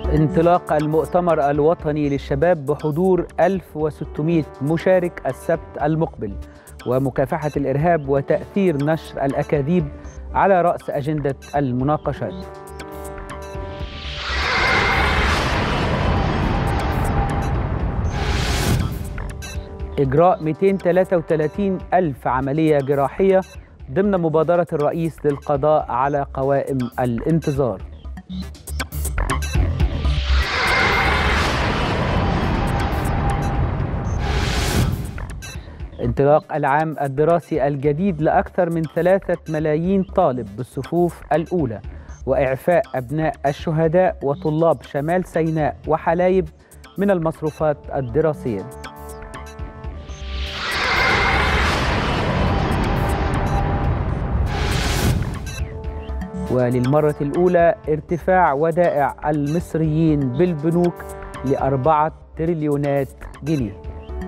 انطلاق المؤتمر الوطني للشباب بحضور 1600 مشارك السبت المقبل ومكافحة الإرهاب وتأثير نشر الأكاذيب على رأس أجندة المناقشات إجراء 233 ألف عملية جراحية ضمن مبادرة الرئيس للقضاء على قوائم الانتظار انطلاق العام الدراسي الجديد لأكثر من ثلاثة ملايين طالب بالصفوف الأولى وإعفاء أبناء الشهداء وطلاب شمال سيناء وحلايب من المصروفات الدراسية وللمرة الأولى ارتفاع ودائع المصريين بالبنوك لأربعة تريليونات جنيه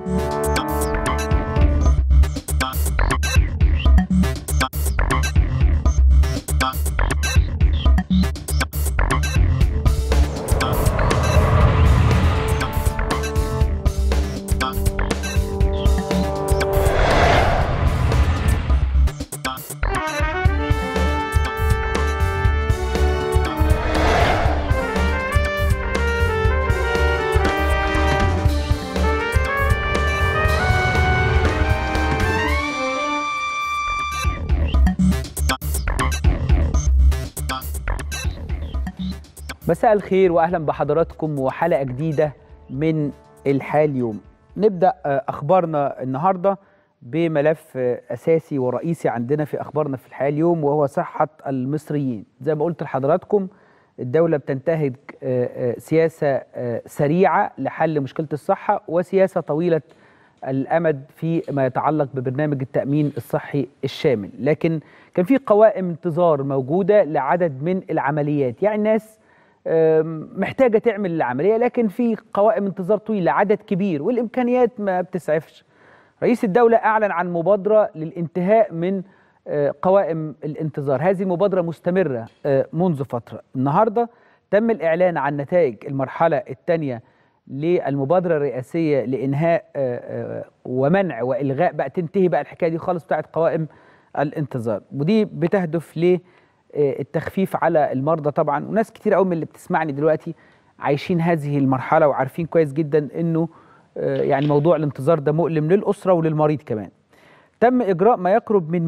مساء الخير واهلا بحضراتكم وحلقه جديده من الحال يوم نبدا اخبارنا النهارده بملف اساسي ورئيسي عندنا في اخبارنا في الحياه اليوم وهو صحه المصريين زي ما قلت لحضراتكم الدوله بتنتهج سياسه سريعه لحل مشكله الصحه وسياسه طويله الامد فيما يتعلق ببرنامج التامين الصحي الشامل لكن كان في قوائم انتظار موجوده لعدد من العمليات يعني الناس محتاجه تعمل العمليه لكن في قوائم انتظار طويله عدد كبير والامكانيات ما بتسعفش. رئيس الدوله اعلن عن مبادره للانتهاء من قوائم الانتظار، هذه المبادره مستمره منذ فتره. النهارده تم الاعلان عن نتائج المرحله الثانيه للمبادره الرئاسيه لانهاء ومنع والغاء بقى تنتهي بقى الحكايه دي خالص بتاعت قوائم الانتظار، ودي بتهدف ل التخفيف على المرضى طبعا وناس كتير قوي من اللي بتسمعني دلوقتي عايشين هذه المرحله وعارفين كويس جدا انه يعني موضوع الانتظار ده مؤلم للاسره وللمريض كمان. تم اجراء ما يقرب من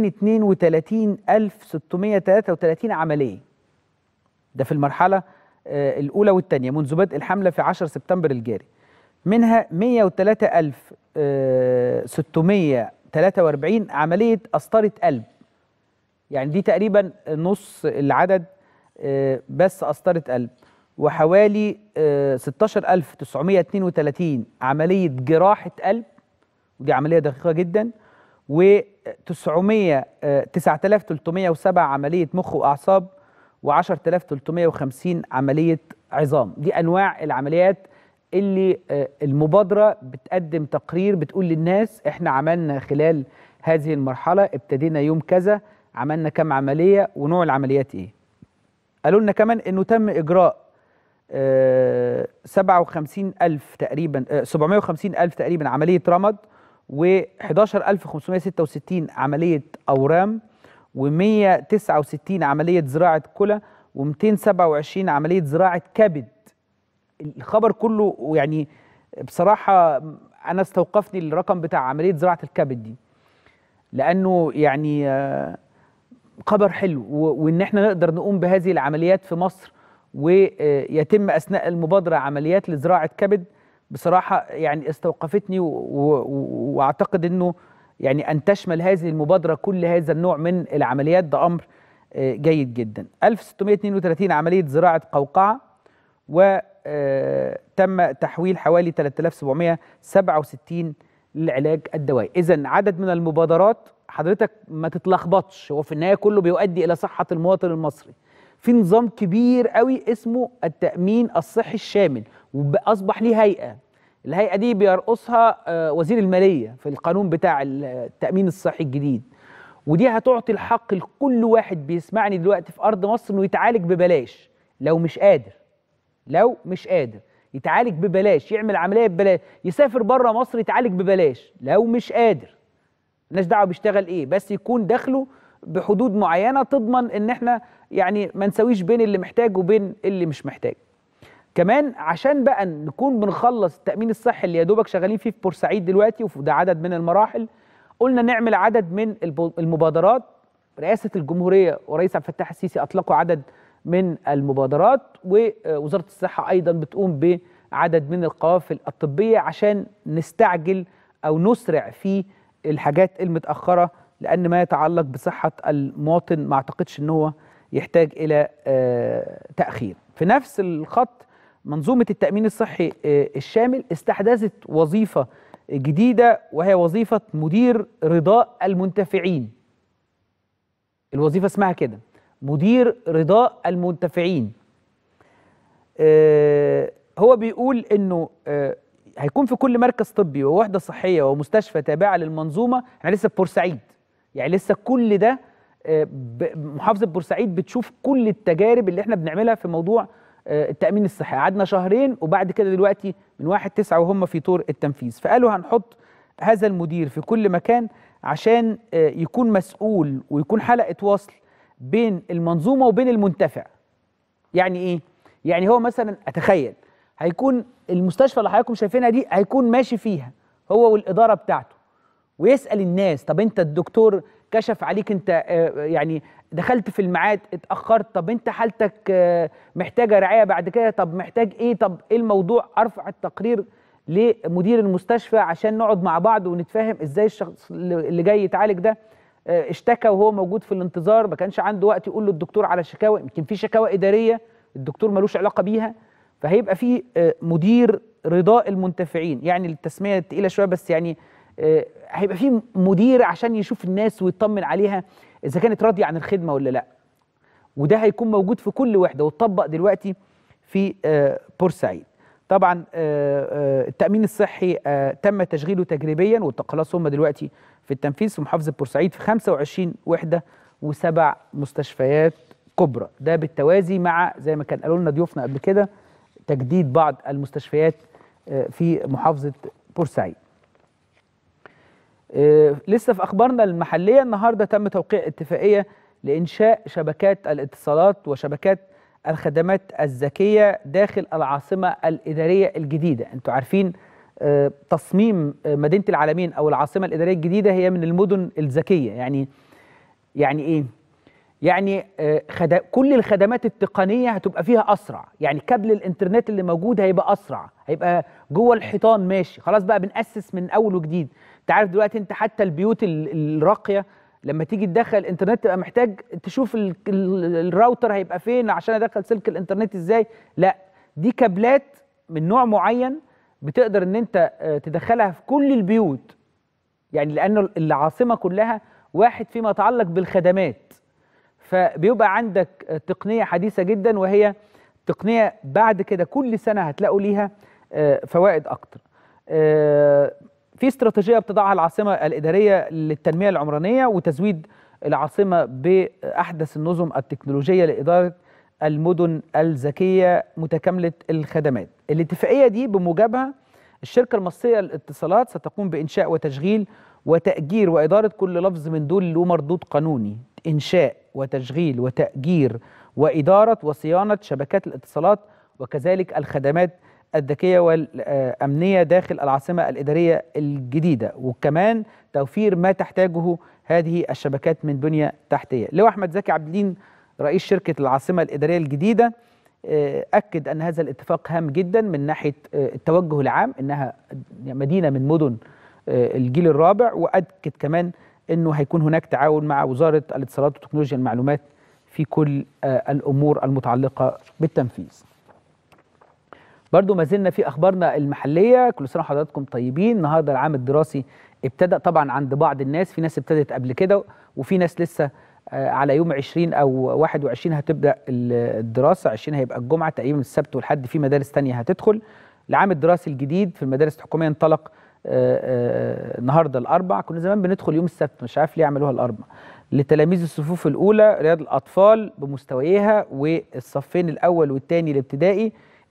232633 عمليه. ده في المرحله الاولى والثانيه منذ بدء الحمله في 10 سبتمبر الجاري. منها 103643 عمليه قسطره قلب. يعني دي تقريبا نص العدد بس قسطرة قلب وحوالي 16932 عملية جراحة قلب ودي عملية دقيقة جدا و 900 9307 عملية مخ وأعصاب و10350 عملية عظام دي أنواع العمليات اللي المبادرة بتقدم تقرير بتقول للناس احنا عملنا خلال هذه المرحلة ابتدينا يوم كذا عملنا كم عمليه ونوع العمليات ايه قالوا لنا كمان انه تم اجراء آه 57000 تقريبا آه 750000 تقريبا عمليه رمد و11566 عمليه اورام و169 عمليه زراعه كلى و227 عمليه زراعه كبد الخبر كله يعني بصراحه انا استوقفني الرقم بتاع عمليه زراعه الكبد دي لانه يعني آه خبر حلو وان احنا نقدر نقوم بهذه العمليات في مصر ويتم اثناء المبادره عمليات لزراعه كبد بصراحه يعني استوقفتني واعتقد انه يعني ان تشمل هذه المبادره كل هذا النوع من العمليات ده امر جيد جدا 1632 عمليه زراعه قوقعه وتم تحويل حوالي 3767 للعلاج الدوائي اذا عدد من المبادرات حضرتك ما تتلخبطش هو في النهايه كله بيؤدي الى صحه المواطن المصري في نظام كبير قوي اسمه التامين الصحي الشامل واصبح ليه هيئه الهيئه دي بيرقصها وزير الماليه في القانون بتاع التامين الصحي الجديد ودي هتعطي الحق لكل واحد بيسمعني دلوقتي في ارض مصر انه يتعالج ببلاش لو مش قادر لو مش قادر يتعالج ببلاش يعمل عمليه ببلاش يسافر بره مصر يتعالج ببلاش لو مش قادر مالناش دعوه بيشتغل ايه بس يكون دخله بحدود معينه تضمن ان احنا يعني ما نسويش بين اللي محتاج وبين اللي مش محتاج كمان عشان بقى نكون بنخلص التامين الصحي اللي يا دوبك شغالين فيه في بورسعيد دلوقتي وده عدد من المراحل قلنا نعمل عدد من المبادرات رئاسه الجمهوريه ورئيس عبد الفتاح السيسي اطلقوا عدد من المبادرات ووزاره الصحه ايضا بتقوم بعدد من القوافل الطبيه عشان نستعجل او نسرع في الحاجات المتاخره لان ما يتعلق بصحه المواطن ما اعتقدش ان هو يحتاج الى تاخير في نفس الخط منظومه التامين الصحي الشامل استحدثت وظيفه جديده وهي وظيفه مدير رضاء المنتفعين الوظيفه اسمها كده مدير رضاء المنتفعين آه هو بيقول انه آه هيكون في كل مركز طبي ووحده صحيه ومستشفى تابعه للمنظومه احنا لسه في بورسعيد يعني لسه كل ده آه محافظه بورسعيد بتشوف كل التجارب اللي احنا بنعملها في موضوع التامين الصحي قعدنا شهرين وبعد كده دلوقتي من واحد تسعة وهم في طور التنفيذ فقالوا هنحط هذا المدير في كل مكان عشان يكون مسؤول ويكون حلقه وصل بين المنظومه وبين المنتفع يعني ايه يعني هو مثلا اتخيل هيكون المستشفى اللي حضراتكم شايفينها دي هيكون ماشي فيها هو والاداره بتاعته ويسال الناس طب انت الدكتور كشف عليك انت يعني دخلت في الميعاد اتاخرت طب انت حالتك محتاجه رعايه بعد كده طب محتاج ايه طب ايه الموضوع ارفع التقرير لمدير المستشفى عشان نقعد مع بعض ونتفاهم ازاي الشخص اللي جاي يتعالج ده اشتكى وهو موجود في الانتظار ما كانش عنده وقت يقول للدكتور على شكاوى يمكن في شكاوى اداريه الدكتور ملوش علاقه بيها فهيبقى في مدير رضاء المنتفعين يعني التسميه تقيله شويه بس يعني هيبقى في مدير عشان يشوف الناس ويطمن عليها اذا كانت راضيه عن الخدمه ولا لا وده هيكون موجود في كل وحده واتطبق دلوقتي في بورسعيد طبعا التامين الصحي تم تشغيله تجريبيا وخلاص هم دلوقتي في التنفيذ في محافظه بورسعيد في 25 وحده وسبع مستشفيات كبرى ده بالتوازي مع زي ما كان قالوا لنا ضيوفنا قبل كده تجديد بعض المستشفيات في محافظه بورسعيد لسه في اخبارنا المحليه النهارده تم توقيع اتفاقيه لانشاء شبكات الاتصالات وشبكات الخدمات الذكيه داخل العاصمه الاداريه الجديده انتوا عارفين تصميم مدينه العالمين او العاصمه الاداريه الجديده هي من المدن الذكيه يعني يعني ايه يعني خد... كل الخدمات التقنيه هتبقى فيها اسرع يعني كابل الانترنت اللي موجود هيبقى اسرع هيبقى جوه الحيطان ماشي خلاص بقى بنأسس من اول وجديد انت عارف دلوقتي انت حتى البيوت الراقيه لما تيجي تدخل الانترنت تبقى محتاج تشوف ال... الراوتر هيبقى فين عشان ادخل سلك الانترنت ازاي لا دي كابلات من نوع معين بتقدر ان انت تدخلها في كل البيوت يعني لان العاصمه كلها واحد فيما يتعلق بالخدمات فبيبقى عندك تقنيه حديثه جدا وهي تقنيه بعد كده كل سنه هتلاقوا ليها فوائد اكتر في استراتيجيه بتضعها العاصمه الاداريه للتنميه العمرانيه وتزويد العاصمه باحدث النظم التكنولوجيه لاداره المدن الذكيه متكامله الخدمات. الاتفاقيه دي بموجبها الشركه المصريه للاتصالات ستقوم بانشاء وتشغيل وتاجير واداره كل لفظ من دول له مردود قانوني، انشاء وتشغيل وتاجير واداره وصيانه شبكات الاتصالات وكذلك الخدمات الذكيه والامنيه داخل العاصمه الاداريه الجديده وكمان توفير ما تحتاجه هذه الشبكات من بنيه تحتيه. لواء احمد زكي عبد الدين رئيس شركه العاصمه الاداريه الجديده اكد ان هذا الاتفاق هام جدا من ناحيه التوجه العام انها مدينه من مدن الجيل الرابع واكد كمان انه هيكون هناك تعاون مع وزاره الاتصالات وتكنولوجيا المعلومات في كل الامور المتعلقه بالتنفيذ. برضو ما زلنا في اخبارنا المحليه كل سنه وحضراتكم طيبين النهارده العام الدراسي ابتدى طبعا عند بعض الناس في ناس ابتدت قبل كده وفي ناس لسه على يوم 20 او 21 هتبدا الدراسه 20 هيبقى الجمعه تقريبا السبت والحد في مدارس ثانيه هتدخل العام الدراسي الجديد في المدارس الحكوميه انطلق النهارده الاربع كنا زمان بندخل يوم السبت مش عارف ليه عملوها الاربع لتلاميذ الصفوف الاولى رياض الاطفال بمستويها والصفين الاول والثاني الابتدائي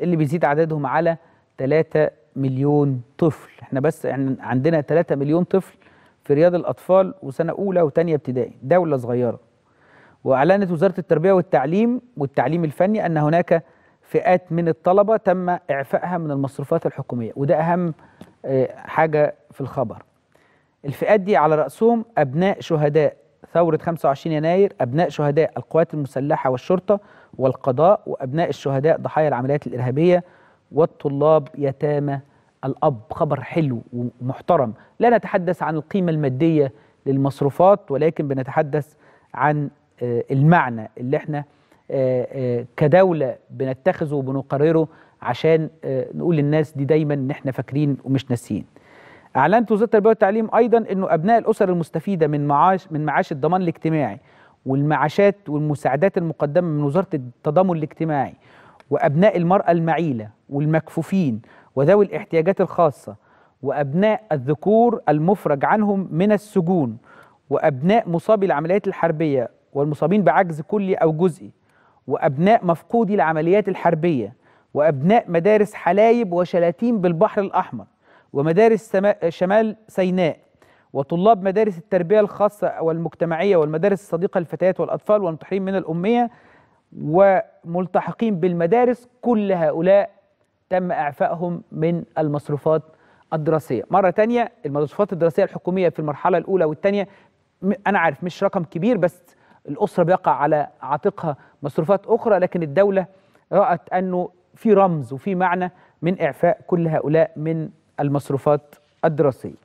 اللي بيزيد عددهم على 3 مليون طفل احنا بس يعني عندنا 3 مليون طفل في رياض الأطفال وسنة أولى وثانيه ابتدائي دولة صغيرة وأعلنت وزارة التربية والتعليم والتعليم الفني أن هناك فئات من الطلبة تم إعفائها من المصروفات الحكومية وده أهم حاجة في الخبر الفئات دي على رأسهم أبناء شهداء ثورة 25 يناير أبناء شهداء القوات المسلحة والشرطة والقضاء وأبناء الشهداء ضحايا العمليات الإرهابية والطلاب يتامى الأب خبر حلو ومحترم لا نتحدث عن القيمة المادية للمصروفات ولكن بنتحدث عن المعنى اللي احنا كدولة بنتخذه وبنقرره عشان نقول للناس دي دايما ان احنا فاكرين ومش ناسيين اعلنت وزاره التربيه والتعليم ايضا انه ابناء الاسر المستفيده من معاش من معاش الضمان الاجتماعي والمعاشات والمساعدات المقدمه من وزاره التضامن الاجتماعي وابناء المراه المعيله والمكفوفين وذوي الاحتياجات الخاصه وابناء الذكور المفرج عنهم من السجون وابناء مصابي العمليات الحربيه والمصابين بعجز كلي او جزئي وابناء مفقودي العمليات الحربيه وابناء مدارس حلايب وشلاتين بالبحر الاحمر ومدارس شمال سيناء وطلاب مدارس التربيه الخاصه والمجتمعيه والمدارس الصديقه للفتيات والاطفال والمنتحرين من الاميه وملتحقين بالمدارس كل هؤلاء تم اعفائهم من المصروفات الدراسيه مره تانية المصروفات الدراسيه الحكوميه في المرحله الاولى والثانيه انا عارف مش رقم كبير بس الاسره بيقع على عاتقها مصروفات اخرى لكن الدوله رات انه في رمز وفي معنى من اعفاء كل هؤلاء من المصروفات الدراسيه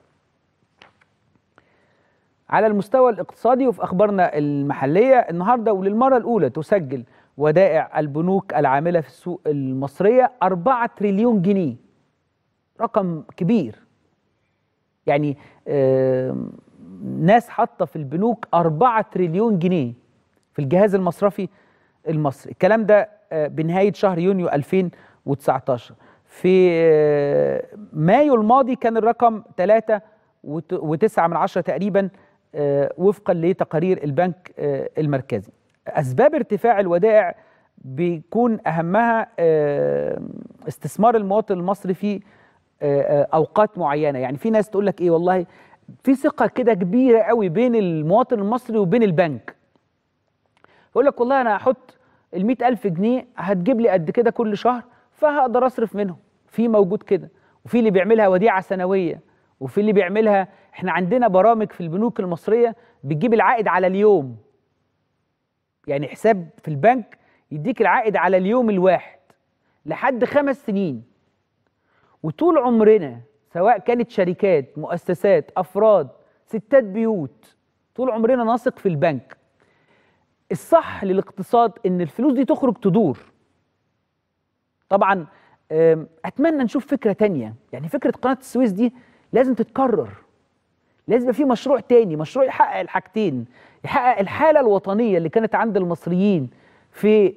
على المستوى الاقتصادي وفي اخبارنا المحليه النهارده وللمره الاولى تسجل ودائع البنوك العامله في السوق المصريه 4 تريليون جنيه رقم كبير يعني ناس حاطه في البنوك 4 تريليون جنيه في الجهاز المصرفي المصري الكلام ده بنهايه شهر يونيو 2019 في مايو الماضي كان الرقم 3 و9 من عشرة تقريبا وفقا لتقارير البنك المركزي أسباب ارتفاع الودائع بيكون أهمها استثمار المواطن المصري في أوقات معينة يعني في ناس تقول لك إيه والله في ثقة كده كبيرة قوي بين المواطن المصري وبين البنك يقول لك والله أنا هحط ال ألف جنيه هتجيب لي قد كده كل شهر فهقدر أصرف منهم في موجود كده وفي اللي بيعملها وديعة سنوية وفي اللي بيعملها احنا عندنا برامج في البنوك المصرية بتجيب العائد على اليوم يعني حساب في البنك يديك العائد على اليوم الواحد لحد خمس سنين وطول عمرنا سواء كانت شركات مؤسسات أفراد ستات بيوت طول عمرنا نثق في البنك الصح للاقتصاد ان الفلوس دي تخرج تدور طبعا اتمنى نشوف فكره تانية يعني فكره قناه السويس دي لازم تتكرر لازم يبقى في مشروع تاني مشروع يحقق الحاجتين يحقق الحاله الوطنيه اللي كانت عند المصريين في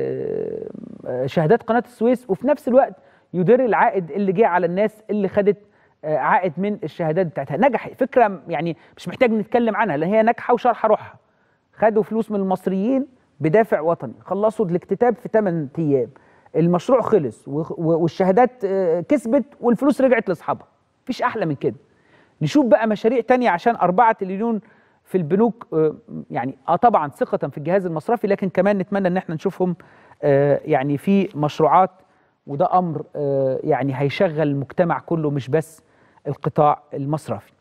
شهادات قناه السويس وفي نفس الوقت يدر العائد اللي جه على الناس اللي خدت عائد من الشهادات بتاعتها نجح فكره يعني مش محتاج نتكلم عنها لان هي ناجحه وشرح روحها خدوا فلوس من المصريين بدافع وطني خلصوا الاكتتاب في 8 ايام المشروع خلص والشهادات كسبت والفلوس رجعت لاصحابها مفيش احلى من كده نشوف بقى مشاريع تانية عشان 4 تريليون في البنوك يعني اه طبعا ثقة في الجهاز المصرفي لكن كمان نتمنى ان احنا نشوفهم يعني في مشروعات وده امر يعني هيشغل المجتمع كله مش بس القطاع المصرفي.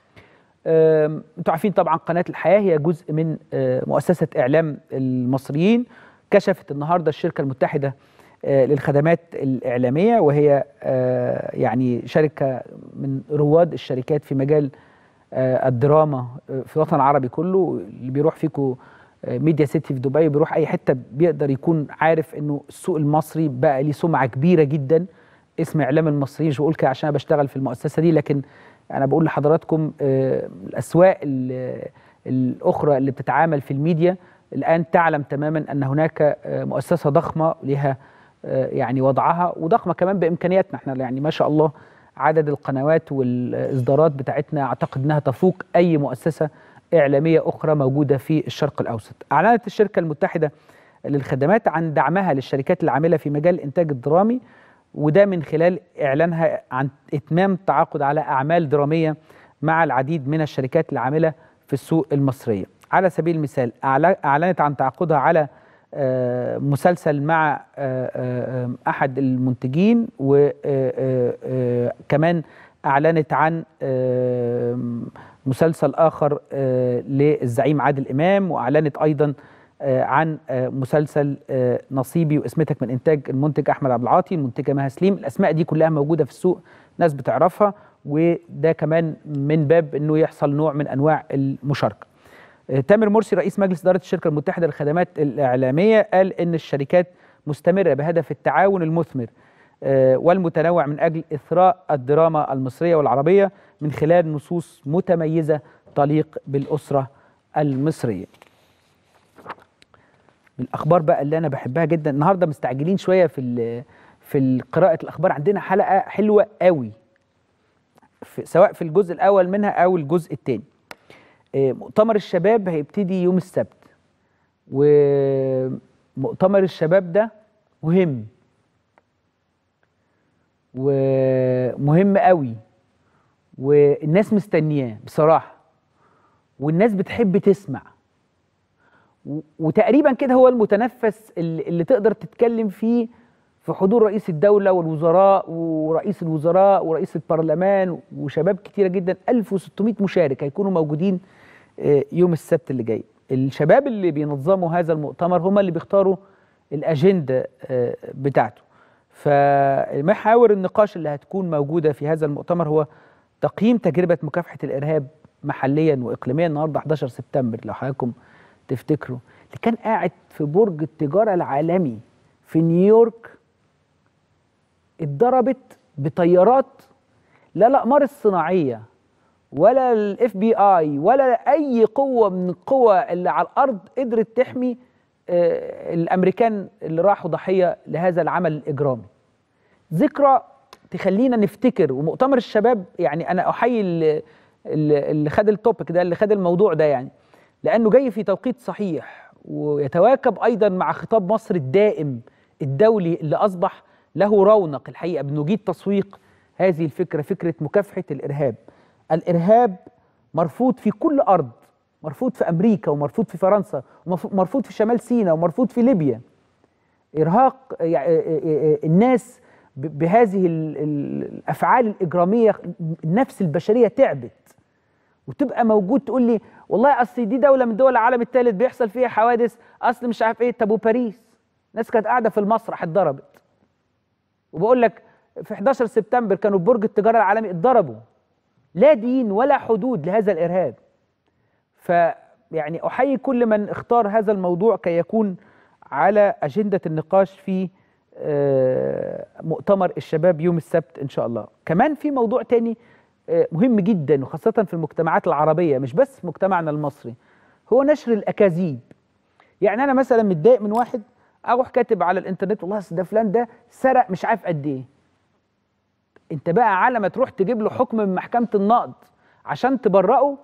انتوا عارفين طبعا قناة الحياة هي جزء من مؤسسة اعلام المصريين كشفت النهارده الشركة المتحدة للخدمات الإعلامية وهي يعني شركة من رواد الشركات في مجال الدراما في الوطن العربي كله اللي بيروح فيكو ميديا سيتي في دبي بيروح أي حتة بيقدر يكون عارف إنه السوق المصري بقى ليه سمعة كبيرة جدا اسم إعلام المصريين مش بقول كده عشان أنا بشتغل في المؤسسة دي لكن أنا بقول لحضراتكم الأسواق الأخرى اللي بتتعامل في الميديا الآن تعلم تماما أن هناك مؤسسة ضخمة لها يعني وضعها وضخمه كمان بامكانياتنا احنا يعني ما شاء الله عدد القنوات والاصدارات بتاعتنا اعتقد انها تفوق اي مؤسسه اعلاميه اخرى موجوده في الشرق الاوسط. اعلنت الشركه المتحده للخدمات عن دعمها للشركات العامله في مجال الانتاج الدرامي وده من خلال اعلانها عن اتمام التعاقد على اعمال دراميه مع العديد من الشركات العامله في السوق المصريه. على سبيل المثال اعلنت عن تعاقدها على مسلسل مع احد المنتجين وكمان اعلنت عن مسلسل اخر للزعيم عادل امام واعلنت ايضا عن مسلسل نصيبي واسمتك من انتاج المنتج احمد عبد العاطي المنتجه مها سليم الاسماء دي كلها موجوده في السوق ناس بتعرفها وده كمان من باب انه يحصل نوع من انواع المشاركه تامر مرسي رئيس مجلس اداره الشركه المتحده للخدمات الاعلاميه قال ان الشركات مستمره بهدف التعاون المثمر والمتنوع من اجل اثراء الدراما المصريه والعربيه من خلال نصوص متميزه تليق بالاسره المصريه. من الاخبار بقى اللي انا بحبها جدا النهارده مستعجلين شويه في في قراءه الاخبار عندنا حلقه حلوه قوي في سواء في الجزء الاول منها او الجزء الثاني. مؤتمر الشباب هيبتدي يوم السبت ومؤتمر الشباب ده مهم ومهم قوي والناس مستنياه بصراحه والناس بتحب تسمع وتقريبا كده هو المتنفس اللي, اللي تقدر تتكلم فيه في حضور رئيس الدولة والوزراء ورئيس الوزراء ورئيس البرلمان وشباب كتيرة جدا 1600 مشارك هيكونوا موجودين يوم السبت اللي جاي الشباب اللي بينظموا هذا المؤتمر هم اللي بيختاروا الأجندة بتاعته فمحاور النقاش اللي هتكون موجودة في هذا المؤتمر هو تقييم تجربة مكافحة الإرهاب محليا وإقليميا النهاردة 11 سبتمبر لو حضراتكم تفتكروا اللي كان قاعد في برج التجارة العالمي في نيويورك اتضربت بطيارات لا الأقمار الصناعية ولا الاف بي اي ولا اي قوه من القوى اللي على الارض قدرت تحمي آه الامريكان اللي راحوا ضحيه لهذا العمل الاجرامي. ذكرى تخلينا نفتكر ومؤتمر الشباب يعني انا احيي اللي, اللي خد التوبيك ده اللي خد الموضوع ده يعني لانه جاي في توقيت صحيح ويتواكب ايضا مع خطاب مصر الدائم الدولي اللي اصبح له رونق الحقيقه بنجيد تسويق هذه الفكره فكره مكافحه الارهاب. الارهاب مرفوض في كل ارض مرفوض في امريكا ومرفوض في فرنسا ومرفوض في شمال سيناء ومرفوض في ليبيا ارهاق الناس بهذه الافعال الاجراميه النفس البشريه تعبت وتبقى موجود تقول لي والله اصل دي دوله من دول العالم الثالث بيحصل فيها حوادث اصل مش عارف ايه طب وباريس ناس كانت قاعده في المسرح اتضربت وبقول لك في 11 سبتمبر كانوا برج التجاره العالمي اتضربوا لا دين ولا حدود لهذا الارهاب فيعني احيي كل من اختار هذا الموضوع كي يكون على اجنده النقاش في مؤتمر الشباب يوم السبت ان شاء الله كمان في موضوع تاني مهم جدا وخاصه في المجتمعات العربيه مش بس في مجتمعنا المصري هو نشر الاكاذيب يعني انا مثلا متضايق من واحد اروح كاتب على الانترنت والله ده فلان ده سرق مش عارف قد ايه انت بقى على ما تروح تجيب له حكم من محكمه النقض عشان تبرئه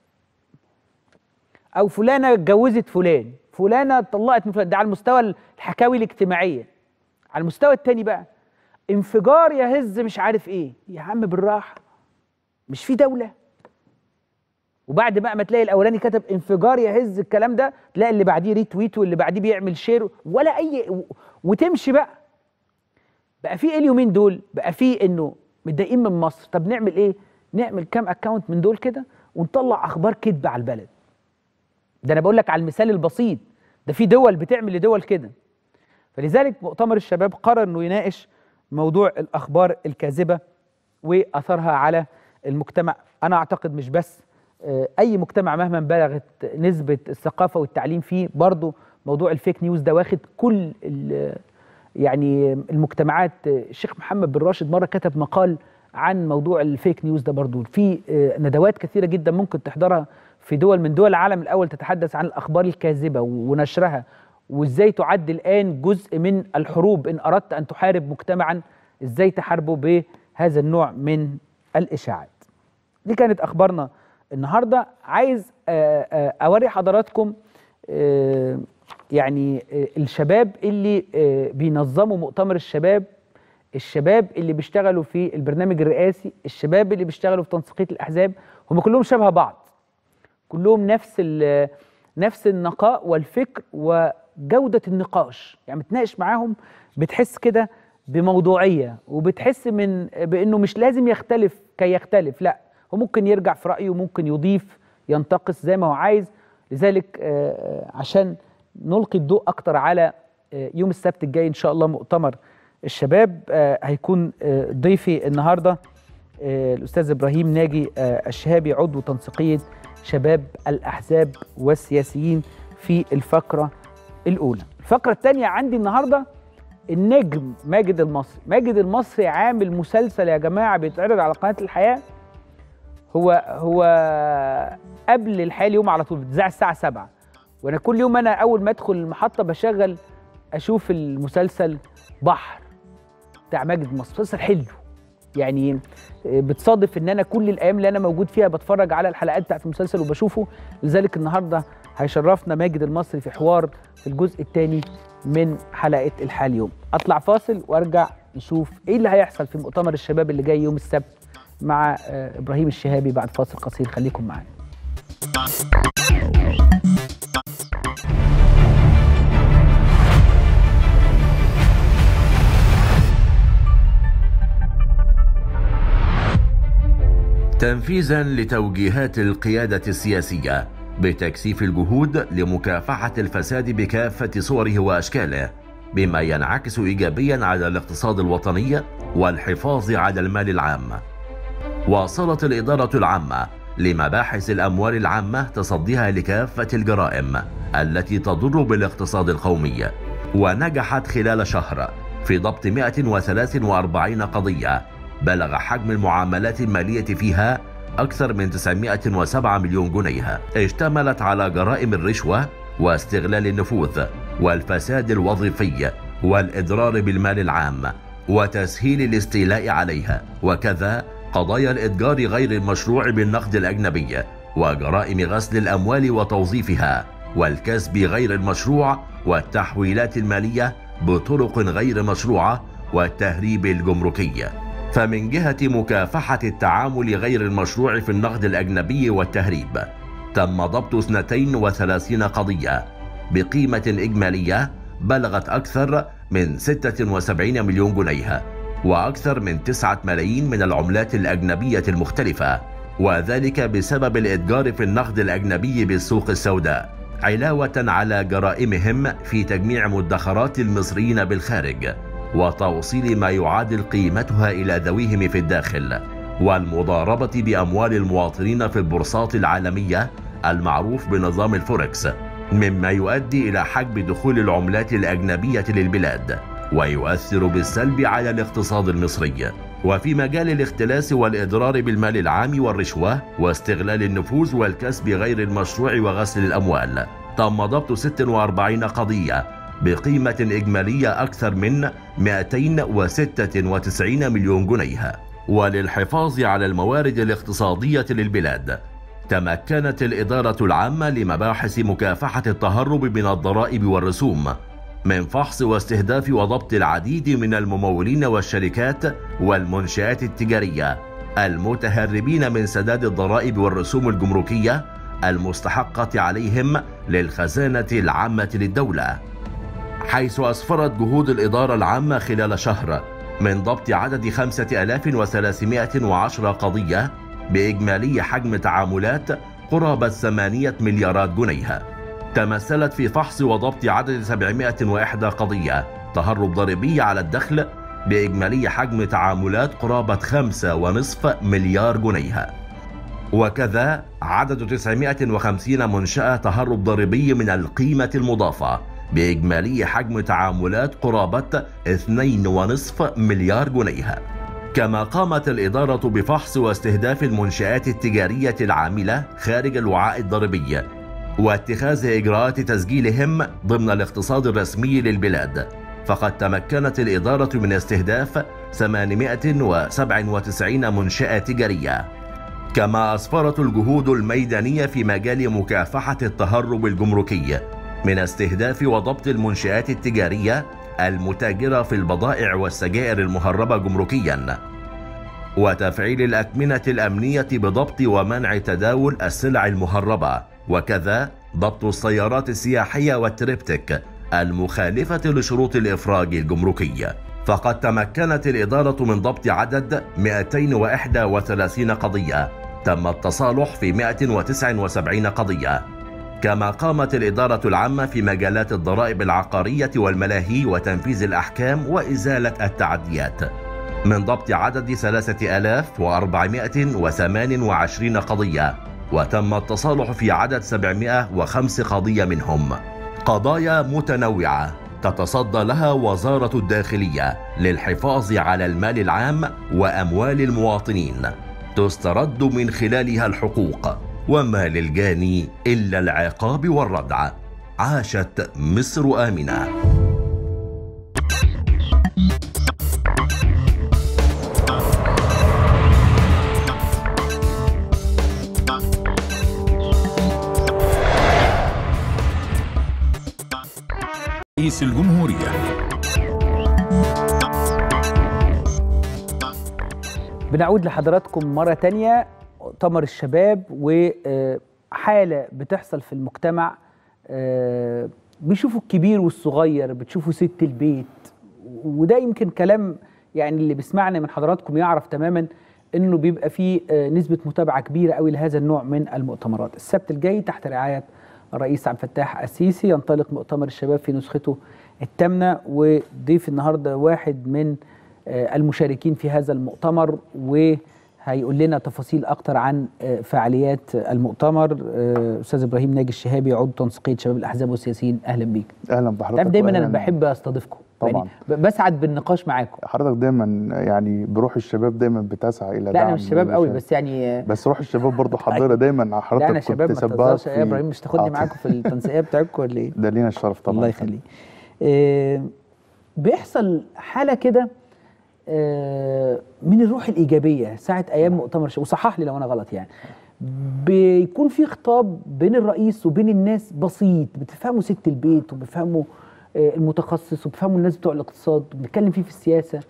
او فلانه اتجوزت فلان فلانه اتطلقت من فلان ده على المستوى الحكاوي الاجتماعيه على المستوى التاني بقى انفجار يهز مش عارف ايه يا عم بالراحه مش في دوله وبعد بقى ما تلاقي الاولاني كتب انفجار يهز الكلام ده تلاقي اللي بعديه ريتويت واللي بعديه بيعمل شير ولا اي وتمشي بقى بقى في ايه اليومين دول بقى في انه متضايقين من مصر طب نعمل ايه نعمل كام اكونت من دول كده ونطلع اخبار كذب على البلد ده انا بقول لك على المثال البسيط ده في دول بتعمل لدول كده فلذلك مؤتمر الشباب قرر انه يناقش موضوع الاخبار الكاذبه واثرها على المجتمع انا اعتقد مش بس اي مجتمع مهما بلغت نسبه الثقافه والتعليم فيه برضه موضوع الفيك نيوز ده واخد كل يعني المجتمعات الشيخ محمد بن راشد مره كتب مقال عن موضوع الفيك نيوز ده برضه في ندوات كثيره جدا ممكن تحضرها في دول من دول العالم الاول تتحدث عن الاخبار الكاذبه ونشرها وازاي تعد الان جزء من الحروب ان اردت ان تحارب مجتمعا ازاي تحاربه بهذا النوع من الاشاعات دي كانت اخبارنا النهارده عايز اوري حضراتكم يعني آه، الشباب اللي آه، بينظموا مؤتمر الشباب الشباب اللي بيشتغلوا في البرنامج الرئاسي الشباب اللي بيشتغلوا في تنسيقيه الاحزاب هم كلهم شبه بعض كلهم نفس ال- نفس النقاء والفكر وجوده النقاش يعني بتناقش معاهم بتحس كده بموضوعيه وبتحس من بانه مش لازم يختلف كي يختلف لا هو ممكن يرجع في رايه ممكن يضيف ينتقص زي ما هو عايز لذلك آه، آه، عشان نلقي الضوء اكتر على آه، يوم السبت الجاي ان شاء الله مؤتمر الشباب آه، هيكون آه، ضيفي النهارده آه، الاستاذ ابراهيم ناجي آه، الشهابي عضو تنسيقيه شباب الاحزاب والسياسيين في الفقره الاولى الفقره الثانيه عندي النهارده النجم ماجد المصري ماجد المصري عامل مسلسل يا جماعه بيتعرض على قناه الحياه هو هو قبل الحياه اليوم على طول بتذاع الساعه 7 وانا كل يوم انا اول ما ادخل المحطه بشغل اشوف المسلسل بحر بتاع ماجد مصر مسلسل حلو يعني بتصادف ان انا كل الايام اللي انا موجود فيها بتفرج على الحلقات بتاعت المسلسل وبشوفه لذلك النهارده هيشرفنا ماجد المصري في حوار في الجزء الثاني من حلقه الحال اليوم اطلع فاصل وارجع نشوف ايه اللي هيحصل في مؤتمر الشباب اللي جاي يوم السبت مع آه، ابراهيم الشهابي بعد فاصل قصير خليكم معانا تنفيذا لتوجيهات القيادة السياسية بتكثيف الجهود لمكافحة الفساد بكافة صوره وأشكاله بما ينعكس إيجابيا على الاقتصاد الوطني والحفاظ على المال العام واصلت الإدارة العامة لمباحث الأموال العامة تصديها لكافة الجرائم التي تضر بالاقتصاد القومي ونجحت خلال شهر في ضبط 143 قضية بلغ حجم المعاملات المالية فيها أكثر من 907 مليون جنيه اشتملت على جرائم الرشوة واستغلال النفوذ والفساد الوظيفي والإضرار بالمال العام وتسهيل الاستيلاء عليها وكذا قضايا الإتجار غير المشروع بالنقد الأجنبي وجرائم غسل الأموال وتوظيفها والكسب غير المشروع والتحويلات المالية بطرق غير مشروعة والتهريب الجمركي فمن جهة مكافحة التعامل غير المشروع في النقد الأجنبي والتهريب تم ضبط 32 قضية بقيمة إجمالية بلغت أكثر من 76 مليون جنيه وأكثر من 9 ملايين من العملات الأجنبية المختلفة وذلك بسبب الإتجار في النقد الأجنبي بالسوق السوداء علاوة على جرائمهم في تجميع مدخرات المصريين بالخارج وتوصيل ما يعادل قيمتها إلى ذويهم في الداخل والمضاربة بأموال المواطنين في البورصات العالمية المعروف بنظام الفوركس مما يؤدي إلى حجب دخول العملات الأجنبية للبلاد ويؤثر بالسلب على الاقتصاد المصري وفي مجال الاختلاس والإضرار بالمال العام والرشوة واستغلال النفوذ والكسب غير المشروع وغسل الأموال تم ضبط 46 قضية بقيمة إجمالية أكثر من 296 مليون جنيه وللحفاظ على الموارد الاقتصادية للبلاد تمكنت الإدارة العامة لمباحث مكافحة التهرب من الضرائب والرسوم من فحص واستهداف وضبط العديد من الممولين والشركات والمنشآت التجارية المتهربين من سداد الضرائب والرسوم الجمركية المستحقة عليهم للخزانة العامة للدولة حيث أسفرت جهود الإدارة العامة خلال شهر من ضبط عدد 5310 قضية بإجمالي حجم تعاملات قرابة 8 مليارات جنيه تمثلت في فحص وضبط عدد 701 قضية تهرب ضريبي على الدخل بإجمالي حجم تعاملات قرابة 5.5 مليار جنيه وكذا عدد 950 منشأة تهرب ضريبي من القيمة المضافة بإجمالي حجم تعاملات قرابة 2.5 مليار جنيه كما قامت الإدارة بفحص واستهداف المنشآت التجارية العاملة خارج الوعاء الضريبي واتخاذ إجراءات تسجيلهم ضمن الاقتصاد الرسمي للبلاد فقد تمكنت الإدارة من استهداف 897 منشأة تجارية كما أسفرت الجهود الميدانية في مجال مكافحة التهرب الجمركي من استهداف وضبط المنشآت التجارية المتاجرة في البضائع والسجائر المهربة جمركيا وتفعيل الأكمنة الأمنية بضبط ومنع تداول السلع المهربة وكذا ضبط السيارات السياحية والتريبتك المخالفة لشروط الإفراج الجمركي فقد تمكنت الإدارة من ضبط عدد 231 قضية تم التصالح في 179 قضية كما قامت الإدارة العامة في مجالات الضرائب العقارية والملاهي وتنفيذ الأحكام وإزالة التعديات من ضبط عدد 3428 قضية وتم التصالح في عدد 705 قضية منهم قضايا متنوعة تتصدى لها وزارة الداخلية للحفاظ على المال العام وأموال المواطنين تسترد من خلالها الحقوق وما للجاني إلا العقاب والردع عاشت مصر آمنة رئيس الجمهورية بنعود لحضراتكم مرة تانية مؤتمر الشباب وحالة بتحصل في المجتمع آه، بيشوفوا الكبير والصغير بتشوفوا ست البيت وده يمكن كلام يعني اللي بيسمعنا من حضراتكم يعرف تماما انه بيبقى فيه آه، نسبة متابعة كبيرة قوي لهذا النوع من المؤتمرات السبت الجاي تحت رعاية الرئيس عبد الفتاح السيسي ينطلق مؤتمر الشباب في نسخته الثامنة وضيف النهاردة واحد من آه، المشاركين في هذا المؤتمر وهيقول لنا تفاصيل أكتر عن آه، فعاليات المؤتمر آه، أستاذ إبراهيم ناجي الشهابي عضو تنسيقية شباب الأحزاب والسياسيين أهلا بيك اهلا بحضرتك تعرف دايما أنا وأهلاً- بحب أستضيفكم طبعاً. يعني ب- بسعد بالنقاش معاكم حضرتك دايما يعني بروح الشباب دايما بتسعى الى لا دعم أنا مش شباب قوي الشباب. بس يعني آه، بس روح الشباب برضه حضرتك دايما حضرتك لا أنا كنت شباب ما سباق تهزرش يا في- إبراهيم مش تاخدني آه، معاكم في التنسيقية بتاعتكم ولا إيه؟ ده لينا الشرف طبعا الله يخليك آه، بيحصل حاله كده آه، من الروح الايجابيه ساعه ايام مؤتمر الشباب وصحح لي لو انا غلط يعني بيكون في خطاب بين الرئيس وبين الناس بسيط بتفهموا ست البيت وبيفهموا آه، المتخصص وبيفهموا الناس بتوع الاقتصاد بنتكلم فيه في السياسه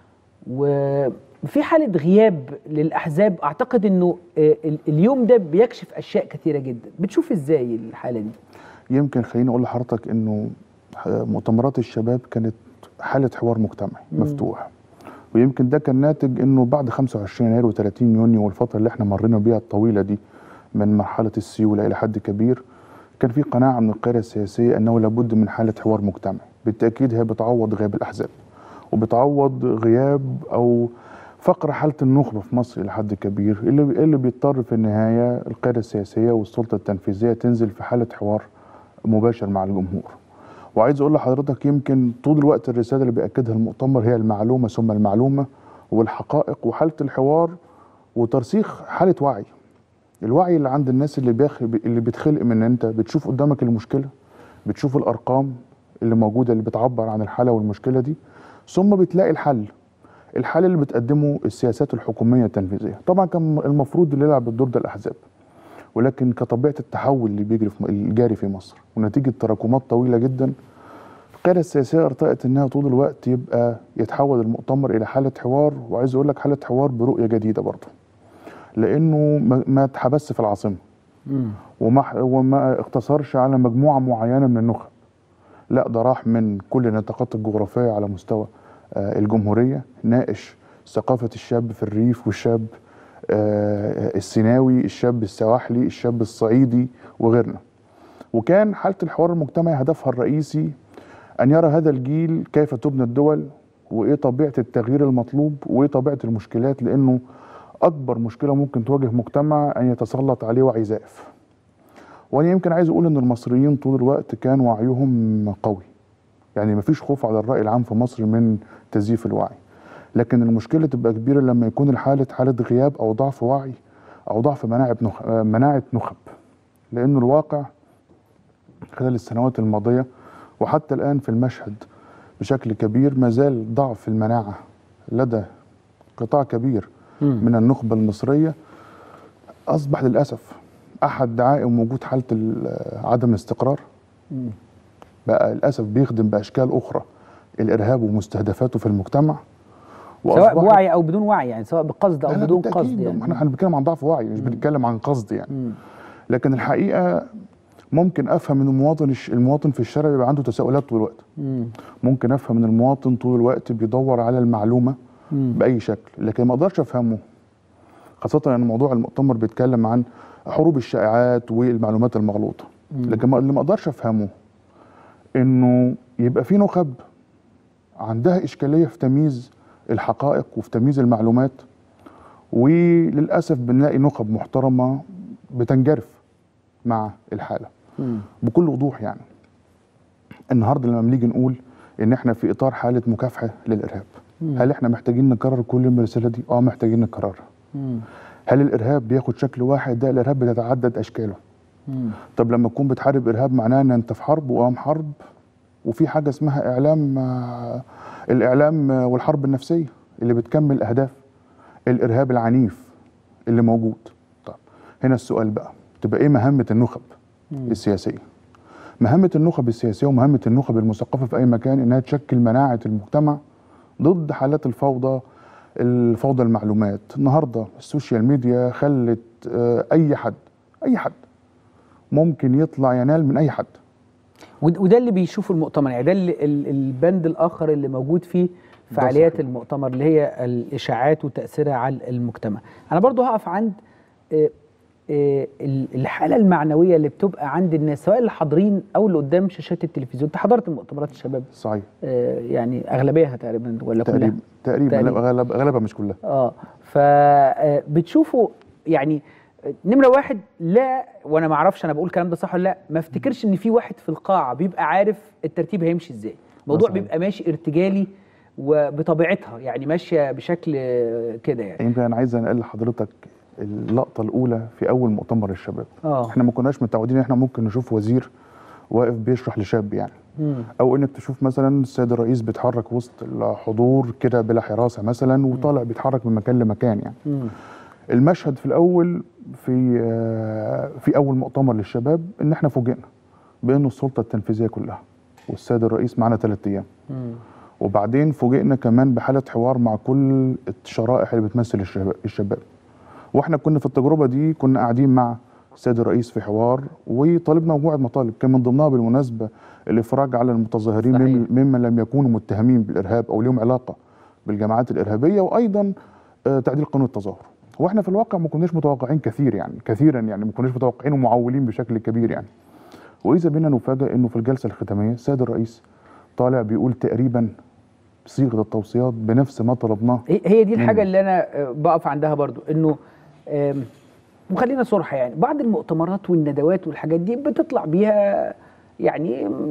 وفي حاله غياب للاحزاب اعتقد انه آه، ال- اليوم ده بيكشف اشياء كثيره جدا بتشوف ازاي الحاله دي يمكن خليني اقول لحضرتك انه مؤتمرات الشباب كانت حاله حوار مجتمعي مم. مفتوح ويمكن ده كان ناتج انه بعد 25 يناير و30 يونيو والفتره اللي احنا مرينا بيها الطويله دي من مرحله السيوله الى حد كبير كان في قناعه من القياده السياسيه انه لابد من حاله حوار مجتمعي بالتاكيد هي بتعوض غياب الاحزاب وبتعوض غياب او فقر حاله النخبه في مصر الى حد كبير اللي اللي بيضطر في النهايه القياده السياسيه والسلطه التنفيذيه تنزل في حاله حوار مباشر مع الجمهور وعايز اقول لحضرتك يمكن طول الوقت الرساله اللي بياكدها المؤتمر هي المعلومه ثم المعلومه والحقائق وحاله الحوار وترسيخ حاله وعي الوعي اللي عند الناس اللي بيخ... اللي بيتخلق من ان انت بتشوف قدامك المشكله بتشوف الارقام اللي موجوده اللي بتعبر عن الحاله والمشكله دي ثم بتلاقي الحل الحل اللي بتقدمه السياسات الحكوميه التنفيذيه طبعا كان المفروض اللي يلعب الدور ده الاحزاب ولكن كطبيعه التحول اللي بيجري في الجاري في مصر ونتيجه تراكمات طويله جدا القياده السياسيه ارتأت انها طول الوقت يبقى يتحول المؤتمر الى حاله حوار وعايز اقول لك حاله حوار برؤيه جديده برضه لانه ما- ما اتحبسش في العاصمه مم. وما وما اقتصرش على مجموعه معينه من النخب لا ده راح من كل النطاقات الجغرافيه على مستوى آه، الجمهوريه ناقش ثقافه الشاب في الريف والشاب آه، السيناوي الشاب السواحلي الشاب الصعيدي وغيرنا وكان حاله الحوار المجتمعي هدفها الرئيسي ان يرى هذا الجيل كيف تبنى الدول وايه طبيعه التغيير المطلوب وايه طبيعه المشكلات لانه اكبر مشكله ممكن تواجه مجتمع ان يتسلط عليه وعي زائف وانا يمكن عايز اقول ان المصريين طول الوقت كان وعيهم قوي يعني مفيش خوف على الراي العام في مصر من تزييف الوعي لكن المشكله تبقى كبيره لما يكون الحاله حاله غياب او ضعف وعي او ضعف مناعه نخ... آه، مناعه نخب لان الواقع خلال السنوات الماضيه وحتى الان في المشهد بشكل كبير ما زال ضعف المناعه لدى قطاع كبير مم. من النخبه المصريه اصبح للاسف احد دعائم وجود حاله ال- عدم الاستقرار بقى للاسف بيخدم باشكال اخرى الارهاب ومستهدفاته في المجتمع سواء وأصبحت- بوعي او بدون وعي يعني سواء بقصد او لا لا بدون بالتأكيد، قصد يعني احنا احنا بنتكلم عن ضعف وعي مش بنتكلم عن قصد يعني لكن الحقيقه ممكن افهم ان المواطن الش- المواطن في الشارع بيبقى عنده تساؤلات طول الوقت ممكن افهم ان المواطن طول الوقت بيدور على المعلومه باي شكل لكن ما اقدرش افهمه خاصه ان موضوع المؤتمر بيتكلم عن حروب الشائعات والمعلومات المغلوطه لكن ما- اللي ما اقدرش افهمه انه يبقى في نخب عندها اشكاليه في تمييز الحقائق وفي تمييز المعلومات وللاسف بنلاقي نخب محترمه بتنجرف مع الحاله بكل وضوح يعني النهارده لما بنيجي نقول ان احنا في اطار حاله مكافحه للارهاب هل احنا محتاجين نكرر كل يوم الرساله دي اه محتاجين نكررها هل الارهاب بياخد شكل واحد ده الارهاب بتتعدد اشكاله طب لما تكون بتحارب ارهاب معناه ان انت في حرب وقام حرب وفي حاجه اسمها اعلام آه، الاعلام آه، والحرب النفسيه اللي بتكمل اهداف الارهاب العنيف اللي موجود طب هنا السؤال بقى تبقى ايه مهمه النخب السياسيه مهمه النخب السياسيه ومهمه النخب المثقفه في اي مكان انها تشكل مناعه المجتمع ضد حالات الفوضى الفوضى المعلومات النهارده السوشيال ميديا خلت آه، اي حد اي حد ممكن يطلع ينال من اي حد ود- وده اللي بيشوفه المؤتمر يعني ده اللي ال- البند الاخر اللي موجود فيه فعاليات صحيح. المؤتمر اللي هي الاشاعات وتاثيرها على المجتمع انا برضو هقف عند آه، آه، ال- الحاله المعنويه اللي بتبقى عند الناس سواء اللي حاضرين او اللي قدام شاشات التلفزيون انت حضرت مؤتمرات الشباب صحيح آه، يعني اغلبيها تقريبا ولا كلها تقريبا تقريبا تقريباً. لا غالب غالبا مش كلها اه فبتشوفوا يعني آه، نمره واحد لا وانا ما اعرفش انا بقول الكلام ده صح ولا لا ما افتكرش ان في واحد في القاعه بيبقى عارف الترتيب هيمشي ازاي الموضوع صحيح. بيبقى ماشي ارتجالي وبطبيعتها يعني ماشيه بشكل آه، كده يعني يمكن انا عايز انقل لحضرتك اللقطه الاولى في اول مؤتمر الشباب اه احنا ما كناش متعودين ان احنا ممكن نشوف وزير واقف بيشرح لشاب يعني مم. او انك تشوف مثلا السيد الرئيس بيتحرك وسط الحضور كده بلا حراسه مثلا وطالع بيتحرك من مكان لمكان يعني مم. المشهد في الاول في آه، في اول مؤتمر للشباب ان احنا فوجئنا بانه السلطه التنفيذيه كلها والسيد الرئيس معنا ثلاث ايام مم. وبعدين فوجئنا كمان بحاله حوار مع كل الشرائح اللي بتمثل الشباب, الشباب. واحنا كنا في التجربه دي كنا قاعدين مع السيد الرئيس في حوار وطالبنا مجموعه مطالب كان من ضمنها بالمناسبه الافراج على المتظاهرين صحيح. مم- ممن لم يكونوا متهمين بالارهاب او لهم علاقه بالجماعات الارهابيه وايضا آه، تعديل قانون التظاهر واحنا في الواقع ما كناش متوقعين كثير يعني كثيرا يعني ما كناش متوقعين ومعولين بشكل كبير يعني واذا بنا نفاجئ انه في الجلسه الختاميه السيد الرئيس طالع بيقول تقريبا صيغه التوصيات بنفس ما طلبناه هي هي دي الحاجه مم. اللي انا آه، بقف عندها برضو انه آم، وخلينا صراحه يعني بعض المؤتمرات والندوات والحاجات دي بتطلع بيها يعني م-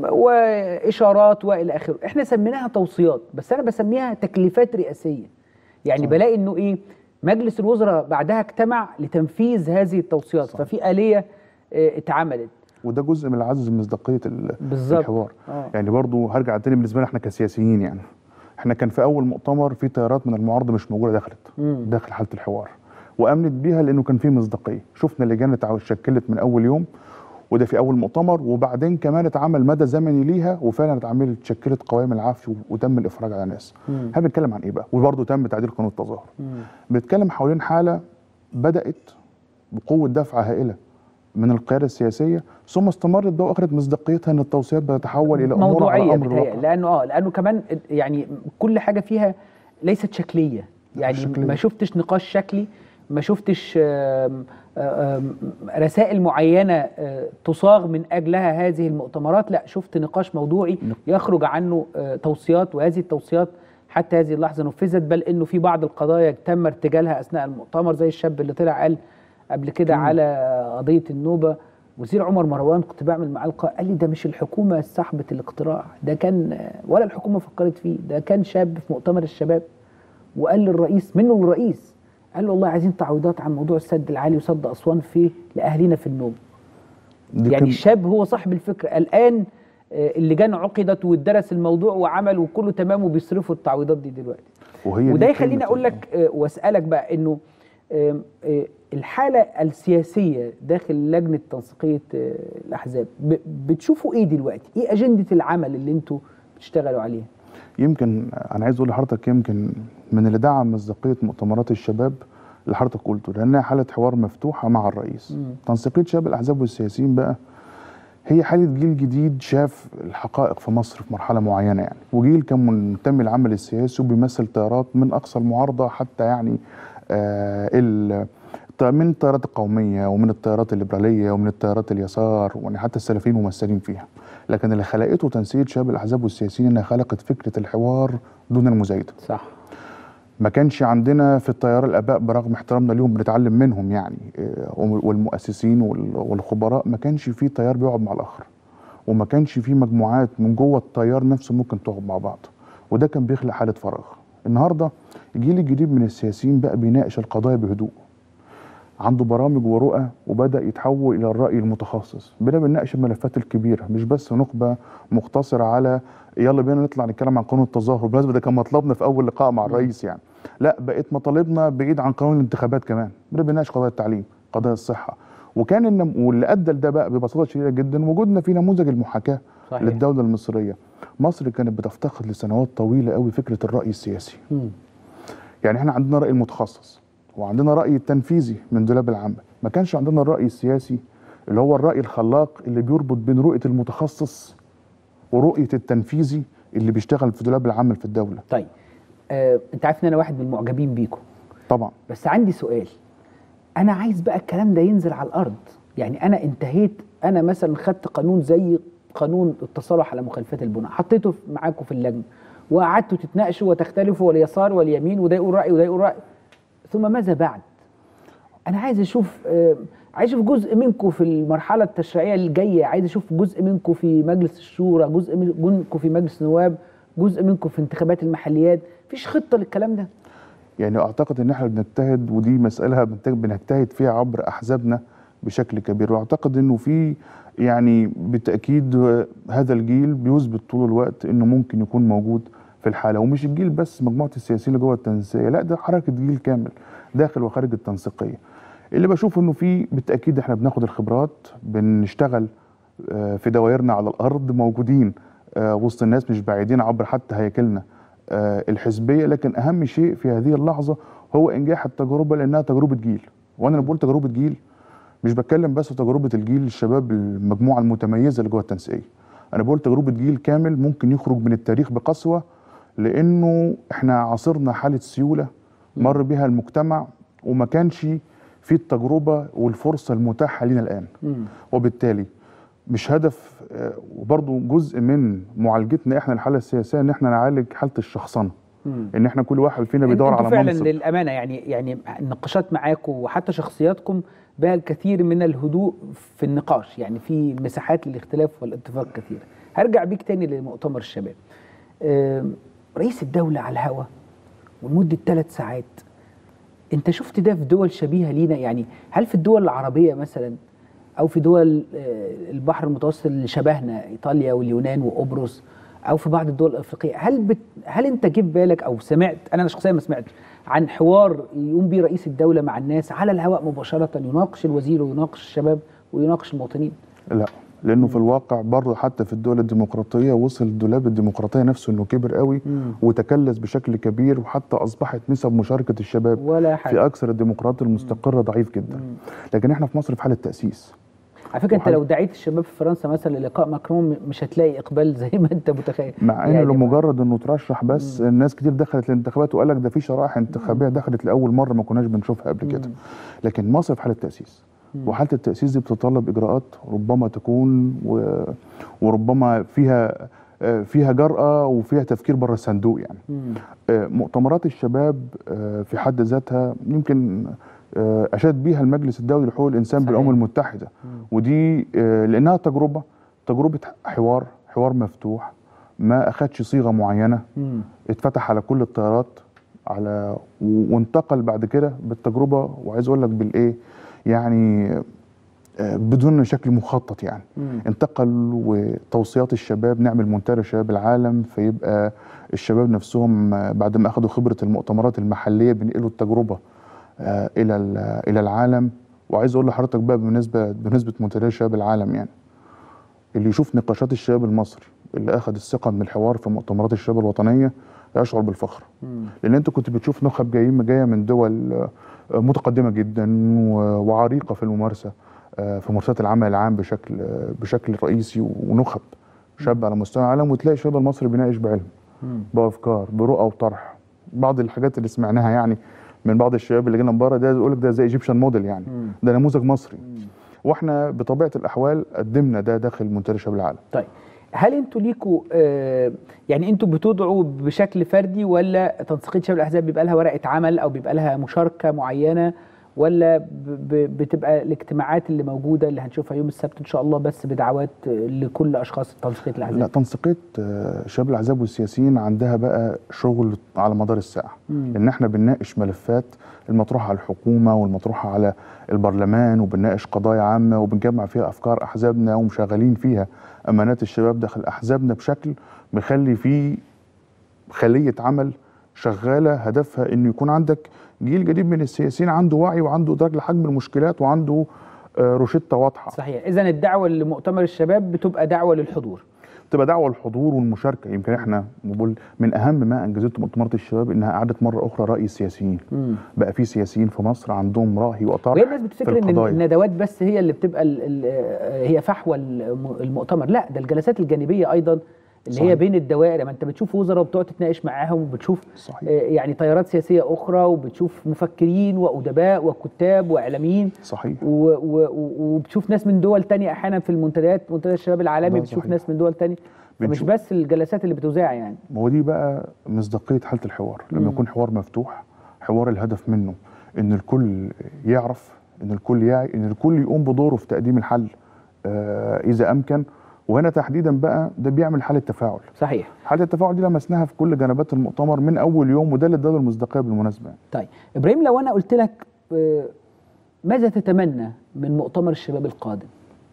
واشارات والى اخره احنا سميناها توصيات بس انا بسميها تكليفات رئاسيه يعني صح. بلاقي انه ايه مجلس الوزراء بعدها اجتمع لتنفيذ هذه التوصيات صح. ففي آلية آه، اتعملت وده جزء من العزز من مصداقيه ال- بالظبط. الحوار آه. يعني برضو هرجع تاني بالنسبه لنا احنا كسياسيين يعني احنا كان في اول مؤتمر في تيارات من المعارضه مش موجوده دخلت مم. داخل حاله الحوار وامنت بيها لانه كان في مصداقيه شفنا اللجان اتع- اتشكلت من اول يوم وده في اول مؤتمر وبعدين كمان اتعمل مدى زمني ليها وفعلا اتعملت اتشكلت قوائم العفش و- وتم الافراج على الناس مم. احنا بنتكلم عن ايه بقى وبرضه تم تعديل قانون التظاهر مم. بنتكلم حوالين حاله بدات بقوه دفعه هائله من القياده السياسيه ثم استمرت بقى واخذت مصداقيتها ان التوصيات بتتحول الى امور على موضوعيه امر بتهيألي الواقع لانه اه لانه كمان يعني كل حاجه فيها ليست شكليه يعني شكلية. ما شفتش نقاش شكلي ما شفتش آم، آم، رسائل معينه آه، تصاغ من اجلها هذه المؤتمرات لا شفت نقاش موضوعي يخرج عنه آه، توصيات وهذه التوصيات حتى هذه اللحظه نفذت بل انه في بعض القضايا تم ارتجالها اثناء المؤتمر زي الشاب اللي طلع قال قبل كده على قضيه النوبه وزير عمر مروان كنت بعمل معاه لقاء قال لي ده مش الحكومه صاحبه الاقتراع ده كان ولا الحكومه فكرت فيه ده كان شاب في مؤتمر الشباب وقال للرئيس منه للرئيس قال له والله عايزين تعويضات عن موضوع السد العالي وسد اسوان في لاهالينا في النوبه دي يعني كان- الشاب هو صاحب الفكره الان آه، اللجان عقدت واتدرس الموضوع وعمل وكله تمام وبيصرفوا التعويضات دي دلوقتي وهي وده دي يخليني كلمة اقول ال- لك آه، واسالك بقى انه آم، آه، الحاله السياسيه داخل لجنه تنسيقيه آه، الاحزاب ب- بتشوفوا ايه دلوقتي ايه اجنده العمل اللي انتوا بتشتغلوا عليها يمكن انا عايز اقول لحضرتك يمكن من اللي دعم مصداقيه مؤتمرات الشباب اللي حضرتك قلته لانها حاله حوار مفتوحه مع الرئيس مم. تنسيقيه شباب الاحزاب والسياسيين بقى هي حاله جيل جديد شاف الحقائق في مصر في مرحله معينه يعني وجيل كان منتمي للعمل السياسي وبيمثل تيارات من اقصى المعارضه حتى يعني آه ال ط- من التيارات القوميه ومن التيارات الليبراليه ومن التيارات اليسار ويعني حتى السلفيين ممثلين فيها لكن اللي خلقته تنسيق شباب الاحزاب والسياسيين انها خلقت فكره الحوار دون المزايده صح ما كانش عندنا في التيار الاباء برغم احترامنا ليهم بنتعلم منهم يعني آه، والمؤسسين وال- والخبراء ما كانش في تيار بيقعد مع الاخر وما كانش في مجموعات من جوه التيار نفسه ممكن تقعد مع بعض وده كان بيخلق حاله فراغ النهارده الجيل الجديد من السياسيين بقى بيناقش القضايا بهدوء عنده برامج ورؤى وبدا يتحول الى الراي المتخصص بدا بنناقش الملفات الكبيره مش بس نخبه مقتصره على يلا بينا نطلع نتكلم عن قانون التظاهر بالمناسبه ده كان مطلبنا في اول لقاء مع الرئيس يعني لا بقت مطالبنا بعيد عن قانون الانتخابات كمان بدا بنناقش قضايا التعليم قضايا الصحه وكان النم... واللي ادى لده بقى ببساطه شديده جدا وجودنا في نموذج المحاكاه صحيح. للدوله المصريه مصر كانت بتفتقد لسنوات طويله قوي فكره الراي السياسي مم. يعني احنا عندنا راي المتخصص وعندنا راي التنفيذي من دولاب العمل ما كانش عندنا الراي السياسي اللي هو الراي الخلاق اللي بيربط بين رؤيه المتخصص ورؤيه التنفيذي اللي بيشتغل في دولاب العمل في الدوله طيب آه، انت عارف ان انا واحد من المعجبين بيكم طبعا بس عندي سؤال انا عايز بقى الكلام ده ينزل على الارض يعني انا انتهيت انا مثلا خدت قانون زي قانون التصالح على مخالفات البناء حطيته في- معاكم في اللجنه وقعدتوا تتناقشوا وتختلفوا واليسار واليمين وده يقول راي وده يقول راي ثم ماذا بعد انا عايز اشوف آه، عايز اشوف جزء منكم في المرحله التشريعيه الجايه عايز اشوف جزء منكم في مجلس الشورى جزء من- منكم في مجلس النواب جزء منكم في انتخابات المحليات مفيش خطه للكلام ده يعني اعتقد ان احنا بنجتهد ودي مساله بنت- بنجتهد فيها عبر احزابنا بشكل كبير واعتقد انه في يعني بالتاكيد آه، هذا الجيل بيثبت طول الوقت انه ممكن يكون موجود في الحاله ومش الجيل بس مجموعه السياسيين اللي جوه التنسيقيه لا ده حركه جيل كامل داخل وخارج التنسيقيه اللي بشوف انه في بالتاكيد احنا بناخد الخبرات بنشتغل آه، في دوائرنا على الارض موجودين آه، وسط الناس مش بعيدين عبر حتى هياكلنا آه، الحزبيه لكن اهم شيء في هذه اللحظه هو انجاح التجربه لانها تجربه جيل وانا لما بقول تجربه جيل مش بتكلم بس في تجربه الجيل الشباب المجموعه المتميزه اللي جوه التنسيقيه انا بقول تجربه جيل كامل ممكن يخرج من التاريخ بقسوه لانه احنا عاصرنا حاله سيوله مر بها المجتمع وما كانش في التجربه والفرصه المتاحه لنا الان وبالتالي مش هدف آه، وبرضه جزء من معالجتنا احنا الحاله السياسيه ان احنا نعالج حاله الشخصنه ان احنا كل واحد فينا بيدور انتوا على فعلا منصب للامانه يعني يعني النقاشات معاكم وحتى شخصياتكم بها الكثير من الهدوء في النقاش يعني في مساحات للاختلاف والاتفاق كثيره هرجع بيك تاني لمؤتمر الشباب آم، رئيس الدوله على الهوا ولمده ثلاث ساعات انت شفت ده في دول شبيهه لينا يعني هل في الدول العربيه مثلا او في دول آه، البحر المتوسط اللي شبهنا ايطاليا واليونان وقبرص او في بعض الدول الافريقيه هل بت هل انت جه في بالك او سمعت انا شخصيا ما سمعتش عن حوار يقوم بيه رئيس الدوله مع الناس على الهواء مباشره يناقش الوزير ويناقش الشباب ويناقش المواطنين لا لانه في الواقع برضه حتى في الدول الديمقراطيه وصل دولاب الديمقراطيه نفسه انه كبر قوي مم. وتكلس بشكل كبير وحتى اصبحت نسب مشاركه الشباب ولا حاجه في اكثر الديمقراطيات المستقره ضعيف جدا لكن احنا في مصر في حاله تاسيس على فكره انت وحل- لو دعيت الشباب في فرنسا مثلا للقاء ماكرون مش هتلاقي اقبال زي ما انت متخيل مع ان يعني لمجرد انه ترشح بس الناس كتير دخلت الانتخابات وقال لك ده في شرائح انتخابيه دخلت لاول مره ما كناش بنشوفها قبل كده لكن مصر في حاله تاسيس وحاله التاسيس دي بتتطلب اجراءات ربما تكون و... وربما فيها آه، فيها جرأة وفيها تفكير بره الصندوق يعني مم. آه، مؤتمرات الشباب آه، في حد ذاتها يمكن آه، اشاد بيها المجلس الدولي لحقوق الانسان صحيح. بالامم المتحده ودي آه، لانها تجربه تجربه حوار حوار مفتوح ما اخدش صيغه معينه مم. اتفتح على كل التيارات على و- وانتقل بعد كده بالتجربه وعايز اقول لك بالايه يعني آه، بدون شكل مخطط يعني مم. انتقل وتوصيات الشباب نعمل منتدى شباب العالم فيبقى الشباب نفسهم آه، بعد ما اخذوا خبره المؤتمرات المحليه بينقلوا التجربه آه، الى ال- الى العالم وعايز اقول لحضرتك بقى بالنسبه بنسبه منتديات شباب العالم يعني اللي يشوف نقاشات الشباب المصري اللي اخذ الثقه من الحوار في مؤتمرات الشباب الوطنيه يشعر بالفخر لان انت كنت بتشوف نخب جايين جايه من دول آه، متقدمه جدا و- وعريقه في الممارسه آه، في ممارسات العمل العام بشكل آه، بشكل رئيسي ونخب شاب على مستوى العالم وتلاقي الشباب المصري بيناقش بعلم بافكار برؤى وطرح بعض الحاجات اللي سمعناها يعني من بعض الشباب اللي جينا من بره ده يقول لك ده زي ايجيبشن موديل يعني ده نموذج مصري واحنا بطبيعه الاحوال قدمنا ده داخل منتدى شباب العالم طيب هل انتوا ليكوا آه يعني انتوا بتدعوا بشكل فردي ولا تنسيقيه شباب الاحزاب بيبقى لها ورقه عمل او بيبقى لها مشاركه معينه ولا ب- ب- بتبقى الاجتماعات اللي موجوده اللي هنشوفها يوم السبت ان شاء الله بس بدعوات آه، لكل اشخاص تنسيقيه الاحزاب؟ لا تنسيقيه آه، شباب الاحزاب والسياسيين عندها بقى شغل على مدار الساعه مم. ان احنا بنناقش ملفات المطروحه على الحكومه والمطروحه على البرلمان وبنناقش قضايا عامه وبنجمع فيها افكار احزابنا ومشغلين فيها امانات الشباب داخل احزابنا بشكل مخلي فيه خليه عمل شغاله هدفها انه يكون عندك جيل جديد من السياسيين عنده وعي وعنده ادراك لحجم المشكلات وعنده آه، روشته واضحه صحيح اذا الدعوه لمؤتمر الشباب بتبقى دعوه للحضور تبقى دعوه للحضور والمشاركه يمكن احنا بقول من اهم ما انجزته مؤتمرات الشباب انها اعادت مره اخرى راي السياسيين بقى في سياسيين في مصر عندهم راي وطرح وهي الناس في بتفتكر ان القضايا. الندوات بس هي اللي بتبقى ال ال هي فحوى الم- المؤتمر لا ده الجلسات الجانبيه ايضا اللي صحيح. هي بين الدوائر ما انت بتشوف وزراء وبتقعد تتناقش معاهم وبتشوف صحيح. آه، يعني تيارات سياسيه اخرى وبتشوف مفكرين وادباء وكتاب واعلاميين صحيح و- و- و- وبتشوف ناس من دول تانية احيانا في المنتديات منتدى الشباب العالمي ده بتشوف صحيح. ناس من دول تانية فمش بنشوف- بس الجلسات اللي بتذاع يعني ما هو دي بقى مصداقيه حاله الحوار لما يكون حوار مفتوح حوار الهدف منه ان الكل يعرف ان الكل يعي ان الكل يقوم بدوره في تقديم الحل آه اذا امكن وهنا تحديدا بقى ده بيعمل حاله تفاعل صحيح حاله التفاعل دي لمسناها في كل جنبات المؤتمر من اول يوم وده اللي اداله المصداقيه بالمناسبه طيب ابراهيم لو انا قلت لك آه، ماذا تتمنى من مؤتمر الشباب القادم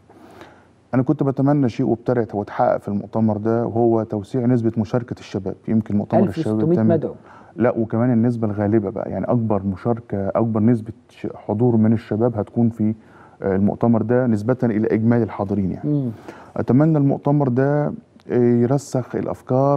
انا كنت بتمنى شيء وابتدت واتحقق في المؤتمر ده وهو توسيع نسبه مشاركه الشباب يمكن مؤتمر الشباب 1600 الثامن مدعو لا وكمان النسبه الغالبه بقى يعني اكبر مشاركه اكبر نسبه ش- حضور من الشباب هتكون في آه، المؤتمر ده نسبه الى اجمالي الحاضرين يعني مم. اتمنى المؤتمر ده آه، يرسخ الافكار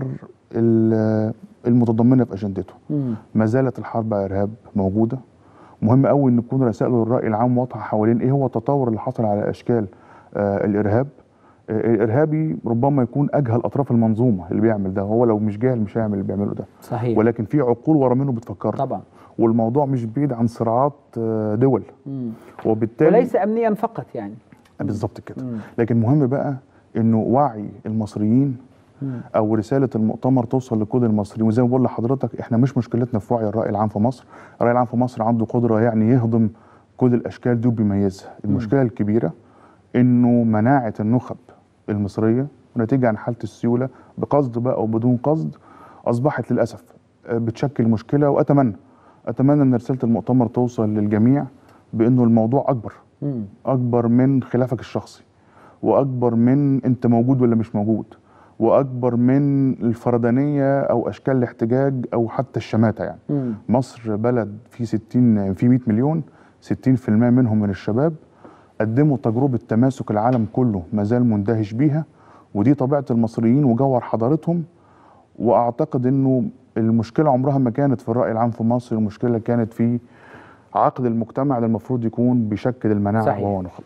ال- المتضمنه في اجندته مم. ما زالت الحرب على الارهاب موجوده مهم قوي ان تكون رسائل الراي العام واضحه حوالين ايه هو التطور اللي حصل على اشكال آه الارهاب آه الارهابي ربما يكون اجهل اطراف المنظومه اللي بيعمل ده هو لو مش جاهل مش هيعمل اللي بيعمله ده صحيح ولكن في عقول ورا منه بتفكر طبعا والموضوع مش بعيد عن صراعات آه، دول مم. وبالتالي وليس امنيا فقط يعني بالظبط كده مم. لكن مهم بقى انه وعي المصريين مم. او رساله المؤتمر توصل لكل المصريين وزي ما بقول لحضرتك احنا مش مشكلتنا في وعي الراي العام في مصر الراي العام في مصر عنده قدره يعني يهضم كل الاشكال دي وبيميزها المشكله الكبيره انه مناعه النخب المصريه ونتيجه عن حاله السيوله بقصد بقى او بدون قصد اصبحت للاسف آه، بتشكل مشكله واتمنى اتمنى ان رساله المؤتمر توصل للجميع بانه الموضوع اكبر مم. اكبر من خلافك الشخصي واكبر من انت موجود ولا مش موجود واكبر من الفردانيه او اشكال الاحتجاج او حتى الشماته يعني مم. مصر بلد فيه 60 في 100 مليون 60% منهم من الشباب قدموا تجربه تماسك العالم كله ما زال مندهش بيها ودي طبيعه المصريين وجوهر حضارتهم واعتقد انه المشكله عمرها ما كانت في الراي العام في مصر المشكله كانت في عقد المجتمع اللي المفروض يكون بيشكل المناعه صحيح. وهو نخب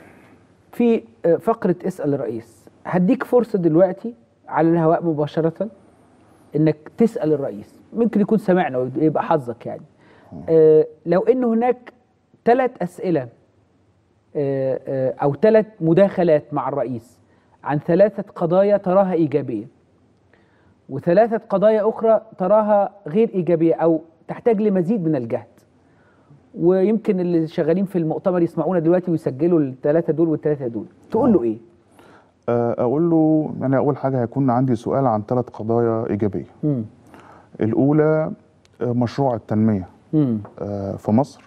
في آه، فقره اسال الرئيس هديك فرصه دلوقتي على الهواء مباشره انك تسال الرئيس ممكن يكون سمعنا ويبقى حظك يعني آه لو ان هناك ثلاث اسئله آه آه او ثلاث مداخلات مع الرئيس عن ثلاثه قضايا تراها ايجابيه وثلاثه قضايا اخرى تراها غير ايجابيه او تحتاج لمزيد من الجهد ويمكن اللي شغالين في المؤتمر يسمعونا دلوقتي ويسجلوا الثلاثه دول والثلاثه دول تقول له ايه آه، اقول له انا اول حاجه هيكون عندي سؤال عن ثلاث قضايا ايجابيه مم. الاولى آه، مشروع التنميه مم. آه، في مصر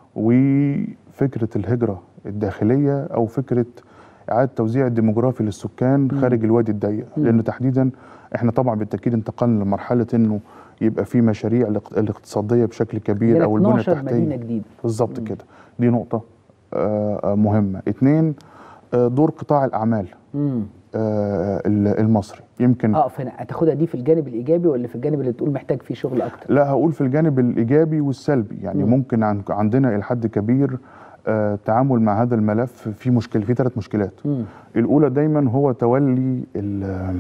وفكره الهجره الداخليه او فكره اعاده توزيع الديموغرافي للسكان خارج الوادي الضيق لانه تحديدا احنا طبعا بالتاكيد انتقلنا لمرحله انه يبقى في مشاريع الاق- الاقتصاديه بشكل كبير عندنا او البنيه 12 مدينه التحتيه جديده بالظبط كده دي نقطه آه، آه، مهمه اتنين آه، دور قطاع الاعمال امم آه، ال- المصري يمكن اه فانا هتاخدها دي في الجانب الايجابي ولا في الجانب اللي بتقول محتاج فيه شغل اكتر لا هقول في الجانب الايجابي والسلبي يعني مم. ممكن عن عندنا الى حد كبير آه، تعامل مع هذا الملف في مشكله في ثلاث مشكلات امم الاولى دايما هو تولي ال-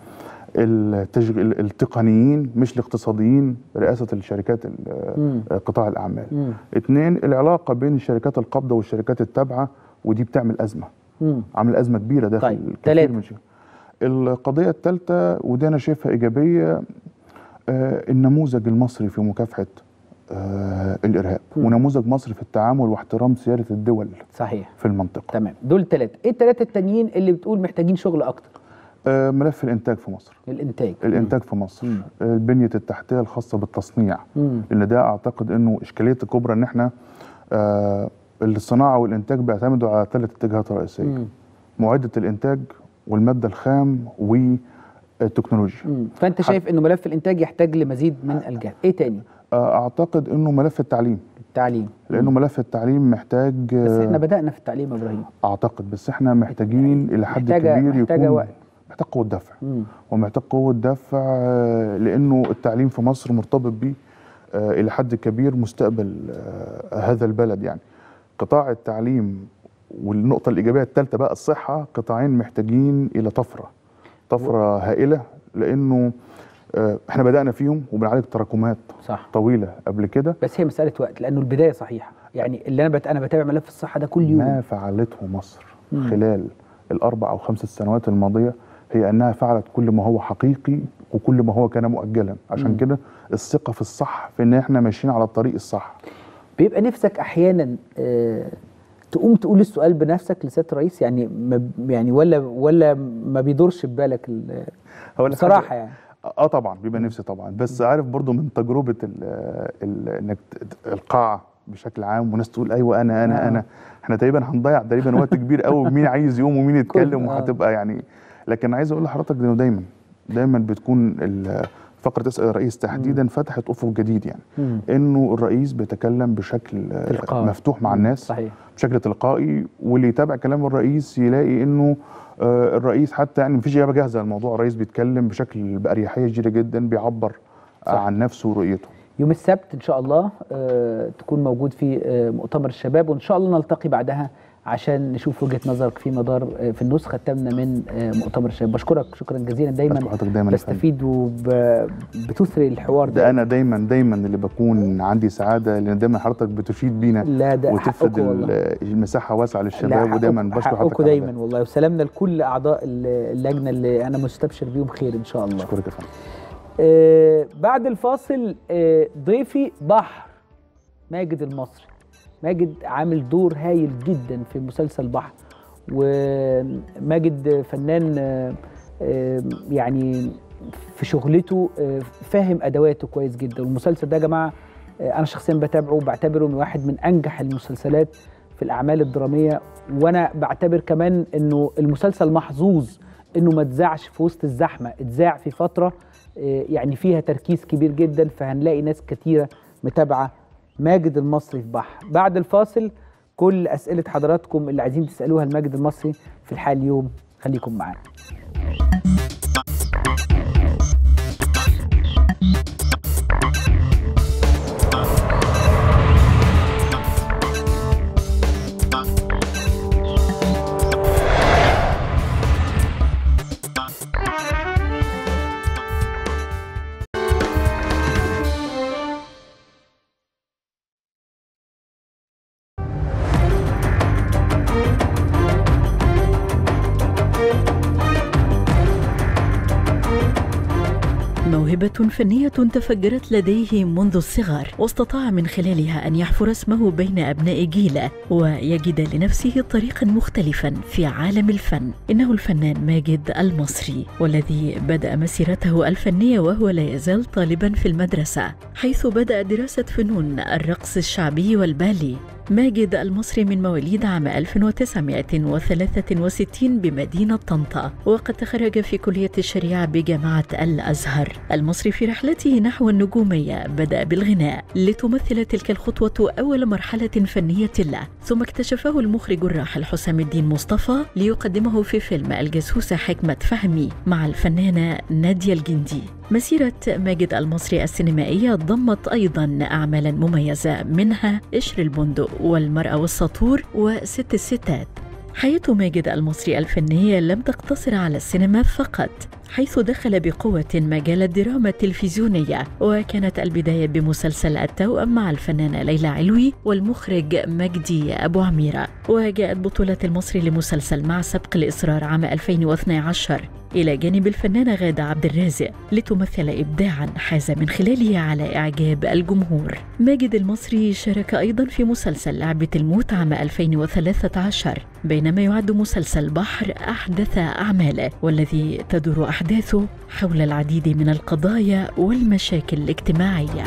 التشغيل التقنيين مش الاقتصاديين رئاسه الشركات ال- مم. قطاع الاعمال امم اثنين العلاقه بين الشركات القابضه والشركات التابعه ودي بتعمل ازمه امم عامل ازمه كبيره داخل طيب، كثير تلاتة. من الشركات. القضيه الثالثه ودي انا شايفها ايجابيه آه، النموذج المصري في مكافحه آه، الارهاب مم. ونموذج مصري في التعامل واحترام سياده الدول صحيح في المنطقه تمام دول ثلاثه ايه الثلاثه التانيين اللي بتقول محتاجين شغل اكتر آه، ملف الانتاج في مصر الانتاج الانتاج في مصر مم. البنيه التحتيه الخاصه بالتصنيع امم لان ده اعتقد انه اشكاليه الكبرى ان احنا آه، الصناعه والانتاج بيعتمدوا على ثلاث اتجاهات رئيسيه امم معده الانتاج والماده الخام والتكنولوجيا امم فانت شايف انه ملف الانتاج يحتاج لمزيد من الجهد ايه تاني آه، اعتقد انه ملف التعليم التعليم لانه ملف التعليم محتاج بس احنا آه، بدانا في التعليم يا ابراهيم اعتقد بس احنا محتاجين الى حد محتاجة- كبير محتاجة يكون وقت. محتاج قوه دفع امم ومحتاج قوه دفع آه، لانه التعليم في مصر مرتبط بيه آه، الى حد كبير مستقبل آه، هذا البلد يعني قطاع التعليم والنقطه الايجابيه الثالثه بقى الصحه قطاعين محتاجين الى طفره طفره هائله لانه آه، احنا بدانا فيهم وبنعالج تراكمات صح طويله قبل كده بس هي مساله وقت لانه البدايه صحيحه يعني اللي انا بت... انا بتابع ملف الصحه ده كل يوم ما فعلته مصر مم. خلال الاربع او خمس سنوات الماضيه هي انها فعلت كل ما هو حقيقي وكل ما هو كان مؤجلا عشان مم. كده الثقه في الصح في ان احنا ماشيين على الطريق الصح بيبقى نفسك احيانا آه تقوم تقول السؤال بنفسك لسياده الرئيس يعني ما يعني ولا ولا ما بيدورش في بالك ال- هقول لك بصراحه حاجة. يعني اه طبعا بيبقى نفسي طبعا بس عارف برضو من تجربه ال ال انك ت- القاعه بشكل عام وناس تقول ايوه انا انا آه. انا احنا تقريبا هنضيع تقريبا وقت كبير قوي مين عايز يقوم ومين يتكلم كل- آه. وهتبقى يعني لكن عايز اقول لحضرتك انه دايما دايما بتكون ال- فقره اسال الرئيس تحديدا فتحت افق جديد يعني مم. انه الرئيس بيتكلم بشكل آه، تلقائي. مفتوح مع الناس صحيح بشكل تلقائي واللي يتابع كلام الرئيس يلاقي انه آه، الرئيس حتى يعني مفيش اجابه جاهزه للموضوع الرئيس بيتكلم بشكل باريحيه شديده جدا بيعبر صح. عن نفسه ورؤيته يوم السبت ان شاء الله آه تكون موجود في آه مؤتمر الشباب وان شاء الله نلتقي بعدها عشان نشوف وجهه نظرك في مدار آه في النسخه الثامنه من آه مؤتمر الشباب بشكرك شكرا جزيلا دايما أشكر حضرتك دايما يا فندم. بستفيد وبتثري الحوار ده ده انا دايما دايما اللي بكون عندي سعاده لان دايما حضرتك بتشيد بينا لا ده وتفرد حقكم والله ال- المساحه واسعه لا، للشباب ودايما حقكم- بشكر حضرتك حقكم على دايما ده. والله وسلامنا لكل اعضاء اللجنه اللي انا مستبشر بيهم خير ان شاء الله اشكرك يا فندم آه بعد الفاصل آه ضيفي بحر ماجد المصري ماجد عامل دور هايل جدا في مسلسل بحر وماجد فنان آه آه يعني في شغلته آه فاهم ادواته كويس جدا والمسلسل ده يا جماعه آه انا شخصيا بتابعه وبعتبره من واحد من انجح المسلسلات في الاعمال الدراميه وانا بعتبر كمان انه المسلسل محظوظ انه ما اتذاعش في وسط الزحمه اتذاع في فتره آه، يعني فيها تركيز كبير جدا فهنلاقي ناس كتيره متابعه ماجد المصري في بحر بعد الفاصل كل اسئله حضراتكم اللي عايزين تسالوها لماجد المصري في الحال اليوم خليكم معانا موهبة فنية تفجرت لديه منذ الصغر واستطاع من خلالها أن يحفر اسمه بين أبناء جيله ويجد لنفسه طريقا مختلفا في عالم الفن إنه الفنان ماجد المصري والذي بدأ مسيرته الفنية وهو لا يزال طالبا في المدرسة حيث بدأ دراسة فنون الرقص الشعبي والبالي ماجد المصري من مواليد عام 1963 بمدينة طنطا وقد تخرج في كلية الشريعة بجامعة الأزهر المصري في رحلته نحو النجومية بدأ بالغناء لتمثل تلك الخطوة أول مرحلة فنية له ثم اكتشفه المخرج الراحل حسام الدين مصطفى ليقدمه في فيلم الجاسوسة حكمة فهمي مع الفنانة نادية الجندي مسيرة ماجد المصري السينمائية ضمت أيضا أعمالا مميزة منها قشر البندق والمرأة والسطور وست الستات حياة ماجد المصري الفنية لم تقتصر على السينما فقط حيث دخل بقوة مجال الدراما التلفزيونية وكانت البداية بمسلسل التوأم مع الفنانة ليلى علوي والمخرج مجدي أبو عميرة وجاءت بطولة المصري لمسلسل مع سبق الإصرار عام 2012 إلى جانب الفنانة غادة عبد الرازق لتمثل إبداعا حاز من خلاله على إعجاب الجمهور ماجد المصري شارك أيضا في مسلسل لعبة الموت عام 2013 بينما يعد مسلسل بحر أحدث أعماله والذي تدور أحداثه حول العديد من القضايا والمشاكل الاجتماعية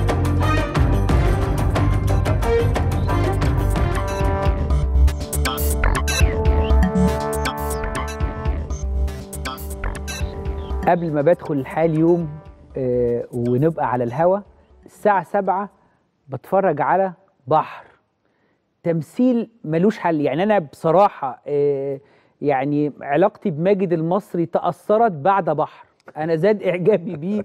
قبل ما بدخل الحال يوم آه ونبقى على الهوا الساعة سبعة بتفرج على بحر تمثيل ملوش حل يعني أنا بصراحة آه يعني علاقتي بماجد المصري تأثرت بعد بحر أنا زاد إعجابي بيه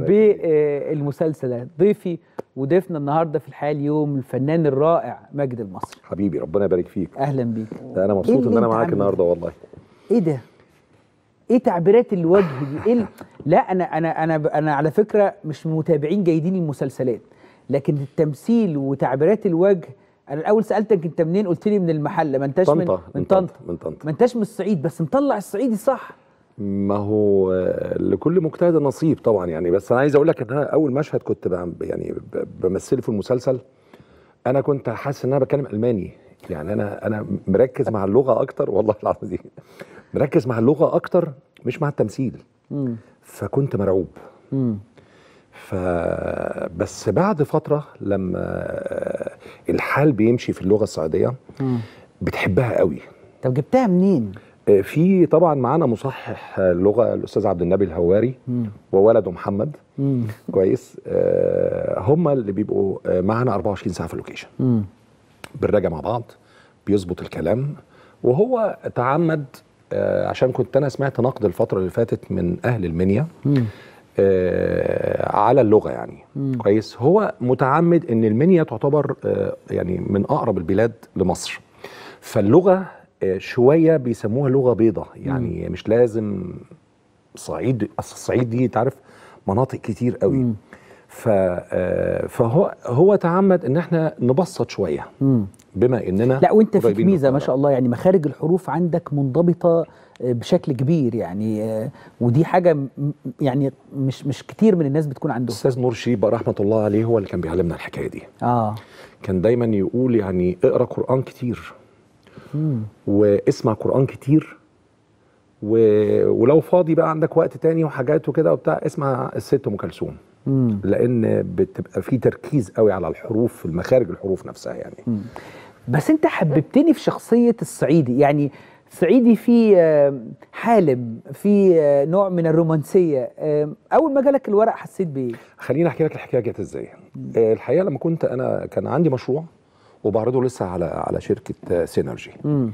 بالمسلسل ده ضيفي وضيفنا النهارده في الحياه اليوم الفنان الرائع ماجد المصري حبيبي ربنا يبارك فيك اهلا بيك ده انا مبسوط اللي ان انا انت معاك عامله النهارده والله ايه ده ايه تعبيرات الوجه دي ايه ال- لا انا انا انا انا على فكره مش من متابعين جيدين للمسلسلات لكن التمثيل وتعبيرات الوجه انا الاول سالتك انت منين قلت لي من المحله ما انتش من طنطا من طنطا من طنطا ما انتش من الصعيد بس مطلع الصعيدي صح ما هو آه، لكل مجتهد نصيب طبعا يعني بس انا عايز اقول لك ان انا اول مشهد كنت بعم- يعني ب- بمثله في المسلسل انا كنت حاسس ان انا بتكلم الماني يعني انا انا مركز مع اللغه اكتر والله العظيم مركز مع اللغه اكتر مش مع التمثيل امم فكنت مرعوب امم ف بس بعد فتره لما آه، الحال بيمشي في اللغه الصعيديه بتحبها قوي طب جبتها منين آه، في طبعا معانا مصحح اللغه الاستاذ عبد النبي الهواري مم. وولده محمد امم كويس آه، هم اللي بيبقوا آه، معانا 24 ساعه في اللوكيشن امم بنراجع مع بعض بيظبط الكلام وهو تعمد آه، عشان كنت انا سمعت نقد الفتره اللي فاتت من اهل المنيا امم آه، على اللغه يعني مم. كويس هو متعمد ان المنيا تعتبر آه، يعني من اقرب البلاد لمصر فاللغه آه، شويه بيسموها لغه بيضة يعني مش لازم صعيد اصل الصعيد دي تعرف مناطق كتير قوي مم. ف آه، فهو هو تعمد ان احنا نبسط شويه امم بما اننا لا وانت فيك قريبين من ميزه ما القاهرة. شاء الله يعني مخارج الحروف عندك منضبطه آه، بشكل كبير يعني آه، ودي حاجه م- م- يعني مش مش كتير من الناس بتكون عندهم الاستاذ نور شيبه رحمه الله عليه هو اللي كان بيعلمنا الحكايه دي اه كان دايما يقول يعني اقرا قران كتير مم. واسمع قران كتير و... ولو فاضي بقى عندك وقت تاني وحاجات وكده وبتاع اسمع الست ام كلثوم مم. لان بتبقى في تركيز قوي على الحروف في المخارج الحروف نفسها يعني بس انت حببتني في شخصيه الصعيدي يعني الصعيدي فيه آه، حالم فيه آه، نوع من الرومانسيه آه، اول ما جالك الورق حسيت بايه خليني احكي لك الحكايه جت ازاي آه، الحقيقه لما كنت انا كان عندي مشروع وبعرضه لسه على على شركه آه، سينرجي مم.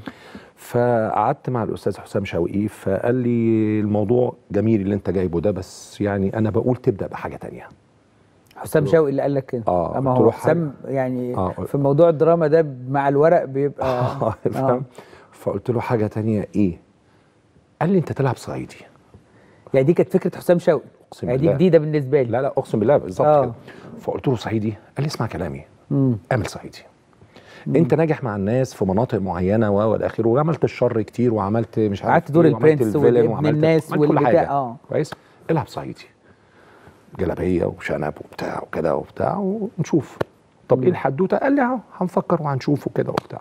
فقعدت مع الاستاذ حسام شوقي فقال لي الموضوع جميل اللي انت جايبه ده بس يعني انا بقول تبدا بحاجه تانية حسام شوقي اللي قال لك كده آه، اما قلت هو له حسام يعني آه. في موضوع الدراما ده مع الورق بيبقى آه، فاهم فقلت له حاجه تانية ايه قال لي انت تلعب صعيدي يعني دي كانت فكره حسام شوقي أقسم يعني دي بالله. جديده بالنسبه لي لا لا اقسم بالله بالظبط آه. كده فقلت له صعيدي قال لي اسمع كلامي مم. اعمل صعيدي انت ناجح مع الناس في مناطق معينه و والى اخره وعملت الشر كتير وعملت مش عارف قعدت دور إيه، وعملت البرنس الفيلن وابن وعملت- الناس عملت كل والبتاع، حاجه آه. كويس العب صعيدي جلابيه وشنب وبتاع وكده وبتاع ونشوف طب ايه الحدوته قال لي اهو هنفكر وهنشوف وكده وبتاع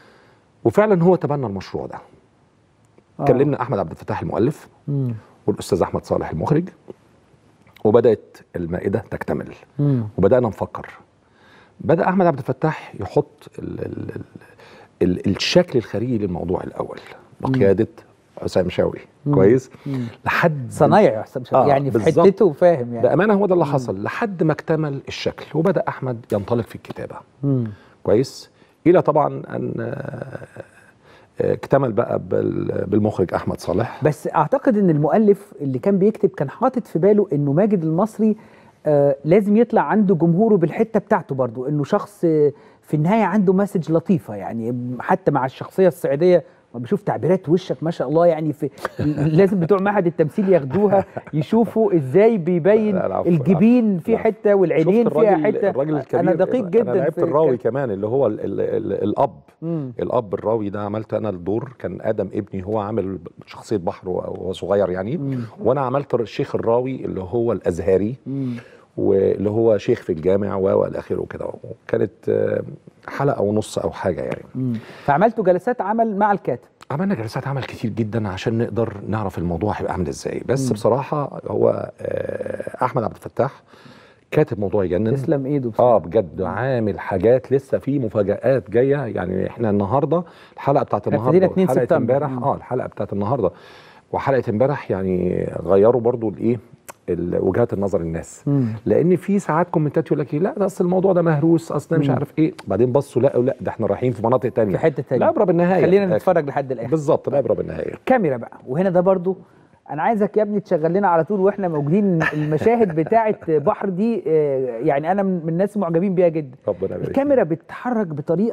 وفعلا هو تبنى المشروع ده آه. كلمنا احمد عبد الفتاح المؤلف مم. والاستاذ احمد صالح المخرج وبدات المائده تكتمل مم. وبدانا نفكر بدا احمد عبد الفتاح يحط ال ال ال ال الشكل الخارجي للموضوع الاول بقياده حسام شاوي كويس لحد صنايعي يا حسام شاوي آه، يعني في بالظبط. حتته وفاهم يعني بامانه هو ده اللي حصل لحد ما اكتمل الشكل وبدا احمد ينطلق في الكتابه مم. كويس الى طبعا ان آه، آه، اكتمل بقى بال- بالمخرج احمد صالح بس اعتقد ان المؤلف اللي كان بيكتب كان حاطط في باله انه ماجد المصري آه لازم يطلع عنده جمهوره بالحته بتاعته برضو انه شخص آه، في النهايه عنده مسج لطيفه يعني حتى مع الشخصيه الصعيديه ما بشوف تعبيرات وشك ما شاء الله يعني في لازم بتوع معهد التمثيل ياخدوها يشوفوا ازاي بيبين لا، العفو، الجبين العفو، في العفو. حته والعينين شفت فيها الراجل حته الراجل الكبير انا دقيق جدا انا لعبت في الراوي الكلام. كمان اللي هو ال ال ال الاب مم. الاب الراوي ده عملت انا الدور كان ادم ابني هو عامل شخصيه بحر وهو صغير يعني وانا عملت الشيخ الراوي اللي هو الازهري مم. واللي هو شيخ في الجامع و الى اخره وكده وكانت آه، حلقه ونص او حاجه يعني مم. فعملتوا جلسات عمل مع الكاتب عملنا جلسات عمل كتير جدا عشان نقدر نعرف الموضوع هيبقى عامل ازاي بس بصراحه هو آه، احمد عبد الفتاح كاتب موضوع يجنن تسلم ايده بصراحة. اه بجد عامل حاجات لسه في مفاجآت جايه يعني احنا النهارده الحلقه بتاعت احنا النهارده ابتدينا 2 وحلقه سبتمبر. امبارح مم. اه الحلقه بتاعت النهارده وحلقه امبارح يعني غيروا برضو الايه ال- وجهات النظر الناس مم. لان في ساعات كومنتات يقول لك إيه، لا ده اصل الموضوع ده مهروس اصل مش مم. عارف ايه بعدين بصوا لا لا ده احنا رايحين في مناطق تانية في حته تانية العبره بالنهايه خلينا في الآخر. نتفرج لحد الاخر بالظبط العبره بالنهايه كاميرا بقى وهنا ده برضو انا عايزك يا ابني تشغل لنا على طول واحنا موجودين المشاهد بتاعه بحر دي آه، يعني انا من الناس معجبين بيها جدا ربنا يبارك الكاميرا بتتحرك بطريقه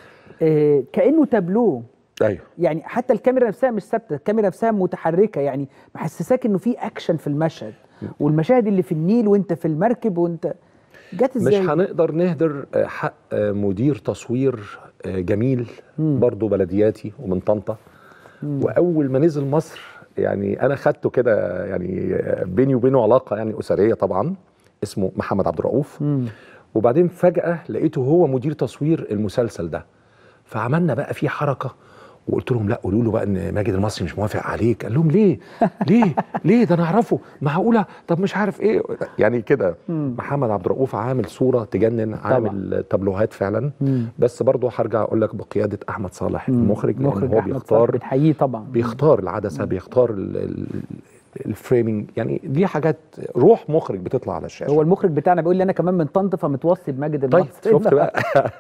آه، كانه تابلو ايوه يعني حتى الكاميرا نفسها مش ثابته الكاميرا نفسها متحركه يعني محسساك انه في اكشن في المشهد والمشاهد اللي في النيل وانت في المركب وانت جت مش ازاي هنقدر نهدر آه، حق آه، مدير تصوير آه، جميل برضه بلدياتي ومن طنطا واول ما نزل مصر يعني انا خدته كده يعني آه، بيني وبينه علاقه يعني اسريه طبعا اسمه محمد عبد الرؤوف مم. وبعدين فجاه لقيته هو مدير تصوير المسلسل ده فعملنا بقى فيه حركه وقلت لهم لا قولوا له بقى ان ماجد المصري مش موافق عليك قال لهم ليه ليه ليه ده انا اعرفه معقوله طب مش عارف ايه يعني كده محمد عبد الرؤوف عامل صوره تجنن عامل تابلوهات فعلا مم. بس برضه هرجع اقول لك بقياده احمد صالح المخرج لان مخرج هو أحمد صالح بيختار بنحييه طبعا بيختار العدسه بيختار ال- ال- الفريمنج يعني دي حاجات روح مخرج بتطلع على الشاشه هو المخرج بتاعنا بيقول لي انا كمان من طنطا فمتوصي بماجد طيب المصري شفت بقى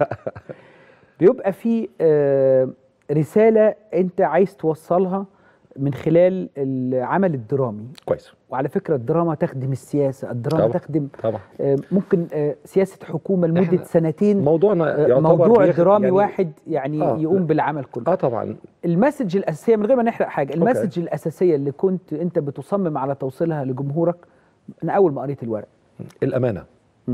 بيبقى في آه، رساله انت عايز توصلها من خلال العمل الدرامي كويس وعلى فكره الدراما تخدم السياسه الدراما طبعا. تخدم طبعا آه، ممكن آه، سياسه حكومه لمده إحنا سنتين موضوعنا آه، يعتبر موضوع بياخد درامي يعني واحد يعني آه، يقوم لا. بالعمل كله اه طبعا المسج الاساسيه من غير ما نحرق حاجه المسج الاساسيه اللي كنت انت بتصمم على توصيلها لجمهورك من اول ما قريت الورق الامانه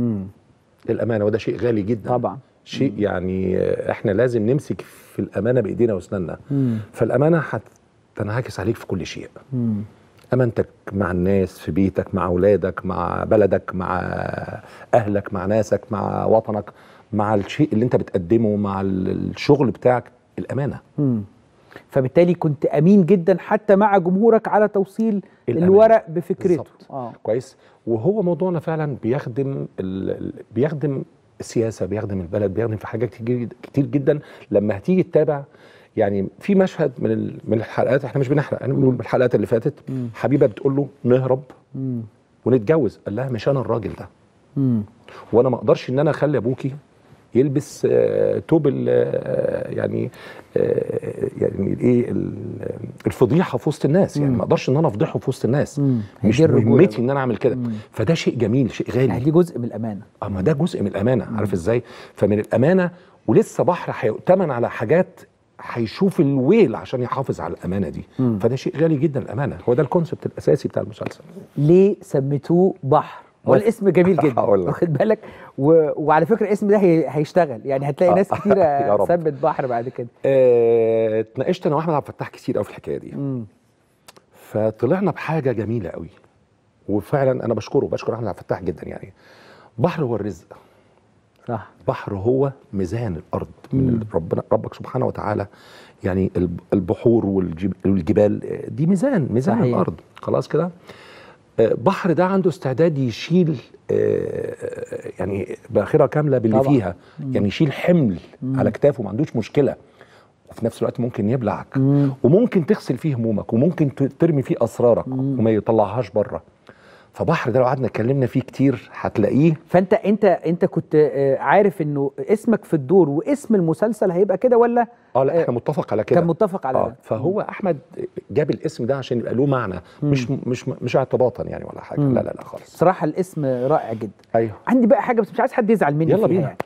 الامانه وده شيء غالي جدا طبعا شيء يعني آه، احنا لازم نمسك في الامانه بايدينا واسناننا فالامانه هتنعكس عليك في كل شيء مم. امانتك مع الناس في بيتك مع اولادك مع بلدك مع اهلك مع ناسك مع وطنك مع الشيء اللي انت بتقدمه مع ال- الشغل بتاعك الامانه مم. فبالتالي كنت امين جدا حتى مع جمهورك على توصيل الأمانة. الورق بفكرته بالظبط. اه كويس وهو موضوعنا فعلا بيخدم ال... ال- بيخدم السياسه بيخدم البلد بيخدم في حاجات كتير كتير جدا لما هتيجي تتابع يعني في مشهد من ال... من الحلقات احنا مش بنحرق احنا بنقول الحلقات اللي فاتت حبيبه بتقول له نهرب مم. ونتجوز قال لها مش انا الراجل ده مم. وانا ما اقدرش ان انا اخلي ابوكي يلبس آه، توب ال- آه، يعني آه، يعني ايه ال- الفضيحه في وسط الناس يعني ما اقدرش ان انا افضحه في وسط الناس مم. مش دي الرجولة مهمتي بقى. ان انا اعمل كده فده شيء جميل شيء يعني غالي دي جزء من الامانه اما ده جزء من الامانه عارف ازاي فمن الامانه ولسه بحر هيؤتمن على حاجات هيشوف الويل عشان يحافظ على الامانه دي فده شيء غالي جدا الامانه هو ده الكونسبت الاساسي بتاع المسلسل ليه سميتوه بحر هو بص، الاسم جميل جدا هقول لك. واخد بالك و... وعلى فكره الاسم ده هي... هيشتغل يعني هتلاقي آه. ناس يا كتيره رب. سمت بحر بعد كده آه، اتناقشت انا واحمد عبد الفتاح كتير قوي في الحكايه دي مم. فطلعنا بحاجه جميله قوي وفعلا انا بشكره بشكر احمد عبد الفتاح جدا يعني بحر هو الرزق صح بحر هو ميزان الارض من ربنا ربك سبحانه وتعالى يعني الب- البحور والجب- والجبال آه، دي ميزان ميزان صحيح. الارض خلاص كده آه، بحر ده عنده استعداد يشيل آه، يعني باخره كامله باللي طبعاً. فيها يعني يشيل حمل على كتافه ما عندوش مشكله وفي نفس الوقت ممكن يبلعك وممكن تغسل فيه همومك وممكن ت- ترمي فيه اسرارك وما يطلعهاش بره فبحر ده لو قعدنا اتكلمنا فيه كتير هتلاقيه فانت انت انت كنت آه، عارف انه اسمك في الدور واسم المسلسل هيبقى كده ولا اه لا احنا متفق على كده كان متفق على اه ده فهو احمد جاب الاسم ده عشان يبقى له معنى مش مش مش اعتباطا يعني ولا حاجه لا لا لا خالص بصراحه الاسم رائع جدا ايوه عندي بقى حاجه بس مش عايز حد يزعل مني يلا فيها بينا. يعني.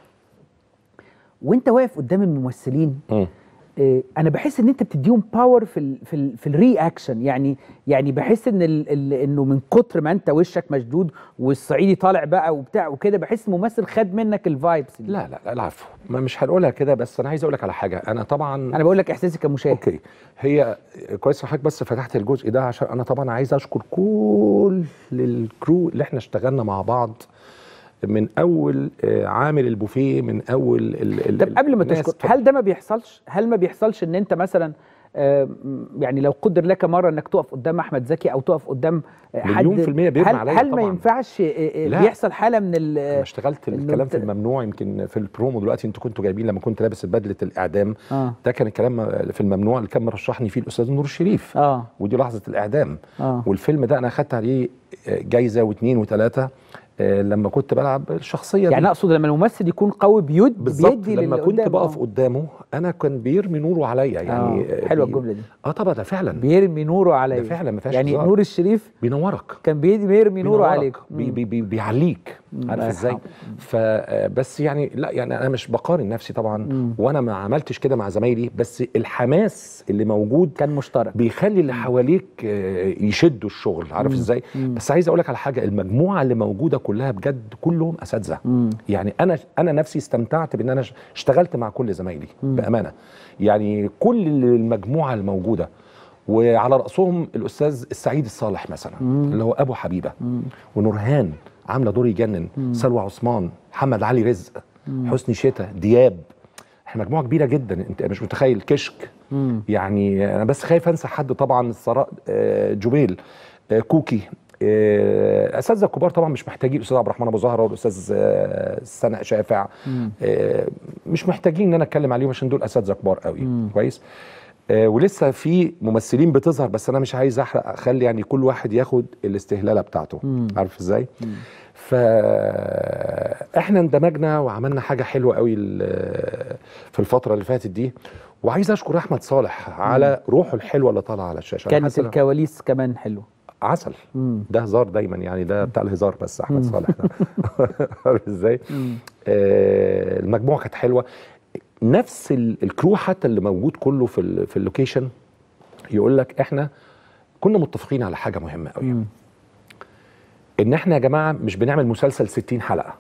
وانت واقف قدام الممثلين مم. آه، انا بحس ان انت بتديهم باور في ال في ال في الرياكشن يعني يعني بحس ان ال ال انه من كتر ما انت وشك مشدود والصعيدي طالع بقى وبتاع وكده بحس الممثل خد منك الفايبس دي. لا لا لا العفو ما مش هنقولها كده بس انا عايز اقول لك على حاجه انا طبعا انا بقول لك احساسي كمشاهد اوكي هي كويس إن حضرتك بس فتحت الجزء ده عشان انا طبعا عايز اشكر كل الكرو اللي احنا اشتغلنا مع بعض من اول آه، عامل البوفيه من اول ال ال طب قبل ما الناس- تشكر هل ده ما بيحصلش هل ما بيحصلش ان انت مثلا آه، م- يعني لو قدر لك مره انك تقف قدام احمد زكي او تقف قدام آه، حد مليون في المية بيرمي هل, عليا هل ما طبعاً. ينفعش آه، آه، لا. بيحصل حاله من انا ال اشتغلت إنه الكلام في بت- الممنوع يمكن في البرومو دلوقتي انتوا كنتوا جايبين لما كنت لابس بدله الاعدام اه ده كان الكلام في الممنوع اللي كان مرشحني فيه الاستاذ نور الشريف اه ودي لحظه الاعدام اه والفيلم ده انا اخدت عليه جايزه واثنين وثلاثه لما كنت بلعب الشخصيه يعني دي. اقصد لما الممثل يكون قوي بيد بالظبط بيدي لما للي كنت قدامه. بقف آه. قدامه انا كان بيرمي نوره عليا يعني آه. حلوه بي- الجمله دي اه طبعا ده فعلا بيرمي نوره عليا ده فعلا ما فيهاش يعني هزار. نور الشريف بينورك كان بيدي بيرمي نوره بينورك. عليك بي بي بي بيعليك عارف الله ازاي يرحمه. فبس يعني لا يعني انا مش بقارن نفسي طبعا وانا ما عملتش كده مع زمايلي بس الحماس اللي موجود كان مشترك بيخلي اللي حواليك آه، يشدوا الشغل عارف ازاي بس عايز اقول لك على حاجه المجموعه اللي موجوده كلها بجد كلهم اساتذه يعني انا انا نفسي استمتعت بان انا اشتغلت مع كل زمايلي بامانه يعني كل المجموعه الموجوده وعلى راسهم الاستاذ السعيد الصالح مثلا اللي هو ابو حبيبه ونورهان عامله دور يجنن سلوى عثمان محمد علي رزق حسني شتا دياب احنا مجموعه كبيره جدا انت مش متخيل كشك يعني انا بس خايف انسى حد طبعا الثراء آه، جبيل آه، كوكي آه، الاساتذه الكبار طبعا مش محتاجين الاستاذ عبد الرحمن ابو زهره والاستاذ آه، سناء شافع آه، مش محتاجين ان انا اتكلم عليهم عشان دول اساتذه كبار قوي كويس آه، ولسه في ممثلين بتظهر بس انا مش عايز احرق اخلي يعني كل واحد ياخد الاستهلاله بتاعته عارف ازاي فاحنا اندمجنا وعملنا حاجه حلوه قوي ال- في الفتره اللي فاتت دي وعايز اشكر احمد صالح على روحه الحلوه اللي طالعه على الشاشه أنا كانت حاسس إن- الكواليس كمان حلوه عسل ده هزار دايما يعني ده بتاع الهزار بس احمد صالح ده عارف ازاي آه المجموعه كانت حلوه نفس ال- الكرو حتى اللي موجود كله في ال- في اللوكيشن يقول لك احنا كنا متفقين على حاجه مهمه قوي ان احنا يا جماعه مش بنعمل مسلسل 60 حلقه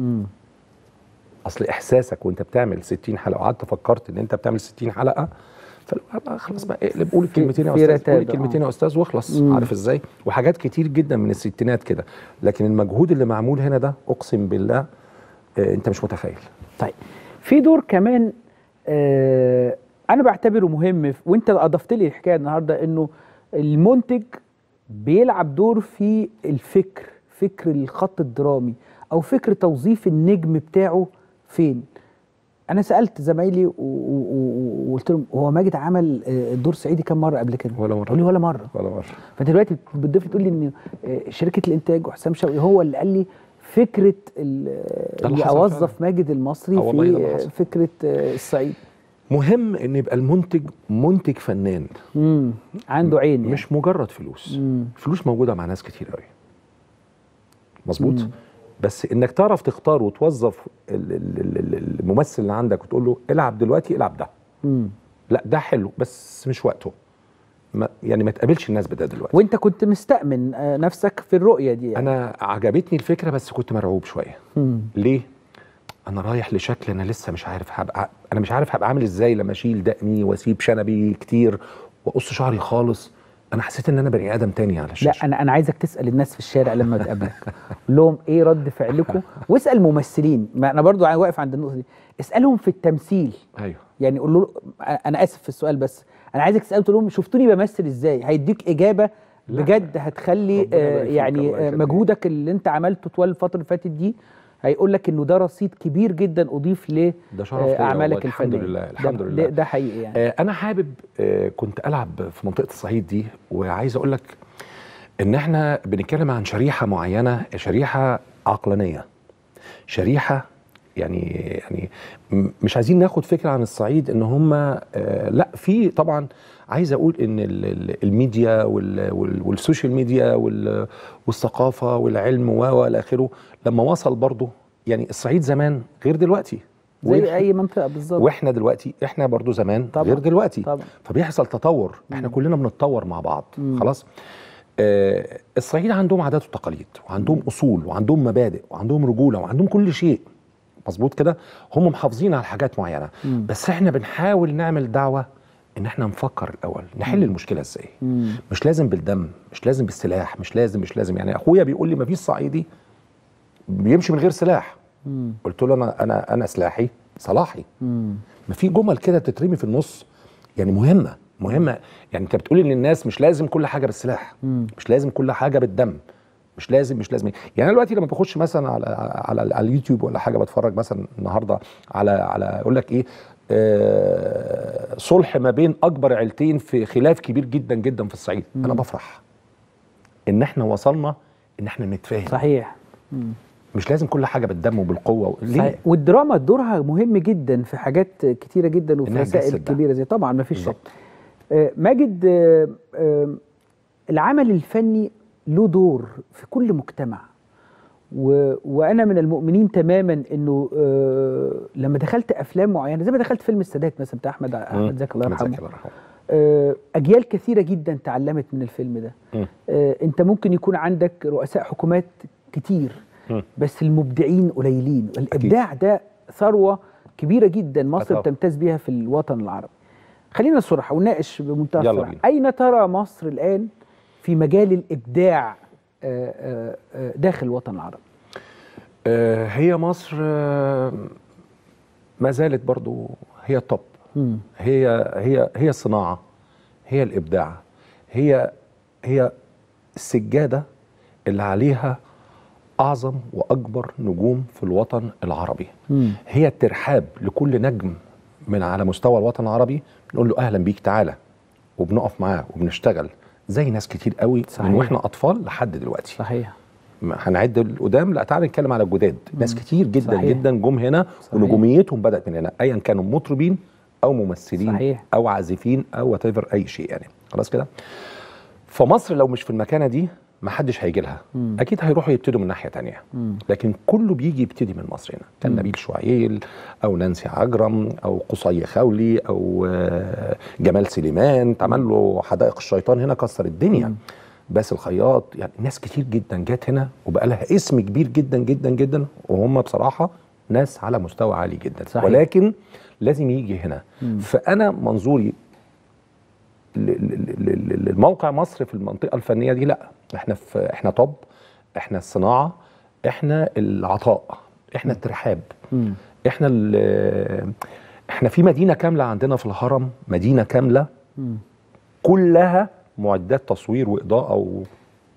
اصل احساسك وانت بتعمل 60 حلقه وقعدت فكرت ان انت بتعمل 60 حلقه فلو خلاص بقى اقلب قول الكلمتين يا في استاذ قول رتابة، الكلمتين يا استاذ واخلص عارف ازاي وحاجات كتير جدا من الستينات كده لكن المجهود اللي معمول هنا ده اقسم بالله آه انت مش متخيل طيب في دور كمان آه انا بعتبره مهم ف- وانت اضفت لي الحكايه النهارده انه المنتج بيلعب دور في الفكر فكر الخط الدرامي او فكر توظيف النجم بتاعه فين انا سالت زمايلي و- و- و- وقلت لهم هو ماجد عمل آه، دور صعيدي كام مره قبل كده ولا مرة. قالوا لي ولا مره ولا مره فانت دلوقتي بتضيف لي تقول لي ان آه، شركه الانتاج وحسام شوقي هو اللي قال لي فكره ال- ده اللي اني حصل اوظف فعلا. ماجد المصري آه والله ده اللي في حصل. فكره آه، الصعيد مهم ان يبقى المنتج منتج فنان امم عنده عين يعني. مش مجرد فلوس مم. فلوس موجوده مع ناس كتير قوي مظبوط بس انك تعرف تختار وتوظف ال- ال- ال- ال- الممثل اللي عندك وتقول له العب دلوقتي العب ده مم. لا ده حلو بس مش وقته ما يعني ما تقابلش الناس بده دلوقتي وانت كنت مستأمن آه، نفسك في الرؤيه دي يعني. انا عجبتني الفكره بس كنت مرعوب شويه مم. ليه انا رايح لشكل انا لسه مش عارف هبقى انا مش عارف هبقى عامل ازاي لما اشيل دقني واسيب شنبي كتير واقص شعري خالص انا حسيت ان انا بني ادم تاني على لا الشاشه انا انا عايزك تسال الناس في الشارع لما تقابلك قول لهم ايه رد فعلكم واسال ممثلين ما انا برضو عاي- واقف عند النقطه دي اسالهم في التمثيل ايوه يعني قول له انا اسف في السؤال بس انا عايزك تساله تقول لهم شفتوني بمثل ازاي هيديك اجابه لا. بجد هتخلي ربنا آه يبارك فيك، يعني الله آه يخليك. مجهودك اللي انت عملته طوال الفتره اللي فاتت دي هيقول لك انه ده رصيد كبير جدا اضيف ل ده شرف ليا اعمالك والله، الحمد الفنيه لله ده- الحمد ده, لله ده حقيقي يعني آه، انا حابب آه، كنت العب في منطقه الصعيد دي وعايز اقول لك ان احنا بنتكلم عن شريحه معينه شريحه عقلانيه شريحه يعني يعني م- مش عايزين ناخد فكره عن الصعيد ان هم آه، لا في طبعا عايز اقول ان ال- ال- الميديا وال- وال- والسوشيال ميديا وال- والثقافه والعلم و و الى اخره لما وصل برضه يعني الصعيد زمان غير دلوقتي زي وإحنا- اي منطقه بالظبط واحنا دلوقتي احنا برضو زمان طبعاً، غير دلوقتي طبعا فبيحصل تطور احنا كلنا بنتطور مع بعض مم. خلاص آه الصعيد عندهم عادات وتقاليد وعندهم اصول وعندهم مبادئ وعندهم رجوله وعندهم كل شيء مظبوط كده هم محافظين على حاجات معينه مم. بس احنا بنحاول نعمل دعوه ان احنا نفكر الاول نحل المشكله ازاي مم. مش لازم بالدم مش لازم بالسلاح مش لازم مش لازم يعني اخويا بيقول لي ما فيش صعيدي بيمشي من غير سلاح مم. قلت له انا انا انا سلاحي صلاحي مم. ما في جمل كده بتترمي في النص يعني مهمه مهمه يعني انت بتقولي للناس مش لازم كل حاجه بالسلاح مم. مش لازم كل حاجه بالدم مش لازم مش لازم يعني انا دلوقتي لما بخش مثلا على على على اليوتيوب ولا حاجه بتفرج مثلا النهارده على على اقول لك ايه آه صلح ما بين اكبر عيلتين في خلاف كبير جدا جدا في الصعيد انا بفرح ان احنا وصلنا ان احنا نتفاهم صحيح مش لازم كل حاجه بالدم وبالقوه ليه صحيح. والدراما دورها مهم جدا في حاجات كتيره جدا وفي إنها رسائل تجسد ده. كبيره زي طبعا ما فيش شك بالظبط آه، ماجد آه، آه، العمل الفني له دور في كل مجتمع و... وانا من المؤمنين تماما انه آه، لما دخلت افلام معينه زي ما دخلت فيلم السادات مثلا بتاع احمد احمد زكي الله أحمد يرحمه زكي الله يرحمه آه، اجيال كثيره جدا تعلمت من الفيلم ده مم. آه، انت ممكن يكون عندك رؤساء حكومات كتير مم. بس المبدعين قليلين الابداع ده ثروه كبيره جدا مصر طبعا. بتمتاز بيها في الوطن العربي خلينا صراحه ونناقش بمنتهى يلا الصراحه بينا. اين ترى مصر الان في مجال الابداع آه، آه، آه، داخل الوطن العربي آه، هي مصر آه، ما زالت برضو هي التوب مم. هي هي هي الصناعه هي الابداع هي هي السجاده اللي عليها اعظم واكبر نجوم في الوطن العربي مم. هي الترحاب لكل نجم من على مستوى الوطن العربي بنقول له اهلا بيك تعالى وبنقف معاه وبنشتغل زي ناس كتير قوي صحيح. من واحنا اطفال لحد دلوقتي صحيح ما هنعد القدام لا تعالى نتكلم على الجداد ناس كتير جدا صحيح. جدا جم هنا صحيح. ونجوميتهم بدات من هنا ايا كانوا مطربين او ممثلين صحيح. او عازفين او وات اي شيء يعني خلاص كده فمصر لو مش في المكانه دي ما حدش هيجي لها مم. اكيد هيروحوا يبتدوا من ناحيه تانية مم. لكن كله بيجي يبتدي من مصر هنا كان مم. نبيل شعيل او نانسي عجرم او قصي خولي او آه، جمال سليمان اتعمل له حدائق الشيطان هنا كسر الدنيا مم. باسل الخياط يعني ناس كتير جدا جت هنا وبقى لها اسم كبير جدا جدا جدا وهم بصراحه ناس على مستوى عالي جدا صحيح. ولكن لازم يجي هنا مم. فانا منظوري ل- ل- ل- ل- للموقع مصر في المنطقه الفنيه دي لا احنا في احنا طب احنا الصناعه احنا العطاء احنا الترحاب مم. احنا ال- احنا في مدينه كامله عندنا في الهرم مدينه كامله مم. كلها معدات تصوير واضاءه و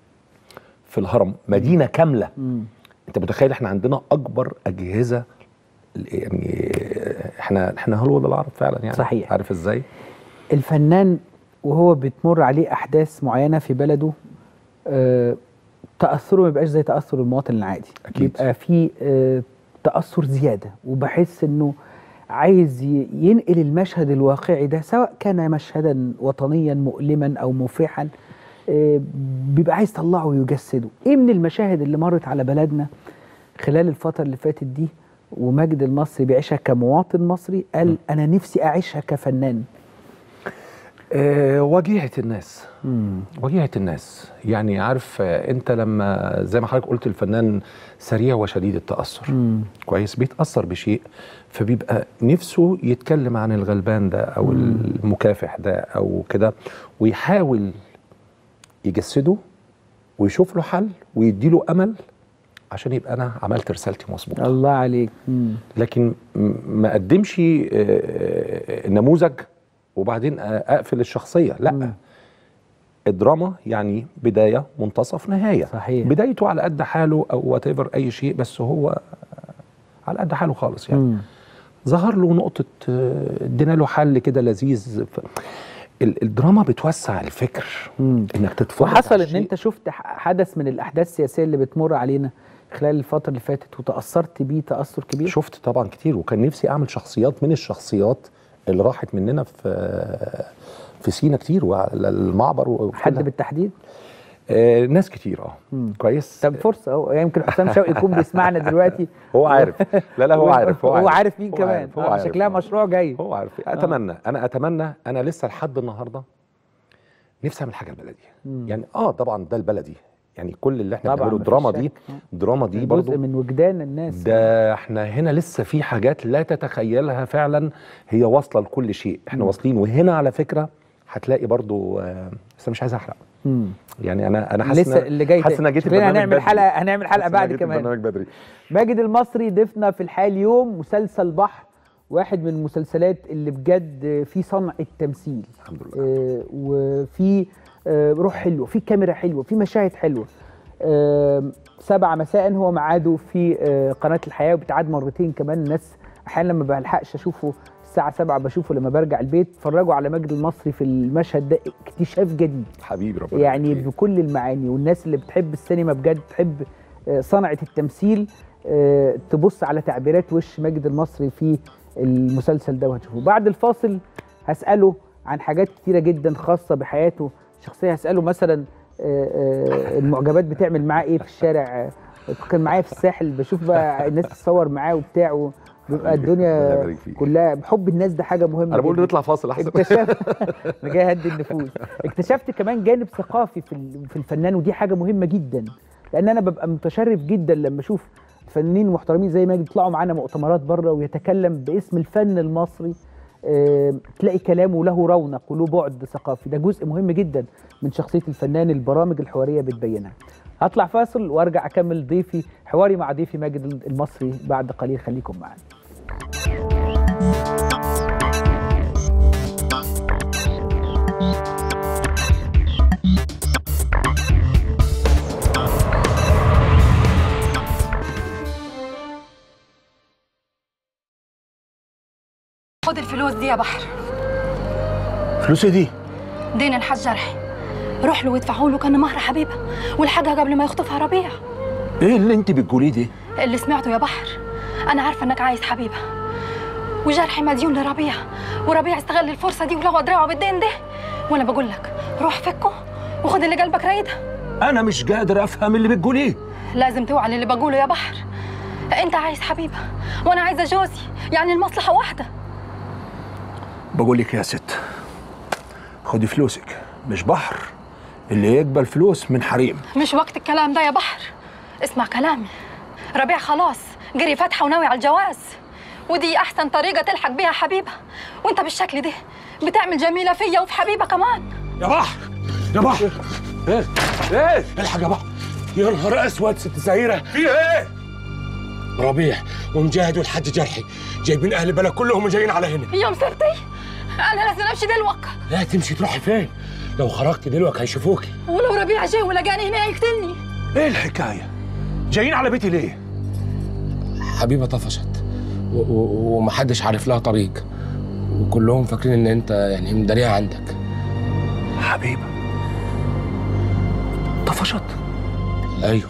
في الهرم مدينه كامله مم. انت متخيل احنا عندنا اكبر اجهزه يعني احنا احنا هلول العرب فعلا يعني صحيح. عارف ازاي الفنان وهو بتمر عليه احداث معينه في بلده آه، تاثره ما يبقاش زي تاثر المواطن العادي أكيد. بيبقى في آه، تاثر زياده وبحس انه عايز ي- ينقل المشهد الواقعي ده سواء كان مشهدا وطنيا مؤلما او مفرحا آه، بيبقى عايز يطلعه ويجسده ايه من المشاهد اللي مرت على بلدنا خلال الفتره اللي فاتت دي ومجد المصري بيعيشها كمواطن مصري قال انا نفسي اعيشها كفنان أه وجيهه الناس وجيهه الناس يعني عارف آه، انت لما زي ما حضرتك قلت الفنان سريع وشديد التاثر مم. كويس بيتاثر بشيء فبيبقى نفسه يتكلم عن الغلبان ده او المكافح ده او كده ويحاول يجسده ويشوف له حل ويديله امل عشان يبقى انا عملت رسالتي مظبوط الله عليك مم. لكن م- ما اقدمش آه، آه، نموذج وبعدين آه، اقفل الشخصيه لا مم. الدراما يعني بدايه منتصف نهايه صحيح. بدايته على قد حاله او وات اي شيء بس هو على قد حاله خالص يعني مم. ظهر له نقطة آه، ادينا له حل كده لذيذ ف... ال- الدراما بتوسع الفكر مم. انك تتفرج وحصل على ان شيء. انت شفت ح- حدث من الاحداث السياسيه اللي بتمر علينا خلال الفتره اللي فاتت وتاثرت بيه تاثر كبير شفت طبعا كتير وكان نفسي اعمل شخصيات من الشخصيات اللي راحت مننا في في سينا كتير وعلى المعبر وكل حد بالتحديد آه ناس كتير اه كويس طب فرصه اهو يمكن حسام شوقي يكون بيسمعنا دلوقتي هو عارف لا لا هو عارف هو عارف مين هو كمان عارف، هو آه، عارف. شكلها مشروع جاي هو عارف اتمنى انا اتمنى انا لسه لحد النهارده نفسي اعمل حاجه البلدي يعني اه طبعا ده البلدي يعني كل اللي احنا طبعاً، بنعمله مفيش الدراما دي شك. الدراما دي جزء برضو من وجدان الناس ده احنا هنا لسه في حاجات لا تتخيلها فعلا هي واصله لكل شيء احنا واصلين وهنا على فكره هتلاقي برضو آه، بس أنا مش عايز احرق مم. يعني انا انا حاسس لسه إن- اللي جاي حاسس ان أنا جيت شكلنا البرنامج هنعمل بدري. حلقه هنعمل حلقه حاسس إن أنا بعد جيت كمان البرنامج بدري ماجد المصري ضيفنا في الحال يوم مسلسل بحر واحد من المسلسلات اللي بجد في صنع التمثيل الحمد لله آه، وفي آه، روح حلوه في كاميرا حلوه في مشاهد حلوه آه، سبعة مساء هو ميعاده في آه، قناة الحياة وبتعاد مرتين كمان الناس أحيانا لما بلحقش أشوفه الساعة سبعة بشوفه لما برجع البيت اتفرجوا على ماجد المصري في المشهد ده اكتشاف جديد حبيبي ربنا يعني يخليك. بكل المعاني والناس اللي بتحب السينما بجد تحب آه، صنعة التمثيل آه، تبص على تعبيرات وش ماجد المصري في المسلسل ده وهتشوفه بعد الفاصل هسأله عن حاجات كتيرة جدا خاصة بحياته الشخصية هسأله مثلا آه، آه، المعجبات بتعمل معاه ايه في الشارع آه، كان معايا في الساحل بشوف بقى الناس تتصور معاه وبتاع وبيبقى حبيبي، الدنيا ربنا يبارك فيك. كلها حب الناس ده حاجة مهمة انا بقول جداً. نطلع فاصل احسن اكتشفت انا جاي اهدي النفوس اكتشفت كمان جانب ثقافي في ال- في الفنان ودي حاجه مهمه جدا لان انا ببقى متشرف جدا لما اشوف فنانين محترمين زي ماجد يطلعوا معانا مؤتمرات بره ويتكلم باسم الفن المصري آه، تلاقي كلامه له رونق وله بعد ثقافي ده جزء مهم جدا من شخصيه الفنان البرامج الحواريه بتبينها هطلع فاصل وارجع اكمل ضيفي حواري مع ضيفي ماجد المصري بعد قليل خليكم معانا خد الفلوس دي يا بحر فلوسي دي دين الحاج جرحي روح له وادفعوا له كان مهر حبيبه والحاجه قبل ما يخطفها ربيع ايه اللي انت بتقوليه ده اللي سمعته يا بحر انا عارفه انك عايز حبيبه وجرحي مديون لربيع وربيع استغل الفرصه دي ولغى دراعه بالدين ده وانا بقول لك روح فكه وخد اللي قلبك رايده انا مش قادر افهم اللي بتقوليه لازم توعى اللي بقوله يا بحر انت عايز حبيبه وانا عايزه جوزي يعني المصلحه واحده بقول لك يا ست خدي فلوسك مش بحر اللي يقبل فلوس من حريم مش وقت الكلام ده يا بحر اسمع كلامي ربيع خلاص جري فتحة وناوي على الجواز ودي أحسن طريقة تلحق بيها حبيبة وانت بالشكل ده بتعمل جميلة فيا وفي حبيبة كمان يا بحر يا بحر ايه ايه الحق يا بحر يا نهار اسود ست زهيره في ايه ربيع ومجاهد والحاج جرحي جايبين اهل البلد كلهم وجايين على هنا يا مسرتي أنا لازم أمشي دلوقتي لا تمشي تروحي فين لو خرجت دلوقتي هيشوفوكي ولو ربيع جه ولقاني هنا يقتلني ايه الحكايه جايين على بيتي ليه حبيبه طفشت و- و- ومحدش عارف لها طريق وكلهم فاكرين ان انت يعني مداريها عندك حبيبه طفشت ايوه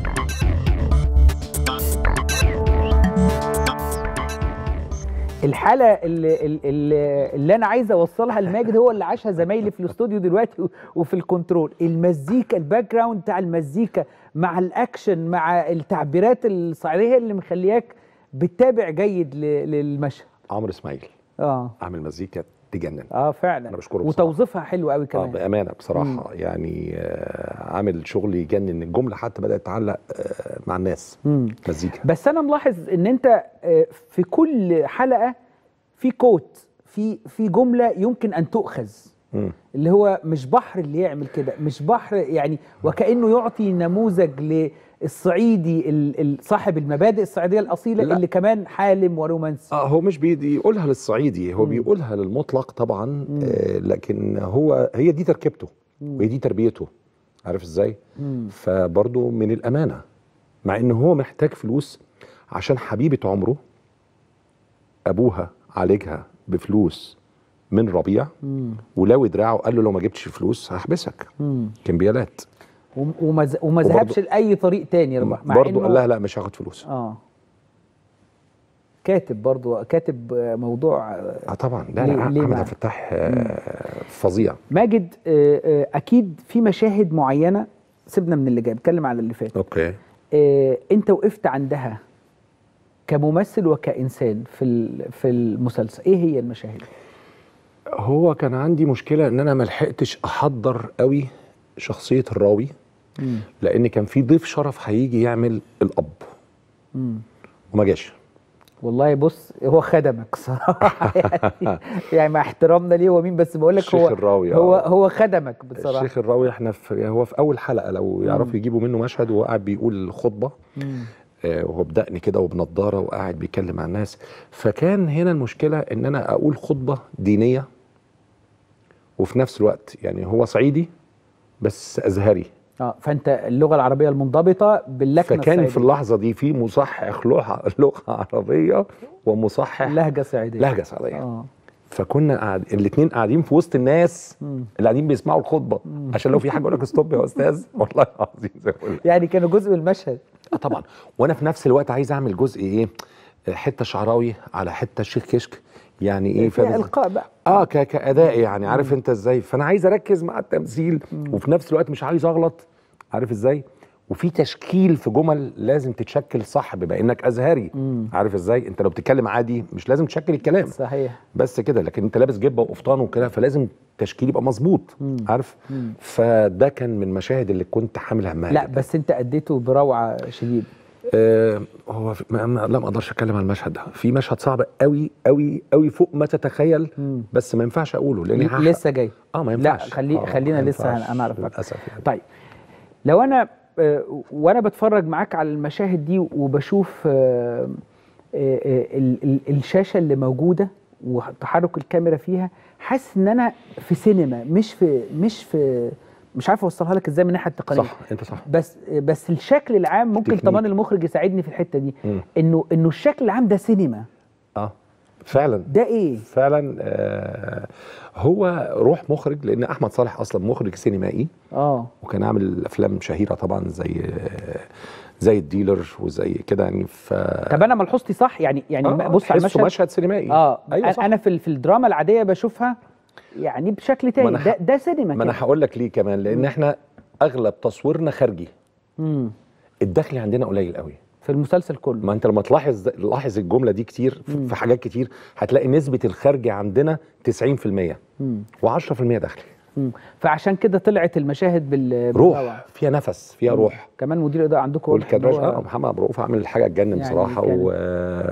الحاله اللي, اللي, اللي انا عايز اوصلها لماجد هو اللي عاشها زمايلي في الاستوديو دلوقتي و- وفي الكنترول المزيكا الباك جراوند بتاع المزيكا مع الاكشن مع التعبيرات الصعيديه اللي مخلياك بتتابع جيد ل- للمشهد عمرو اسماعيل اه عامل مزيكا تجنن اه فعلا أنا بشكره بصراحة. وتوظيفها حلو قوي اه كمان بامانه بصراحه يعني آه عامل شغل يجنن الجمله حتى بدات تعلق آه مع الناس مم. مزيكا بس انا ملاحظ ان انت آه، في كل حلقه في كوت في في جمله يمكن ان تؤخذ مم. اللي هو مش بحر اللي يعمل كده مش بحر يعني وكانه يعطي نموذج للصعيدي ال- ال- صاحب المبادئ الصعيديه الاصيله لا. اللي كمان حالم ورومانسي اه هو مش بيقولها للصعيدي هو بيقولها للمطلق طبعا آه لكن هو هي دي تركيبته وهي دي تربيته عارف ازاي مم. فبرضه من الامانه مع ان هو محتاج فلوس عشان حبيبه عمره ابوها عالجها بفلوس من ربيع مم. ولو دراعه قال له لو ما جبتش فلوس هحبسك مم. كمبيالات وم- وما ز- وما وبرضه- ذهبش لاي طريق تاني يا رباح مع برضه إنه- قال لها لا مش هاخد فلوس اه كاتب برضو كاتب آه، موضوع آه، اه طبعا لا ليه- لا ليه احمد بقى؟ عبد الفتاح آه، فظيع ماجد آه، آه، اكيد في مشاهد معينه سيبنا من اللي جاي بتكلم على اللي فات اوكي آه، انت وقفت عندها كممثل وكانسان في ال- في المسلسل ايه هي المشاهد هو كان عندي مشكله ان انا ما لحقتش احضر قوي شخصيه الراوي مم. لان كان في ضيف شرف هيجي يعمل الاب مم. وما جاش والله بص هو خدمك صراحه يعني, يعني مع احترامنا ليه هو مين بس بقول لك الشيخ هو الراوي، هو آه. هو خدمك بصراحه الشيخ الراوي احنا في هو في اول حلقه لو يعرفوا يجيبوا منه مشهد وهو قاعد بيقول خطبه مم. آه، وهو بدقني كده وبنضاره وقاعد بيتكلم مع الناس فكان هنا المشكله ان انا اقول خطبه دينيه وفي نفس الوقت يعني هو صعيدي بس ازهري اه فانت اللغه العربيه المنضبطه باللكنه فكان في الصعيدية. اللحظه دي في مصحح لغه لغه عربيه ومصحح لهجه صعيديه لهجه صعيديه اه فكنا قاعد الاثنين قاعدين في وسط الناس مم. اللي قاعدين بيسمعوا الخطبه عشان لو في حاجه يقول لك ستوب يا استاذ والله العظيم زي ما بقول لك. يعني كانوا جزء من المشهد اه طبعا وانا في نفس الوقت عايز اعمل جزء ايه حته شعراوي على حته شيخ كشك يعني ايه فيها فاهم إزاي؟ القاء بقى اه ك- كاداء يعني عارف انت ازاي فانا عايز اركز مع التمثيل وفي نفس الوقت مش عايز اغلط عارف ازاي وفي تشكيل في جمل لازم تتشكل صح بما انك ازهري مم. عارف ازاي انت لو بتتكلم عادي مش لازم تشكل الكلام صحيح بس كده لكن انت لابس جبه وقفطان وكده فلازم التشكيل يبقى مظبوط مم. عارف مم. فده كان من المشاهد اللي كنت حامل همها لا جداً. بس انت اديته بروعه شديد آه هو في- ما ما- لا ما اقدرش اتكلم عن المشهد ده في مشهد صعب قوي قوي قوي فوق ما تتخيل مم. بس ما ينفعش اقوله لان هحرق. لسه جاي اه ما لا ينفعش خلي آه خلينا ما لسه ينفعش هن- هنعرف أكتر. للاسف يعني طيب لو انا آه، وانا بتفرج معاك على المشاهد دي وبشوف آه، آه، آه، ال- ال- الشاشه اللي موجوده وتحرك الكاميرا فيها حاسس ان انا في سينما مش في مش في مش عارف اوصلها لك ازاي من الناحيه التقنيه صح انت صح بس بس الشكل العام ممكن تكنيك. طبعا المخرج يساعدني في الحته دي مم. انه انه الشكل العام ده سينما اه فعلا ده ايه فعلا آه هو روح مخرج لان احمد صالح اصلا مخرج سينمائي اه وكان عامل افلام شهيره طبعا زي آه زي الديلر وزي كده يعني ف طب انا ملحوظتي صح يعني يعني آه، بص على تحسه المشهد مشهد سينمائي اه ايوه أنا- صح انا في ال- في الدراما العاديه بشوفها يعني بشكل تاني أنا ح- ده ده سينما ما انا كده. هقول لك ليه كمان لان احنا اغلب تصويرنا خارجي مم. الدخل عندنا قليل قوي في المسلسل كله ما انت لما تلاحظ لاحظ الجمله دي كتير في- في حاجات كتير هتلاقي نسبه الخارجي عندنا 90% مم. و10% دخلي مم. فعشان كده طلعت المشاهد بال روح بالروعة. فيها نفس فيها روح كمان مدير الاداره عندكم واضح إن والكدراج هو- اه محمد عبد الرؤوف عامل حاجه تجنن يعني بصراحه كان- و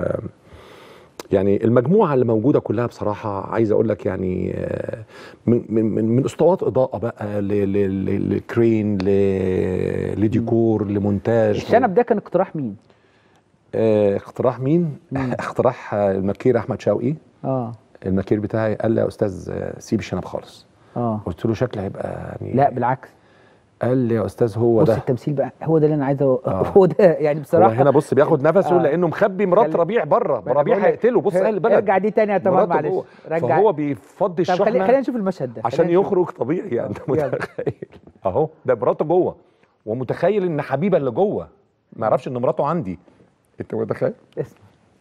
يعني المجموعه اللي موجوده كلها بصراحه عايز اقول لك يعني آه، من من من, من اسطوات اضاءه بقى ل- ل- ل- لكرين ل- لديكور لمونتاج الشنب ده كان اقتراح مين؟ آه، اقتراح مين؟ مم. اقتراح آه، المكير احمد شوقي اه المكير بتاعي قال لي يا استاذ آه، سيب الشنب خالص اه قلت له شكلي هيبقى يعني لا بالعكس قال لي يا استاذ هو بص ده التمثيل بقى هو ده اللي انا عايزه آه. هو ده يعني هو بصراحه هنا بص بياخد نفسه آه. لانه مخبي مرات خلي- ربيع بره ما أنا ربيع بقول لك، هيقتله بص اهل البلد ارجع دي تاني يا تمام مراته معلش جوه. رجع فهو بيفضي طب خلي خلينا الشحنه نشوف المشهد ده عشان خلينا نشوف. يخرج طبيعي يعني انت يلا. متخيل اهو ده مراته جوه ومتخيل ان حبيبه اللي جوه ما يعرفش ان مراته عندي انت متخيل اسمع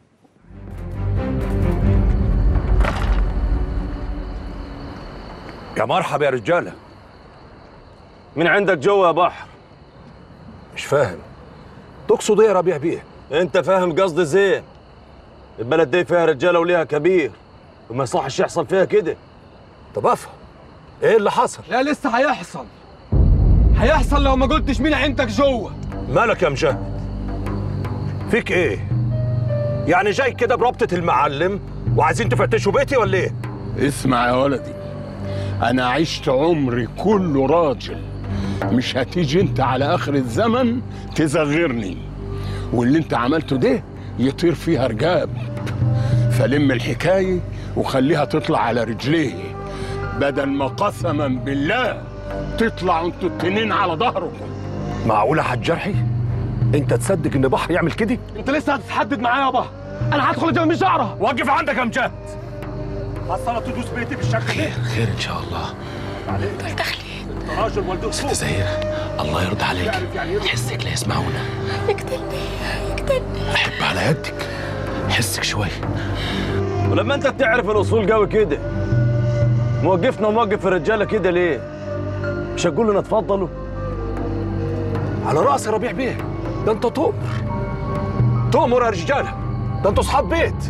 يا مرحبا يا رجاله من عندك جوا يا بحر مش فاهم تقصد ايه يا ربيع بيه انت فاهم قصدي زين البلد دي فيها رجاله وليها كبير وما يصحش يحصل فيها كده طب افهم ايه اللي حصل لا لسه هيحصل هيحصل لو ما قلتش مين عندك جوه مالك يا مشاهد فيك ايه يعني جاي كده بربطة المعلم وعايزين تفتشوا بيتي ولا ايه اسمع يا ولدي انا عشت عمري كله راجل مش هتيجي انت على اخر الزمن تزغرني واللي انت عملته ده يطير فيها رجاب فلم الحكايه وخليها تطلع على رجليه بدل ما قسما بالله تطلعوا انتوا التنين على ظهركم معقولة حاج جرحي انت تصدق ان بحر يعمل كده انت لسه هتتحدد معايا يابا انا هدخل الجبل مش شعره وقف عندك يا مجاهد حصلت تدوس بيتي بالشكل ده خير ان شاء الله انت راجل والدك ست زهيرة الله يرضى عليك حسك لا يسمعونا يقتلني يقتلني احب على يدك حسك شوي ولما انت بتعرف الاصول قوي كده موقفنا وموقف الرجاله كده ليه؟ مش هتقول لنا اتفضلوا؟ على راس ربيع بيه ده انت تؤمر تؤمر يا رجاله ده انتوا اصحاب بيت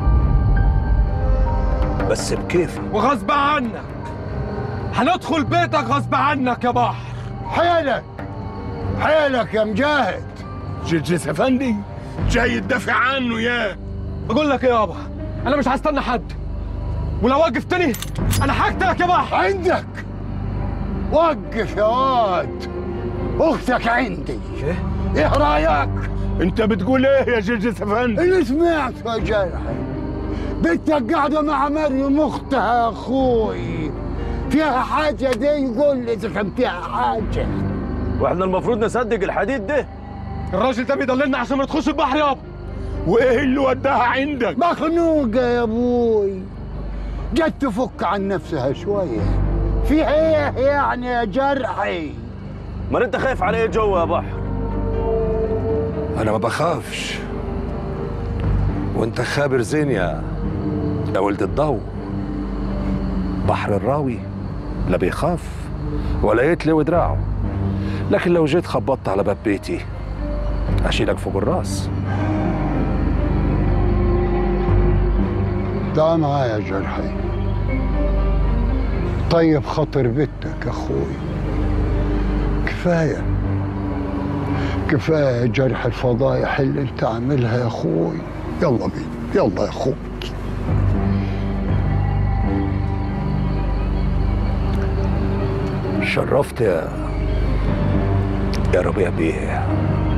بس بكيفي وغصب عنك هندخل بيتك غصب عنك يا بحر حيلك حيلك يا مجاهد جرجس افندي جاي تدافع عنه يا بقول لك ايه يابا انا مش هستنى حد ولو وقفتني انا هقتلك يا بحر عندك وقف يا واد اختك عندي ايه رايك انت بتقول ايه يا جرجس افندي اللي سمعته يا جرحي بنتك قاعده مع مريم اختها يا اخوي فيها حاجه دي يقول لي اذا كان فيها حاجه واحنا المفروض نصدق الحديد ده الراجل ده بيضللنا عشان ما ندخلش البحر يابا وايه اللي وداها عندك مخنوقة يا ابوي جت تفك عن نفسها شوية في ايه يعني يا جرحي ما انت خايف على ايه جوا يا بحر انا ما بخافش وانت خابر زين يا يا ولد الضو بحر الراوي لا بيخاف ولا يتلي ودراعه لكن لو جيت خبطت على باب بيتي اشيلك فوق الراس تعال معايا يا جرحي طيب خاطر بنتك يا اخوي كفاية كفاية جرح الفضايح اللي انت عاملها يا اخوي يلا بينا يلا يا اخوي شرفت يا يا ربيع بيه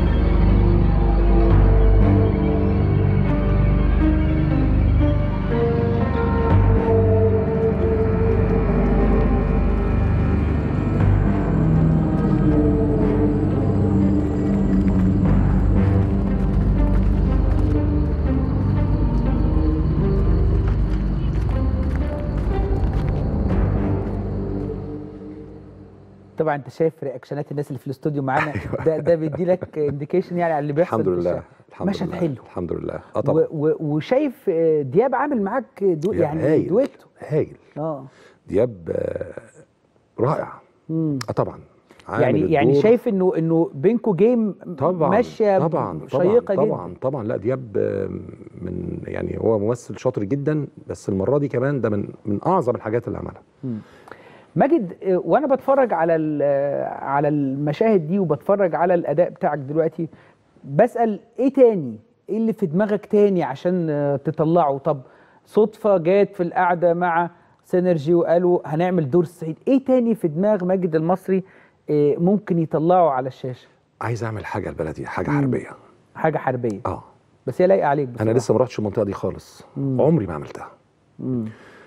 طبعا انت شايف رياكشنات الناس اللي في الاستوديو معانا ده ده بيدي لك انديكيشن يعني على اللي بيحصل الحمد في لله الشارع. الحمد مشهد لله حلو الحمد لله اه و طبعا و وشايف آه، دياب عامل معاك دو يا يعني هايل. دويتو هايل اه دياب آه، رائع مم. اه طبعا عامل يعني يعني الدور. شايف انه انه بينكو جيم طبعا ماشيه طبعا شيقه طبعا جدا طبعا طبعا لا دياب آه، من يعني هو ممثل شاطر جدا بس المره دي كمان ده من من اعظم الحاجات اللي عملها مم. ماجد آه، وانا بتفرج على ال- آه، على المشاهد دي وبتفرج على الاداء بتاعك دلوقتي بسال ايه تاني ايه اللي في دماغك تاني عشان آه، تطلعه طب صدفه جات في القعده مع سينرجي وقالوا هنعمل دور السعيد ايه تاني في دماغ ماجد المصري آه، ممكن يطلعه على الشاشه عايز اعمل حاجه البلدي حاجه مم. حربيه حاجه حربيه اه بس هي لايقه عليك انا بصراحة. لسه ما رحتش المنطقه دي خالص مم. عمري ما عملتها مم.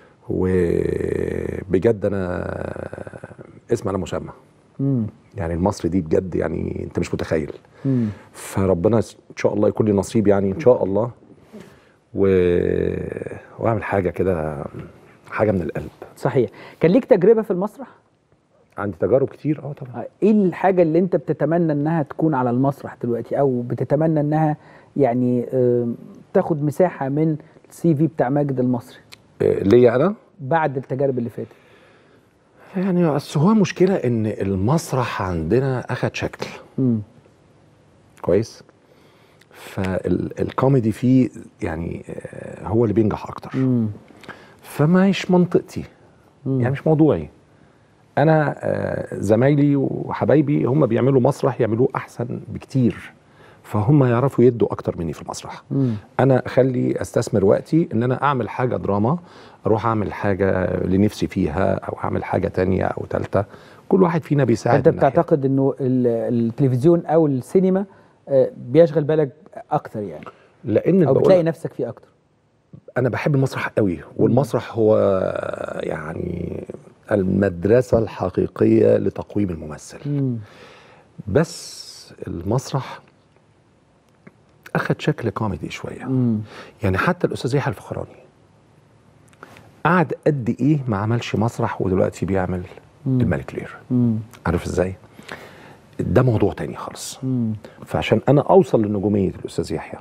وبجد انا اسم على مسمى مم. يعني المصري دي بجد يعني انت مش متخيل مم. فربنا ان شاء الله يكون لي نصيب يعني ان شاء الله و... واعمل حاجه كده حاجه من القلب صحيح كان ليك تجربه في المسرح عندي تجارب كتير اه طبعا ايه الحاجه اللي انت بتتمنى انها تكون على المسرح دلوقتي او بتتمنى انها يعني آم، تاخد مساحه من السي في بتاع ماجد المصري آه، ليا انا بعد التجارب اللي فاتت يعني بس هو مشكله ان المسرح عندنا اخد شكل مم. كويس فالكوميدي فيه يعني آه، هو اللي بينجح اكتر مم. فماش منطقتي يعني مش موضوعي انا آه، زمايلي وحبايبي هم بيعملوا مسرح يعملوه احسن بكتير فهم يعرفوا يدوا اكتر مني في المسرح مم. انا اخلي استثمر وقتي ان انا اعمل حاجه دراما اروح اعمل حاجه لنفسي فيها او اعمل حاجه تانية او ثالثه كل واحد فينا بيساعد انت من ناحية. بتعتقد انه ال- التلفزيون او السينما آه، بيشغل بالك اكتر يعني لان او بقول- بتلاقي نفسك فيه اكتر انا بحب المسرح قوي والمسرح هو يعني المدرسه الحقيقيه لتقويم الممثل مم. بس المسرح اخد شكل كوميدي شويه مم. يعني حتى الاستاذ يحيى الفخراني قعد قد ايه ما عملش مسرح ودلوقتي بيعمل مم. الملك لير مم. عارف ازاي ده موضوع تاني خالص مم. فعشان انا اوصل لنجوميه الاستاذ يحيى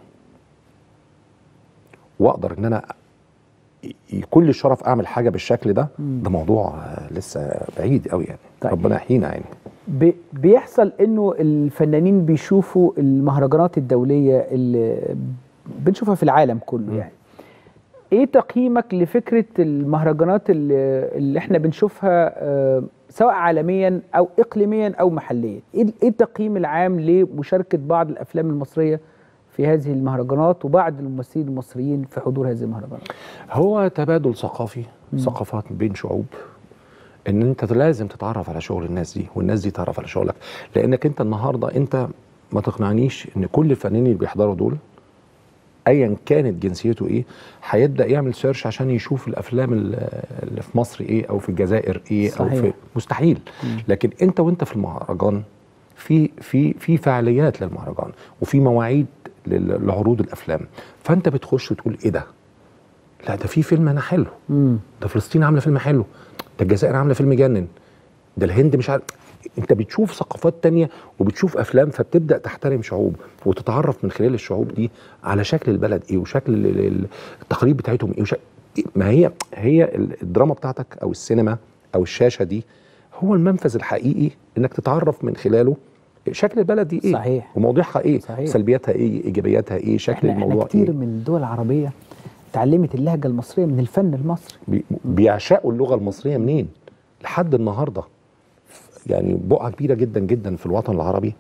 واقدر ان انا ي- كل الشرف اعمل حاجه بالشكل ده مم. ده موضوع آه، لسه بعيد قوي يعني طيب. ربنا يحيينا يعني بي- بيحصل انه الفنانين بيشوفوا المهرجانات الدوليه اللي بنشوفها في العالم كله يعني ايه تقييمك لفكره المهرجانات اللي, اللي احنا بنشوفها آه، سواء عالميا او اقليميا او محليا ايه إيه التقييم العام لمشاركه بعض الافلام المصريه في هذه المهرجانات وبعض الممثلين المصريين في حضور هذه المهرجانات هو تبادل ثقافي مم. ثقافات بين شعوب ان انت لازم تتعرف على شغل الناس دي والناس دي تعرف على شغلك لانك انت النهارده انت ما تقنعنيش ان كل الفنانين اللي بيحضروا دول ايا كانت جنسيته ايه هيبدا يعمل سيرش عشان يشوف الافلام ال- اللي في مصر ايه او في الجزائر ايه او صحيح. في مستحيل لكن انت وانت في المهرجان في في في فعاليات للمهرجان وفي مواعيد لل- لعروض الافلام فانت بتخش وتقول ايه ده لا ده في فيلم انا حلو مم. ده فلسطين عامله فيلم حلو ده الجزائر عامله فيلم جنن ده الهند مش عارف انت بتشوف ثقافات تانية وبتشوف افلام فبتبدا تحترم شعوب وتتعرف من خلال الشعوب دي على شكل البلد ايه وشكل ال- ال- التقاليد بتاعتهم ايه وشكل ما هي هي ال- الدراما بتاعتك او السينما او الشاشه دي هو المنفذ الحقيقي انك تتعرف من خلاله شكل البلد دي ايه صحيح. ومواضيعها ايه صحيح. سلبياتها ايه ايجابياتها ايه شكل احنا, احنا الموضوع كتير ايه من الدول العربيه اتعلمت اللهجه المصريه من الفن المصري بي- بيعشقوا اللغه المصريه منين لحد النهارده يعني بقعه كبيره جدا جدا في الوطن العربي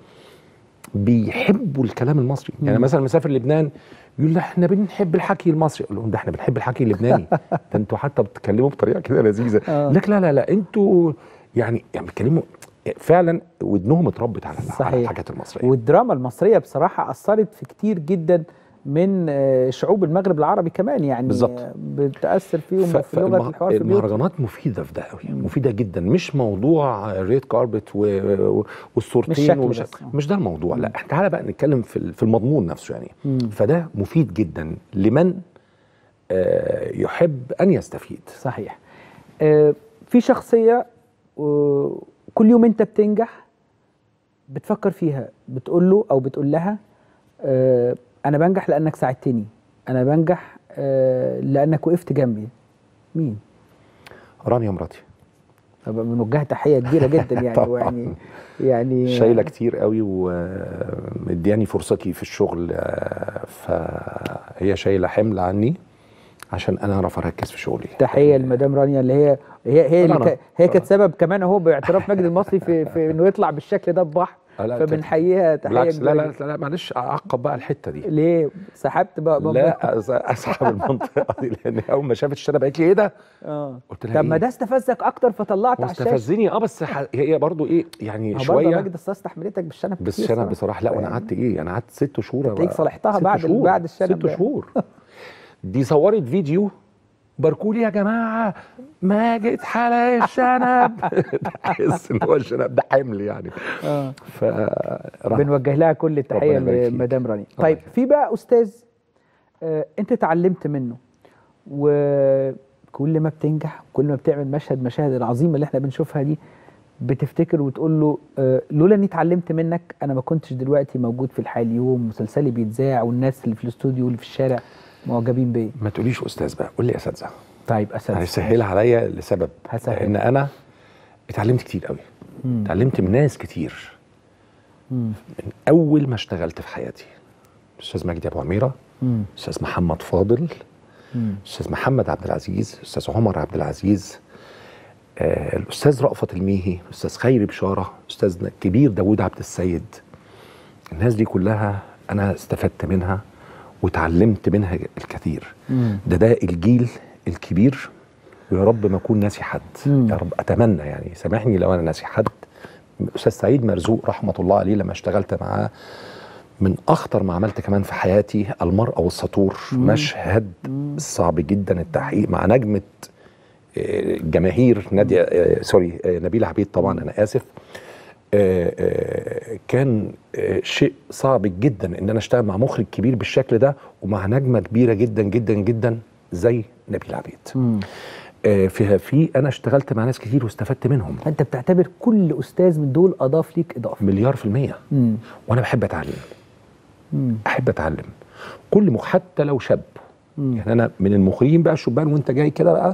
بيحبوا الكلام المصري يعني مم. مثلا مسافر لبنان يقول لك احنا بنحب الحكي المصري اقول لهم ده احنا بنحب الحكي اللبناني ده انتوا حتى بتتكلموا بطريقه كده لذيذه آه. لك لا لا لا انتوا يعني يعني بيتكلموا فعلا ودنهم اتربت على على صحيح. الحاجات المصريه والدراما المصريه بصراحه اثرت في كتير جدا من آه، شعوب المغرب العربي كمان يعني بالظبط. آه، بتاثر فيهم ف- في لغه فالمه- الحوار في البيوت المهرجانات مفيده في ده قوي مفيده جدا مش موضوع ريد كاربت و... و- والصورتين مش شكل ومش بس. مش ده الموضوع لا احنا تعالى بقى نتكلم في ال- في المضمون نفسه يعني مم. فده مفيد جدا لمن آه، يحب ان يستفيد صحيح آه، في شخصيه آه، كل يوم انت بتنجح بتفكر فيها بتقول له او بتقول لها آه، انا بنجح لانك ساعدتني انا بنجح آه، لانك وقفت جنبي مين رانيا مراتي طب بنوجهها تحيه كبيره جدا يعني طبعاً. يعني يعني شايله كتير قوي ومدياني فرصتي في الشغل آه، فهي شايله حمل عني عشان انا اعرف اركز في شغلي تحيه لمدام رانيا اللي هي هي هي اللي طبعاً. كا- هي كانت سبب كمان اهو باعتراف مجد المصري في في انه يطلع بالشكل ده ببحر آه، لا، كانت- فبنحييها تحيه بالعكس لا كبيرة لا لا, لا معلش اعقب بقى الحته دي ليه سحبت بقى بقى- لا أس- اسحب المنطقه دي لان اول ما شافت الشارع قالت لي ايه ده؟ اه قلت لها طب ما إيه؟ ده استفزك اكتر فطلعت على الشاشه واستفزني اه بس ح- هي برضو ايه يعني هو برضه شويه مجد الصاص استحملتك بالشنب بس كتير شنب صراحة. بصراحه لا وانا يعني قعدت ايه انا قعدت ست شهور تلاقيك بقى. صلحتها ست بعد ال- شهور. بعد الشنب ست ده. شهور دي صورت فيديو باركولي يا جماعه ماجد حلا الشنب تحس ان هو الشنب ده حمل يعني اه ف بنوجه لها كل التحيه ربنا يبارك فيك. لمدام رانيا طيب في بقى استاذ آه انت اتعلمت منه وكل ما بتنجح كل ما بتعمل مشهد مشاهد العظيمه اللي احنا بنشوفها دي بتفتكر وتقول له آه لولا اني اتعلمت منك انا ما كنتش دلوقتي موجود في الحال اليوم مسلسلي بيتذاع والناس اللي في الاستوديو واللي في الشارع معجبين بيا ما تقوليش استاذ بقى قول لي اساتذه طيب اساتذه هيسهلها عليا لسبب هسهل. لان انا اتعلمت كتير قوي مم. اتعلمت من ناس كتير مم. من اول ما اشتغلت في حياتي استاذ مجدي ابو عميره مم. استاذ محمد فاضل مم. استاذ محمد عبد العزيز استاذ عمر عبد العزيز آه الاستاذ رأفت الميهي استاذ خيري بشاره استاذ كبير داوود عبد السيد الناس دي كلها انا استفدت منها وتعلمت منها الكثير مم. ده ده الجيل الكبير ويا رب ما اكون ناسي حد مم. يا رب اتمنى يعني سامحني لو انا ناسي حد استاذ سعيد مرزوق رحمه الله عليه لما اشتغلت معاه من اخطر ما عملت كمان في حياتي المرأة والسطور مم. مشهد صعب جدا التحقيق مع نجمة آه، جماهير نادي آه، سوري آه، نبيل عبيد طبعا انا اسف آه، آه، كان آه، شيء صعب جدا ان انا اشتغل مع مخرج كبير بالشكل ده ومع نجمه كبيره جدا جدا جدا زي نبيل عبيد آه، في في انا اشتغلت مع ناس كتير واستفدت منهم فانت بتعتبر كل استاذ من دول اضاف ليك اضافه مليار في المية مم. وانا بحب اتعلم مم. احب اتعلم كل مخ حتى لو شاب مم. يعني انا من المخرجين بقى الشبان وانت جاي كده بقى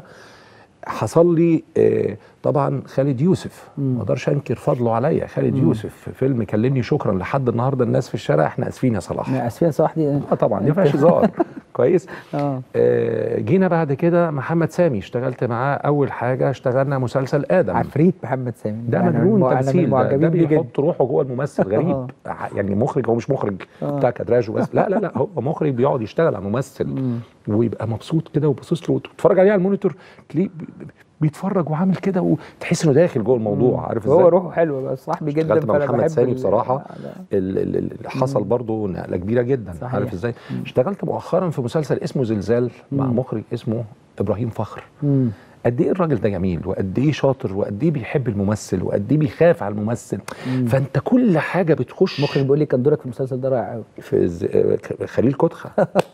حصل لي آه، طبعا خالد يوسف ما اقدرش انكر فضله عليا خالد مم. يوسف في فيلم كلمني شكرا لحد النهارده الناس في الشارع احنا اسفين يا صلاح لا، اسفين صلاح دي اه طبعا دي ما فيهاش هزار كويس اه آه، جينا بعد كده محمد سامي اشتغلت معاه اول حاجه اشتغلنا مسلسل ادم عفريت محمد سامي ده أنا من مجنون المع- أنا من تمثيل ده, ده المعجبين بيه جدا. بيحط روحه جوه الممثل غريب يعني مخرج هو مش مخرج آه. بتاع كادراج وبس لا لا لا هو مخرج بيقعد يشتغل على ممثل ويبقى مبسوط كده وباصص له وتتفرج عليه على المونيتور تلاقيه بي- بي- بيتفرج وعامل كده وتحس انه داخل جوه الموضوع عارف ازاي هو روحه حلوه بقى صاحبي جدا اشتغلت مع فأنا محمد بحب سامي ال- بصراحه ال- ال- ال- حصل برضه نقله كبيره جدا صحيح. عارف ازاي اشتغلت مؤخرا في مسلسل اسمه زلزال مع مم. مخرج اسمه ابراهيم فخر مم. قد ايه الراجل ده جميل وقد ايه شاطر وقد ايه بيحب الممثل وقد ايه بيخاف على الممثل فانت كل حاجه بتخش مخرج بيقول لي كان دورك في المسلسل ده رائع قوي في الز... آه، خليل كتخه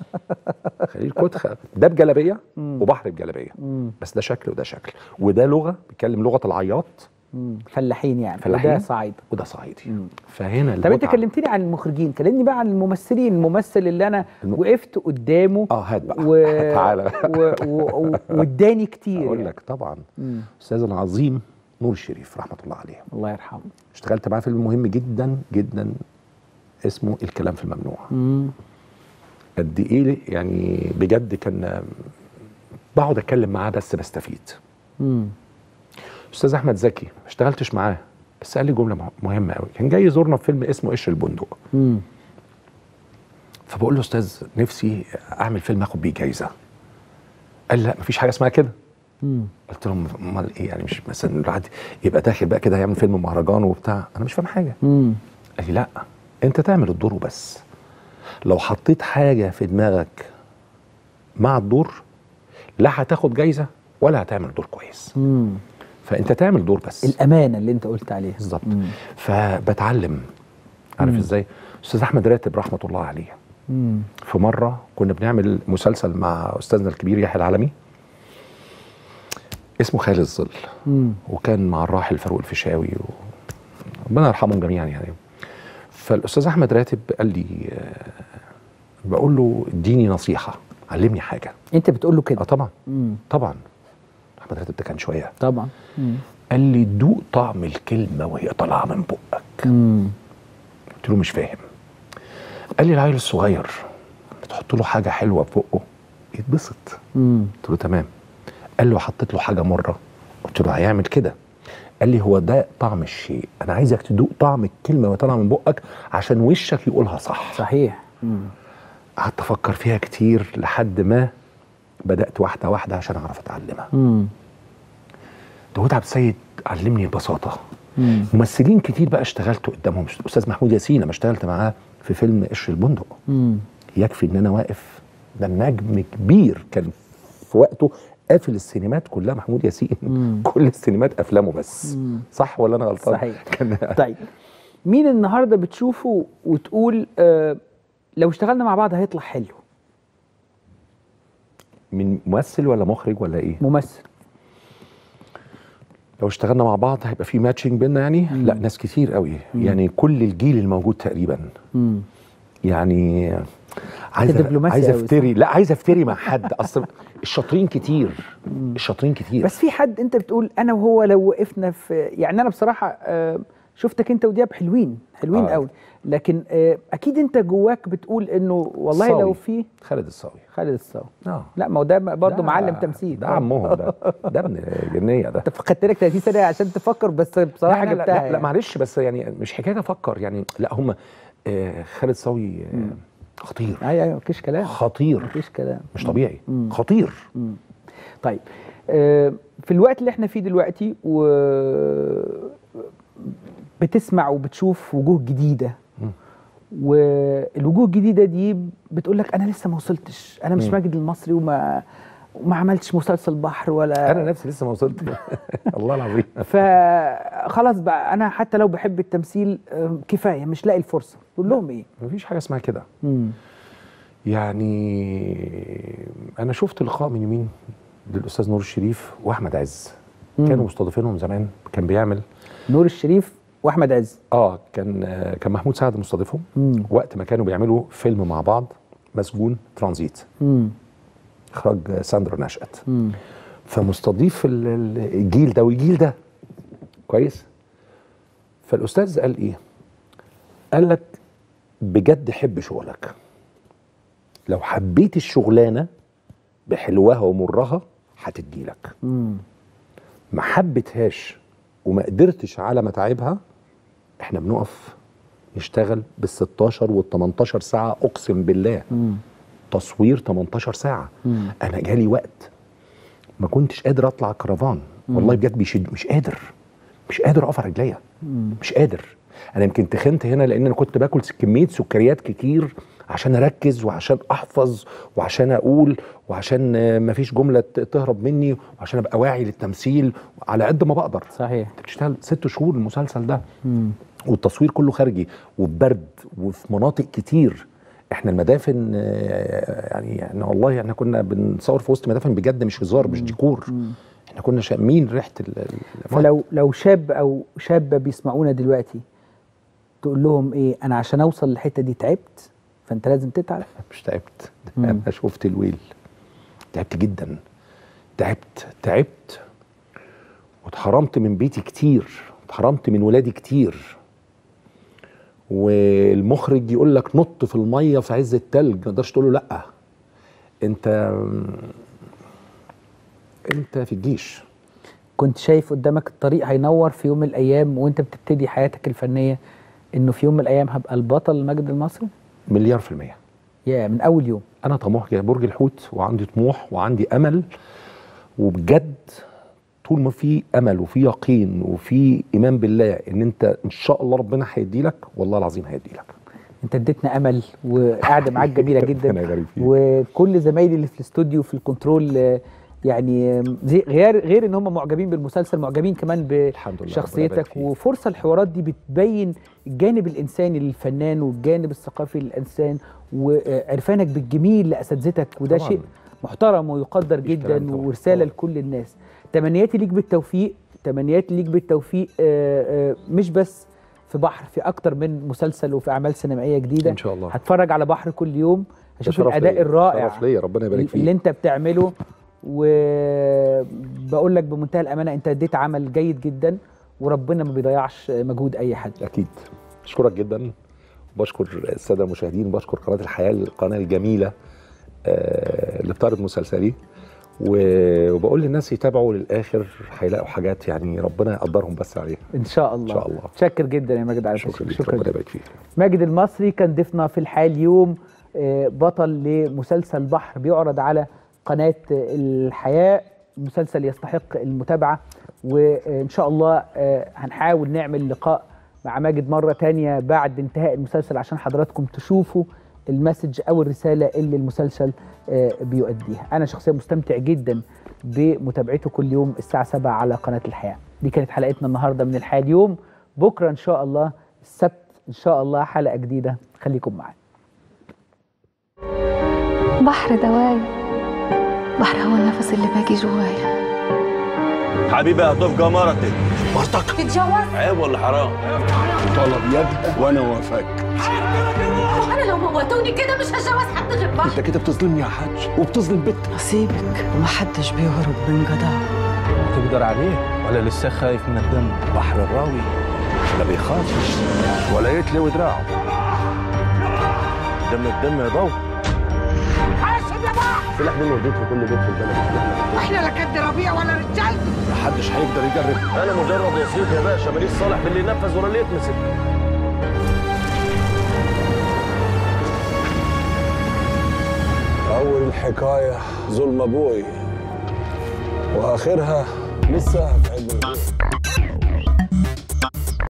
خليل كتخه ده بجلابيه وبحر بجلابيه بس ده شكل وده شكل وده لغه بيتكلم لغه العياط فلاحين يعني فلاحين وده صعيد وده صعيدي فهنا طب انت المتعة. كلمتني عن المخرجين كلمني بقى عن الممثلين الممثل اللي انا وقفت قدامه اه هات بقى و... تعالى و... و... و... واداني كتير اقول يعني. لك طبعا مم. استاذ العظيم نور الشريف رحمه الله عليه الله يرحمه اشتغلت معاه فيلم مهم جدا جدا اسمه الكلام في الممنوع مم. قد ايه يعني بجد كان بقعد اتكلم معاه بس بستفيد مم. استاذ احمد زكي ما اشتغلتش معاه بس قال لي جمله مه- مهمه قوي كان جاي يزورنا في فيلم اسمه قشر البندق مم. فبقول له استاذ نفسي اعمل فيلم اخد بيه جايزه قال لي لا مفيش حاجه اسمها كده مم. قلت له امال ايه يعني مش مثلا الواحد يبقى داخل بقى كده يعمل فيلم مهرجان وبتاع انا مش فاهم حاجه مم. قال لي لا انت تعمل الدور وبس لو حطيت حاجه في دماغك مع الدور لا هتاخد جايزه ولا هتعمل دور كويس مم. فانت تعمل دور بس الامانه اللي انت قلت عليها بالظبط فبتعلم عارف مم. ازاي استاذ احمد راتب رحمه الله عليه مم. في مره كنا بنعمل مسلسل مع استاذنا الكبير يحيى العالمي اسمه خيال الظل مم. وكان مع الراحل فاروق الفيشاوي و... ربنا يرحمهم جميعا يعني فالاستاذ احمد راتب قال لي آه، بقول له اديني نصيحه علمني حاجه انت بتقول له كده اه طبعا مم. طبعا احمد راتب ده كان شويه طبعا مم. قال لي دوق طعم الكلمه وهي طالعه من بقك مم. قلت له مش فاهم قال لي العيل الصغير بتحط له حاجه حلوه في بقه يتبسط مم. قلت له تمام قال له حطيت له حاجه مره قلت له هيعمل كده قال لي هو ده طعم الشيء انا عايزك تدوق طعم الكلمه وهي طالعه من بقك عشان وشك يقولها صح صحيح مم. قعدت افكر فيها كتير لحد ما بدات واحده واحده عشان اعرف اتعلمها مم. داود عبد السيد علمني البساطه مم. ممثلين كتير بقى اشتغلت قدامهم استاذ محمود ياسين لما اشتغلت معاه في فيلم قشر البندق مم. يكفي ان انا واقف ده نجم كبير كان في وقته قافل السينمات كلها محمود ياسين مم. كل السينمات افلامه بس مم. صح ولا انا غلطان صحيح. كان طيب مين النهارده بتشوفه وتقول آه لو اشتغلنا مع بعض هيطلع حلو من ممثل ولا مخرج ولا ايه ممثل لو اشتغلنا مع بعض هيبقى في ماتشنج بينا يعني مم. لا ناس كتير قوي مم. يعني كل الجيل الموجود تقريبا مم. يعني عايز دبلوماسي عايز أوي، صح؟ افتري لا عايز افتري مع حد اصل الشاطرين كتير الشاطرين كتير بس في حد انت بتقول انا وهو لو وقفنا في يعني انا بصراحه آه شفتك انت ودياب حلوين حلوين آه. قوي لكن آه اكيد انت جواك بتقول انه والله الصاوي. لو في خالد الصاوي خالد الصاوي اه لا ما هو ده برضه ده- معلم تمثيل ده عمهم ده ده ابن جنيه ده انت خدت لك 30 سنه عشان تفكر بس بصراحه لا لا, جبتها لا, لا, لا يعني. معلش بس يعني مش حكايه افكر يعني لا هم آه خالد صاوي آه خطير ايوه ايوه مفيش كلام خطير مفيش كلام مش طبيعي مم. خطير مم. طيب آه، في الوقت اللي احنا فيه دلوقتي و بتسمع وبتشوف وجوه جديده مم. والوجوه الجديده دي بتقول لك انا لسه ما وصلتش انا مش مم. ماجد المصري وما وما عملتش مسلسل بحر ولا انا نفسي لسه ما وصلت الله العظيم فخلاص بقى انا حتى لو بحب التمثيل آه، كفايه مش لاقي الفرصه تقول لهم ايه مفيش حاجه اسمها كده مم. يعني انا شفت لقاء من يمين للاستاذ نور الشريف واحمد عز مم. كانوا مستضيفينهم زمان كان بيعمل نور الشريف واحمد عز اه كان آه كان محمود سعد مستضيفهم مم. وقت ما كانوا بيعملوا فيلم مع بعض مسجون ترانزيت مم. اخراج ساندرا نشأت مم. فمستضيف ال- ال- الجيل ده والجيل ده كويس فالاستاذ قال ايه قال لك بجد حب شغلك لو حبيت الشغلانه بحلوها ومرها هتديلك مم. ما حبتهاش وما قدرتش على متاعبها احنا بنقف نشتغل بال 16 وال 18 ساعه اقسم بالله مم. تصوير 18 ساعه مم. انا جالي وقت ما كنتش قادر اطلع كرفان والله بجد بيشد مش قادر مش قادر اقف على رجليا مم. مش قادر انا يمكن تخنت هنا لان انا كنت باكل كميه سكريات كتير عشان اركز وعشان احفظ وعشان اقول وعشان آه، مفيش جمله ت- تهرب مني وعشان ابقى واعي للتمثيل على قد ما بقدر صحيح انت بتشتغل ست شهور المسلسل ده مم. والتصوير كله خارجي وبرد وفي مناطق كتير احنا المدافن آه، يعني احنا والله احنا كنا بنصور في وسط مدافن بجد مش هزار مش ديكور احنا كنا شامين ريحه ال- ال- فلو لو شاب او شابه بيسمعونا دلوقتي تقول لهم ايه انا عشان اوصل للحته دي تعبت فانت لازم تتعب مش تعبت مم. انا شفت الويل تعبت جدا تعبت تعبت واتحرمت من بيتي كتير اتحرمت من ولادي كتير والمخرج يقول لك نط في الميه في عز التلج ما تقدرش تقول له لا انت انت في الجيش كنت شايف قدامك الطريق هينور في يوم من الايام وانت بتبتدي حياتك الفنيه انه في يوم من الايام هبقى البطل المجد المصري مليار في الميه يا من اول يوم انا طموح يا برج الحوت وعندي طموح وعندي امل وبجد طول ما في امل وفي يقين وفي ايمان بالله ان انت ان شاء الله ربنا هيديلك والله العظيم هيديلك انت اديتنا امل وقاعده معاك جميله ربنا جدا يبارك فيك. وكل زمايلي اللي في الاستوديو في الكنترول آه، يعني آه، زي- غير غير ان هم معجبين بالمسلسل معجبين كمان لله، ربنا يبارك بشخصيتك فيك. وفرصه الحوارات دي بتبين الجانب الانساني للفنان والجانب الثقافي للانسان وعرفانك بالجميل لاساتذتك وده طبعاً. شيء محترم ويقدر كلام جدا طبعاً. ورساله لكل الناس تمنياتي ليك بالتوفيق تمنياتي ليك بالتوفيق آه، آه، مش بس في بحر في اكتر من مسلسل وفي اعمال سينمائيه جديده ان شاء الله هتفرج على بحر كل يوم ده هشوف شرف الاداء ليا، الرائع شرف ليا ربنا يبارك فيك اللي انت بتعمله وبقول لك بمنتهى الامانه انت اديت عمل جيد جدا وربنا ما بيضيعش مجهود اي حد اكيد اشكرك جدا بشكر الساده المشاهدين بشكر قناه الحياه القناه الجميله آه، اللي بتعرض مسلسلي و- وبقول للناس يتابعوا للاخر هيلاقوا حاجات يعني ربنا يقدرهم بس عليها ان شاء الله ان شاء الله شكر جدا يا ماجد على شكرا لك شكرا ربنا يبارك فيك ماجد المصري كان ضيفنا في الحياه اليوم آه، بطل لمسلسل بحر بيعرض على قناه الحياه مسلسل يستحق المتابعه وان شاء الله آه، هنحاول نعمل لقاء مع ماجد مره تانية بعد انتهاء المسلسل عشان حضراتكم تشوفوا المسج او الرساله اللي المسلسل آه، بيؤديها انا شخصيا مستمتع جدا بمتابعته كل يوم الساعه 7 على قناه الحياه دي كانت حلقتنا النهارده من الحياه اليوم بكره ان شاء الله السبت ان شاء الله حلقه جديده خليكم معانا بحر دوايا بحر هو النفس اللي باقي جوايا حبيبي هتبقى مرتك مرتك تتجوز عيب ولا حرام طلب يدها وانا وافقت انا لو موتوني كده مش هتجوز حد غير انت بحر كده بتظلمني يا حاج وبتظلم بنتك نصيبك ومحدش بيهرب من قضاء تقدر عليه ولا لسه خايف من الدم بحر الراوي لا بيخافش ولا يتلي ودراعه دم الدم يا ضو حاسب يا بحر سلاح دول وديت في كل بيت في البلد واحنا لا كد ربيع ولا رجال محدش هيقدر يجرب انا مجرد وسيط يا باشا ماليش صالح باللي ينفذ ولا اللي يتمسك أول الحكاية ظلم أبوي وآخرها لسه في علم الغيب